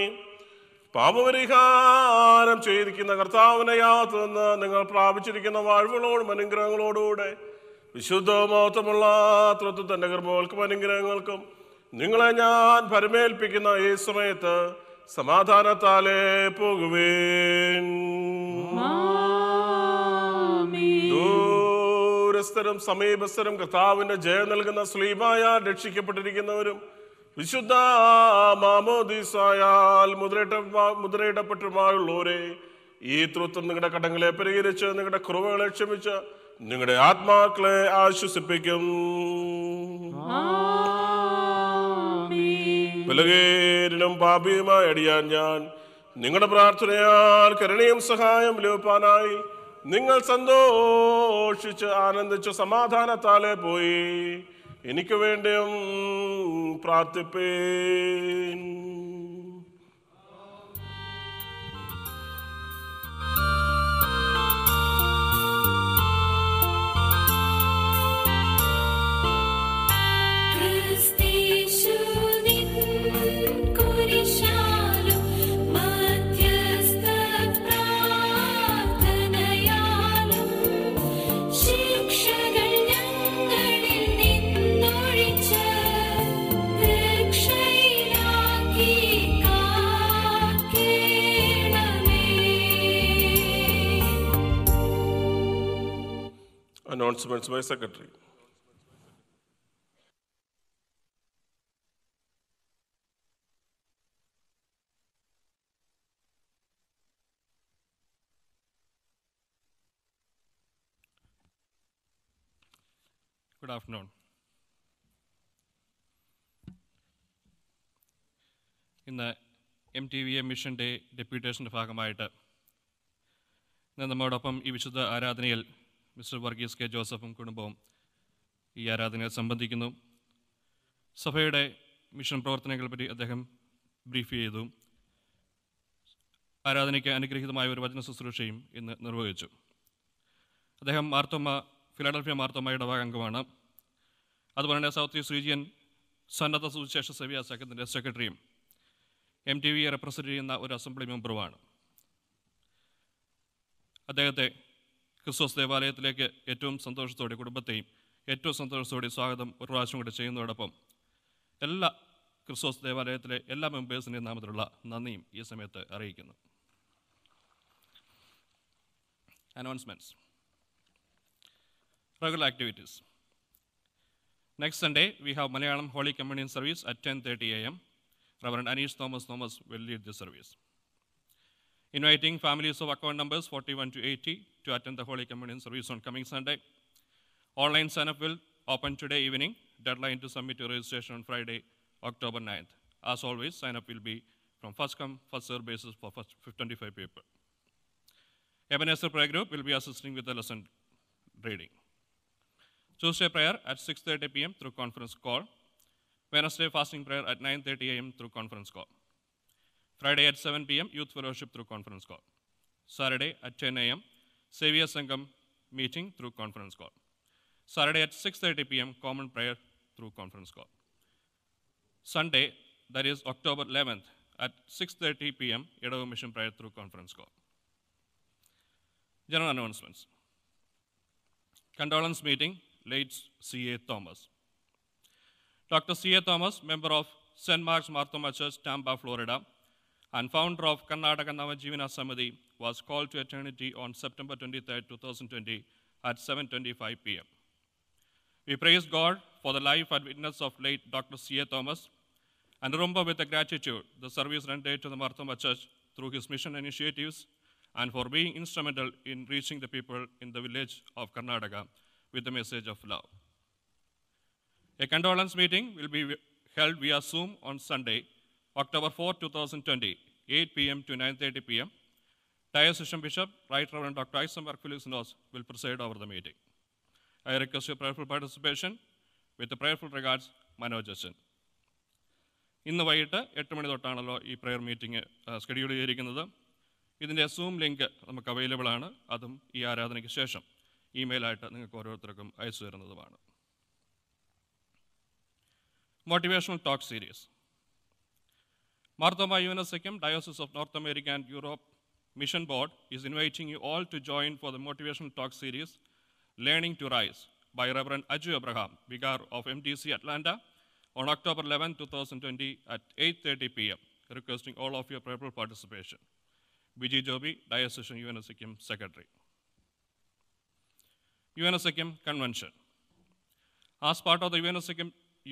പാപപരിഹാരം ചെയ്തിരിക്കുന്ന കർത്താവിനെ യാത്ര നിന്ന് നിങ്ങൾ പ്രാപിച്ചിരിക്കുന്ന വാഴ്വുകളോടും അനുഗ്രഹങ്ങളോടുകൂടെ വിശുദ്ധ മഹത്വമുള്ള തൃത്വത്തിൻ്റെ കർമ്മങ്ങൾക്കും അനുഗ്രഹങ്ങൾക്കും നിങ്ങളെ ഞാൻ പരമേൽപ്പിക്കുന്ന ഈ സമയത്ത് സമാധാനത്താലേ പോകുവേൻ ദൂരസ്ഥരും സമീപസ്ഥരും കർത്താവിന്റെ ജയം നൽകുന്ന സ്ലീമായ രക്ഷിക്കപ്പെട്ടിരിക്കുന്നവരും വിശുദ്ധ മാമോദീസായാൽ മുദ്രയിട്ട മുദ്രയിടപ്പെട്ടുമായുള്ളവരെ ഈ തൃത്വം നിങ്ങളുടെ കടങ്ങളെ പരിഹരിച്ച് നിങ്ങളുടെ കുറവുകളെ ക്ഷമിച്ച് നിങ്ങളുടെ ആത്മാക്കളെ ആശ്വസിപ്പിക്കും ബലകേരനും പാപിയുമായി അടിയാൻ ഞാൻ നിങ്ങളുടെ പ്രാർത്ഥനയാൽ കരുണയും സഹായം ലഭിക്കാനായി നിങ്ങൾ സന്തോഷിച്ച് ആനന്ദിച്ച് സമാധാനത്താലെ പോയി എനിക്ക് വേണ്ടിയും പ്രാർത്ഥിപ്പേൻ ക്രിസ്തീശുവിൻ കുരിശാലും മധ്യസ്ഥ പ്രാർത്ഥനയാലും ശിക്ഷകൾ ഞങ്ങളിൽ നിന്നൊഴിച്ച് രക്ഷയിലാക്കി കാക്കേണമേ announcements by secretary Good afternoon. ഇന്ന് M T V A mission day ഡെപ്യൂട്ടേഷൻ്റെ ഭാഗമായിട്ട് ഇന്ന് നമ്മോടൊപ്പം ഈ വിശുദ്ധ ആരാധനയിൽ മിസ്റ്റർ വർഗീസ് കെ ജോസഫും കുടുംബവും ഈ ആരാധനയിൽ സംബന്ധിക്കുന്നു സഭയുടെ മിഷൻ പ്രവർത്തനങ്ങളെപ്പറ്റി അദ്ദേഹം ബ്രീഫ് ചെയ്തു ആരാധനയ്ക്ക് അനുഗ്രഹീതമായ ഒരു വചന ശുശ്രൂഷയും ഇന്ന് നിർവഹിച്ചു അദ്ദേഹം മാർത്തോമ ഫിലാഡൽഫിയ മാർത്തോമയുടെ ഭാഗംഗമാണ് അതുപോലെ തന്നെ സൗത്ത് ഈസ്റ്റ് റീജിയൻ സന്നദ്ധ സുവിശേഷ സേവ്യ സംഘത്തിൻ്റെ സെക്രട്ടറിയും എം ടി വിയെ റെപ്രസെൻ്റ് ചെയ്യുന്ന ഒരു അസംബ്ലി മെമ്പറുമാണ് അദ്ദേഹത്തെ ക്രിസ്തുസ് ദേവാലയത്തിലേക്ക് ഏറ്റവും സന്തോഷത്തോടെ കുടുംബത്തെയും ഏറ്റവും സന്തോഷത്തോടെ സ്വാഗതം ഒരു പ്രാവശ്യം കൂടി ചെയ്യുന്നതോടൊപ്പം എല്ലാ ക്രിസ്തുസ് ദേവാലയത്തിലെ എല്ലാ മെമ്പേഴ്സിൻ്റെയും നാമത്തിലുള്ള നന്ദിയും ഈ സമയത്ത് അറിയിക്കുന്നു announcements regular activities. Next Sunday, we have Malayalam Holy Communion service at 10.30 a.m. Reverend Anish Thomas Thomas will lead the service. Inviting families of account numbers 41 to 80 to attend the Holy Communion service on coming Sunday. Online sign-up will open today evening. Deadline to submit your registration on Friday, October 9th. As always, sign-up will be from first come, first serve basis for first 25 people. Ebenezer Prayer Group will be assisting with the lesson reading. Tuesday prayer at 6:30 p.m. through conference call. Wednesday fasting prayer at 9:30 a.m. through conference call. Friday at 7 p.m. youth fellowship through conference call. Saturday at 10 a.m. Savior Sangam meeting through conference call. Saturday at 6:30 p.m. common prayer through conference call. Sunday, that is October 11th at 6:30 p.m. Edavu mission prayer through conference call. General announcements. Condolence meeting, late C.A. Thomas. Dr. C.A. Thomas, member of St. Mark's Marthoma Church, Tampa, Florida, and founder of Karnataka Navajivana Samadhi, was called to eternity on September 23, 2020 at 7.25 p.m. We praise God for the life and witness of late Dr. C.A. Thomas and remember with gratitude the service rendered to the Marthoma Church through his mission initiatives and for being instrumental in reaching the people in the village of Karnataka with the message of love. A condolence meeting will be held via Zoom on Sunday, October 4, 2020, 8 p.m. to 9.30 p.m. Diocesan Bishop, Right Reverend Dr. Eisenberg Felix Nos will preside over the meeting. I request your prayerful participation with the prayerful regards, Manoj Jason. ഇന്ന് വൈകിട്ട് എട്ട് മണി തൊട്ടാണല്ലോ ഈ prayer meeting schedule ചെയ്തിരിക്കുന്നത് ഇതിൻ്റെ zoom link നമുക്ക് available ആണ് അതും ഈ ആരാധനയ്ക്ക് ശേഷം ഇമെയിലായിട്ട് നിങ്ങൾക്ക് ഓരോരുത്തർക്കും അയച്ചു തരുന്നതുമാണ് മോട്ടിവേഷണൽ ടോക്ക് സീരീസ് മാർത്തോമ യുനെസെക്കും diocese of North America and Europe mission board is inviting you all to join for the motivational talk series learning to rise by reverend Aju Abraham vicar of M T C Atlanta on October 11, 2020 at 8.30 p.m., requesting all of your prayerful participation. Vijay Jobi, Diocesan UNSCM Secretary. UNSCM Convention. As part of the UNSCM,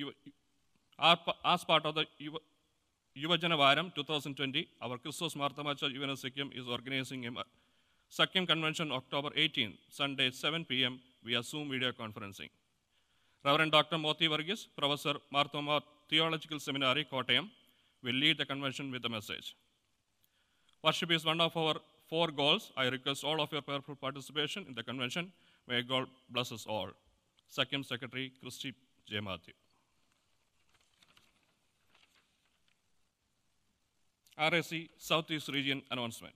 as part of the Yuvajana Varam 2020, our Christos Marthama Church UNSCM is organizing a Sakyam Convention October 18, Sunday 7 p.m. via Zoom video conferencing. Reverend Dr. Moti Varghese, Professor Marthoma Theological Seminary, Kottayam, will lead the convention with a message. Worship is one of our four goals. I request all of your prayerful participation in the convention. May God bless us all. Second Secretary Christy J. Matthew. RSC Southeast Region announcement.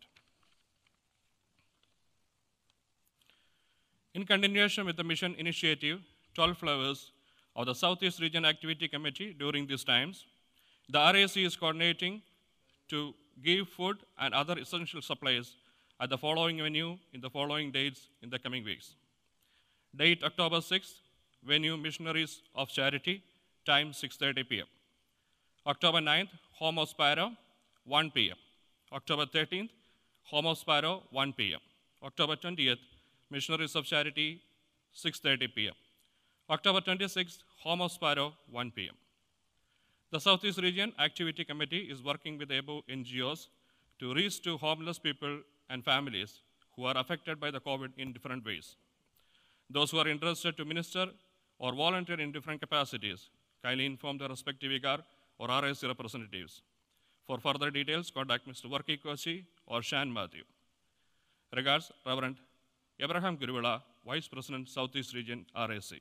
In continuation with the mission initiative, 12 Flowers of the Southeast Region Activity Committee during these times, the RAC is coordinating to give food and other essential supplies at the following venue in the following dates in the coming weeks. Date October 6th, venue Missionaries of Charity, time 6.30 p.m. October 9th, Home of Sparrow, 1 p.m. October 13th, Home of Sparrow, 1 p.m. October 20th, Missionaries of Charity, 6.30 p.m. October 26th, Home of Sparrow, 1 p.m. The Southeast Region Activity Committee is working with above NGOs to reach to homeless people and families who are affected by the COVID in different ways. Those who are interested to minister or volunteer in different capacities kindly inform their respective IGAR or RIC representatives. For further details, contact Mr. Varki Kochi or Shan Matthew. Regards, Reverend Abraham Guruvila, Vice President, Southeast Region, RAC.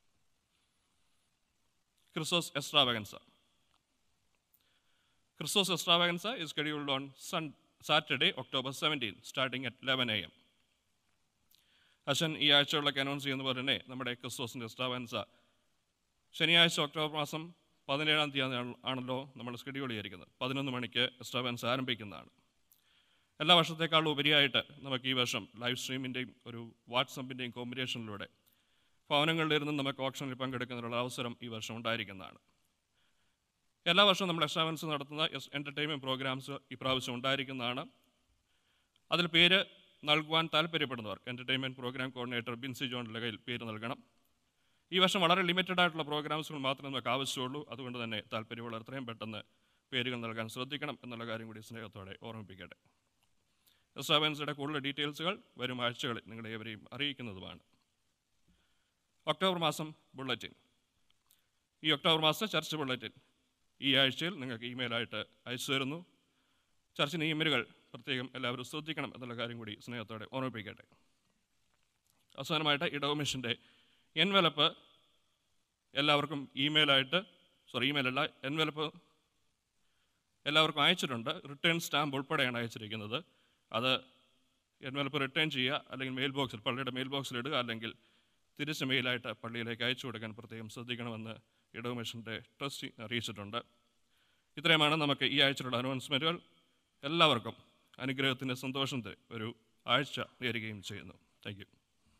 Christos Extravaganza. Christos Extravaganza is scheduled on Sun- Saturday, October 17, starting at 11 a.m. അച്ഛൻ ഈ ആഴ്ചകളിലൊക്കെ announce ചെയ്യുന്ന പോലെ തന്നെ നമ്മുടെ ക്രിസ്തോസിൻ്റെ എക്സ്ട്രാവൻസ ശനിയാഴ്ച October മാസം പതിനേഴാം തീയതി ആണല്ലോ നമ്മൾ ഷെഡ്യൂൾ ചെയ്തിരിക്കുന്നത് പതിനൊന്ന് മണിക്ക് എക്സ്ട്രാവൻസ് ആരംഭിക്കുന്നതാണ് എല്ലാ വർഷത്തേക്കാളും ഉപരിയായിട്ട് നമുക്ക് ഈ വർഷം ലൈവ് സ്ട്രീമിൻ്റെയും ഒരു വാട്സപ്പിൻ്റെയും കോമ്പിനേഷനിലൂടെ ഭവനങ്ങളിലിരുന്ന് നമുക്ക് ഓപ്ഷനിൽ പങ്കെടുക്കുന്നതിനുള്ള അവസരം ഈ വർഷം ഉണ്ടായിരിക്കുന്നതാണ് എല്ലാ വർഷവും നമ്മൾ എക്സ്ട്രാവൻസ് നടത്തുന്ന എൻ്റർടൈൻമെൻറ്റ് പ്രോഗ്രാംസ് ഈ പ്രാവശ്യം ഉണ്ടായിരിക്കുന്നതാണ് അതിൽ പേര് നൽകുവാൻ താല്പര്യപ്പെടുന്നവർ എൻ്റർടൈൻമെൻറ്റ് പ്രോഗ്രാം കോർഡിനേറ്റർ ബിൻസി ജോണിൻ്റെ കയ്യിൽ പേര് നൽകണം ഈ വർഷം വളരെ ലിമിറ്റഡ് ആയിട്ടുള്ള പ്രോഗ്രാംസുകൾ മാത്രമേ നമുക്ക് ആവശ്യമുള്ളൂ അതുകൊണ്ട് തന്നെ താല്പര്യമുള്ള എത്രയും പെട്ടെന്ന് പേരുകൾ നൽകാൻ ശ്രദ്ധിക്കണം എന്നുള്ള കാര്യം കൂടി സ്നേഹത്തോടെ ഓർമ്മിപ്പിക്കട്ടെ എസ്ട്രാവൻസിയുടെ കൂടുതൽ ഡീറ്റെയിൽസുകൾ വരും ആഴ്ചകളിൽ നിങ്ങളെ ഏവരെയും അറിയിക്കുന്നതുമാണ് ഒക്ടോബർ മാസം ബുള്ളറ്റിൻ ഈ ഒക്ടോബർ മാസത്തെ ചർച്ച് ബുള്ളറ്റിൻ ഈ ആഴ്ചയിൽ നിങ്ങൾക്ക് ഇമെയിലായിട്ട് അയച്ചു തരുന്നു ചർച്ചിന് ഇമെയിലുകൾ പ്രത്യേകം എല്ലാവരും ശ്രദ്ധിക്കണം എന്നുള്ള കാര്യം കൂടി സ്നേഹത്തോടെ ഓർമ്മിപ്പിക്കട്ടെ അവസാനമായിട്ട് ഇടവ മിഷൻ്റെ എൻവലപ്പ് എല്ലാവർക്കും ഇമെയിലായിട്ട് സോറി ഇമെയിലല്ല എൻവലപ്പ് എല്ലാവർക്കും അയച്ചിട്ടുണ്ട് റിട്ടേൺ സ്റ്റാമ്പ് ഉൾപ്പെടെയാണ് അയച്ചിരിക്കുന്നത് അത് എൻവലപ്പ് റിട്ടേൺ ചെയ്യുക അല്ലെങ്കിൽ മെയിൽ ബോക്സിൽ പള്ളിയുടെ മെയിൽ ബോക്സിൽ ഇടുക അല്ലെങ്കിൽ തിരിച്ച് മെയിലായിട്ട് പള്ളിയിലേക്ക് അയച്ചു കൊടുക്കാൻ പ്രത്യേകം ശ്രദ്ധിക്കണമെന്ന് ഇടവ മിഷൻ്റെ ട്രസ്റ്റ് അറിയിച്ചിട്ടുണ്ട് ഇത്രയുമാണ് നമുക്ക് ഈ ആഴ്ചയിലുള്ള അനൗൺസ്മെൻറ്റുകൾ എല്ലാവർക്കും അനുഗ്രഹത്തിൻ്റെ സന്തോഷത്തെ ഒരു ആഴ്ച നേരുകയും ചെയ്യുന്നു താങ്ക് യു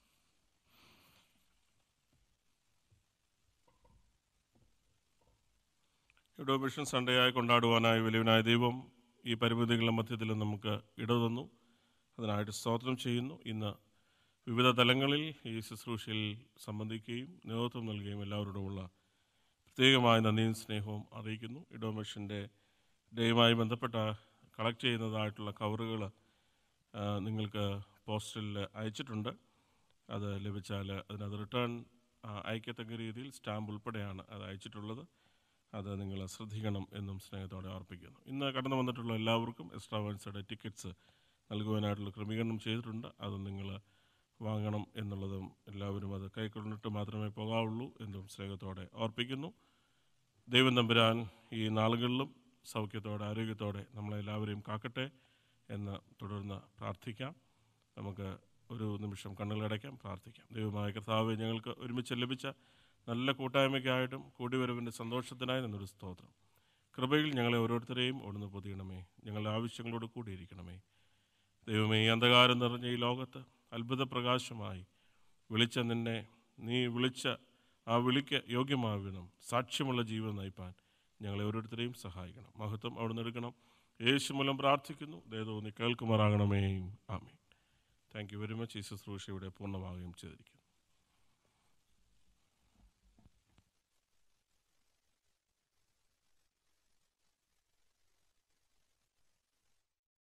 ഇടോ മിഷൻ സൺഡേ ആയി കൊണ്ടാടുവാനായി വലിയവനായ ദൈവം ഈ പരിമിതികളുടെ മധ്യത്തിൽ നമുക്ക് ഇടതന്നു അതിനായിട്ട് സ്തോത്രം ചെയ്യുന്നു ഇന്ന് വിവിധ തലങ്ങളിൽ ഈ ശുശ്രൂഷയിൽ സംബന്ധിക്കുകയും നേതൃത്വം നൽകുകയും എല്ലാവരോടുമുള്ള പ്രത്യേകമായ നന്ദിയും സ്നേഹവും അറിയിക്കുന്നു ഇടോ മിഷൻ്റെ ഡേയുമായി ബന്ധപ്പെട്ട കളക്ട് ചെയ്യുന്നതായിട്ടുള്ള കവറുകൾ നിങ്ങൾക്ക് പോസ്റ്റലിൽ അയച്ചിട്ടുണ്ട് അത് ലഭിച്ചാൽ അതിനത് റിട്ടേൺ അയക്കത്തക്ക രീതിയിൽ സ്റ്റാമ്പ് ഉൾപ്പെടെയാണ് അത് അയച്ചിട്ടുള്ളത് അത് നിങ്ങൾ ശ്രദ്ധിക്കണം എന്നും സ്നേഹത്തോടെ ഓർപ്പിക്കുന്നു ഇന്ന് കടന്നു വന്നിട്ടുള്ള എല്ലാവർക്കും എക്സ്ട്രാവൻസയുടെ ടിക്കറ്റ്സ് നൽകുവാനായിട്ടുള്ള ക്രമീകരണം ചെയ്തിട്ടുണ്ട് അത് നിങ്ങൾ വാങ്ങണം എന്നുള്ളതും എല്ലാവരും അത് കൈക്കൊണ്ടിട്ട് മാത്രമേ പോകാവുള്ളൂ എന്നും സ്നേഹത്തോടെ ഓർപ്പിക്കുന്നു ദൈവം തമ്പുരാൻ ഈ നാളുകളിലും സൗഖ്യത്തോടെ ആരോഗ്യത്തോടെ നമ്മളെല്ലാവരെയും കാക്കട്ടെ എന്ന് തുടർന്ന് പ്രാർത്ഥിക്കാം നമുക്ക് ഒരു നിമിഷം കണ്ണുകളടയ്ക്കാം പ്രാർത്ഥിക്കാം ദൈവമായ കർത്താവ് ഞങ്ങൾക്ക് ഒരുമിച്ച് ലഭിച്ച നല്ല കൂട്ടായ്മയ്ക്കായിട്ടും കൂടിവരവിൻ്റെ സന്തോഷത്തിനായി നിന്നൊരു സ്തോത്രം കൃപയിൽ ഞങ്ങളെ ഓരോരുത്തരെയും ഓടുന്ന് പൊതിയണമേ ഞങ്ങളുടെ ആവശ്യങ്ങളോട് കൂടിയിരിക്കണമേ ദൈവമേ ഈ അന്ധകാരം നിറഞ്ഞ ഈ ലോകത്ത് അത്ഭുത പ്രകാശമായി വിളിച്ച നിന്നെ നീ വിളിച്ച ആ വിളിക്ക് യോഗ്യമാവണം സാക്ഷ്യമുള്ള ജീവിതം നയിപ്പാൻ ഞങ്ങളെ ഓരോരുത്തരെയും സഹായിക്കണം മഹത്വം അവിടുന്ന് എടുക്കണം യേശു മൂലം പ്രാർത്ഥിക്കുന്നു ദയതോ നീ കേൾക്കുമാറാകണമേ ആമേ താങ്ക് യു വെരി മച്ച് ഈ ശുശ്രൂഷ ഇവിടെ പൂർണ്ണമാവുകയും ചെയ്തിരിക്കുന്നു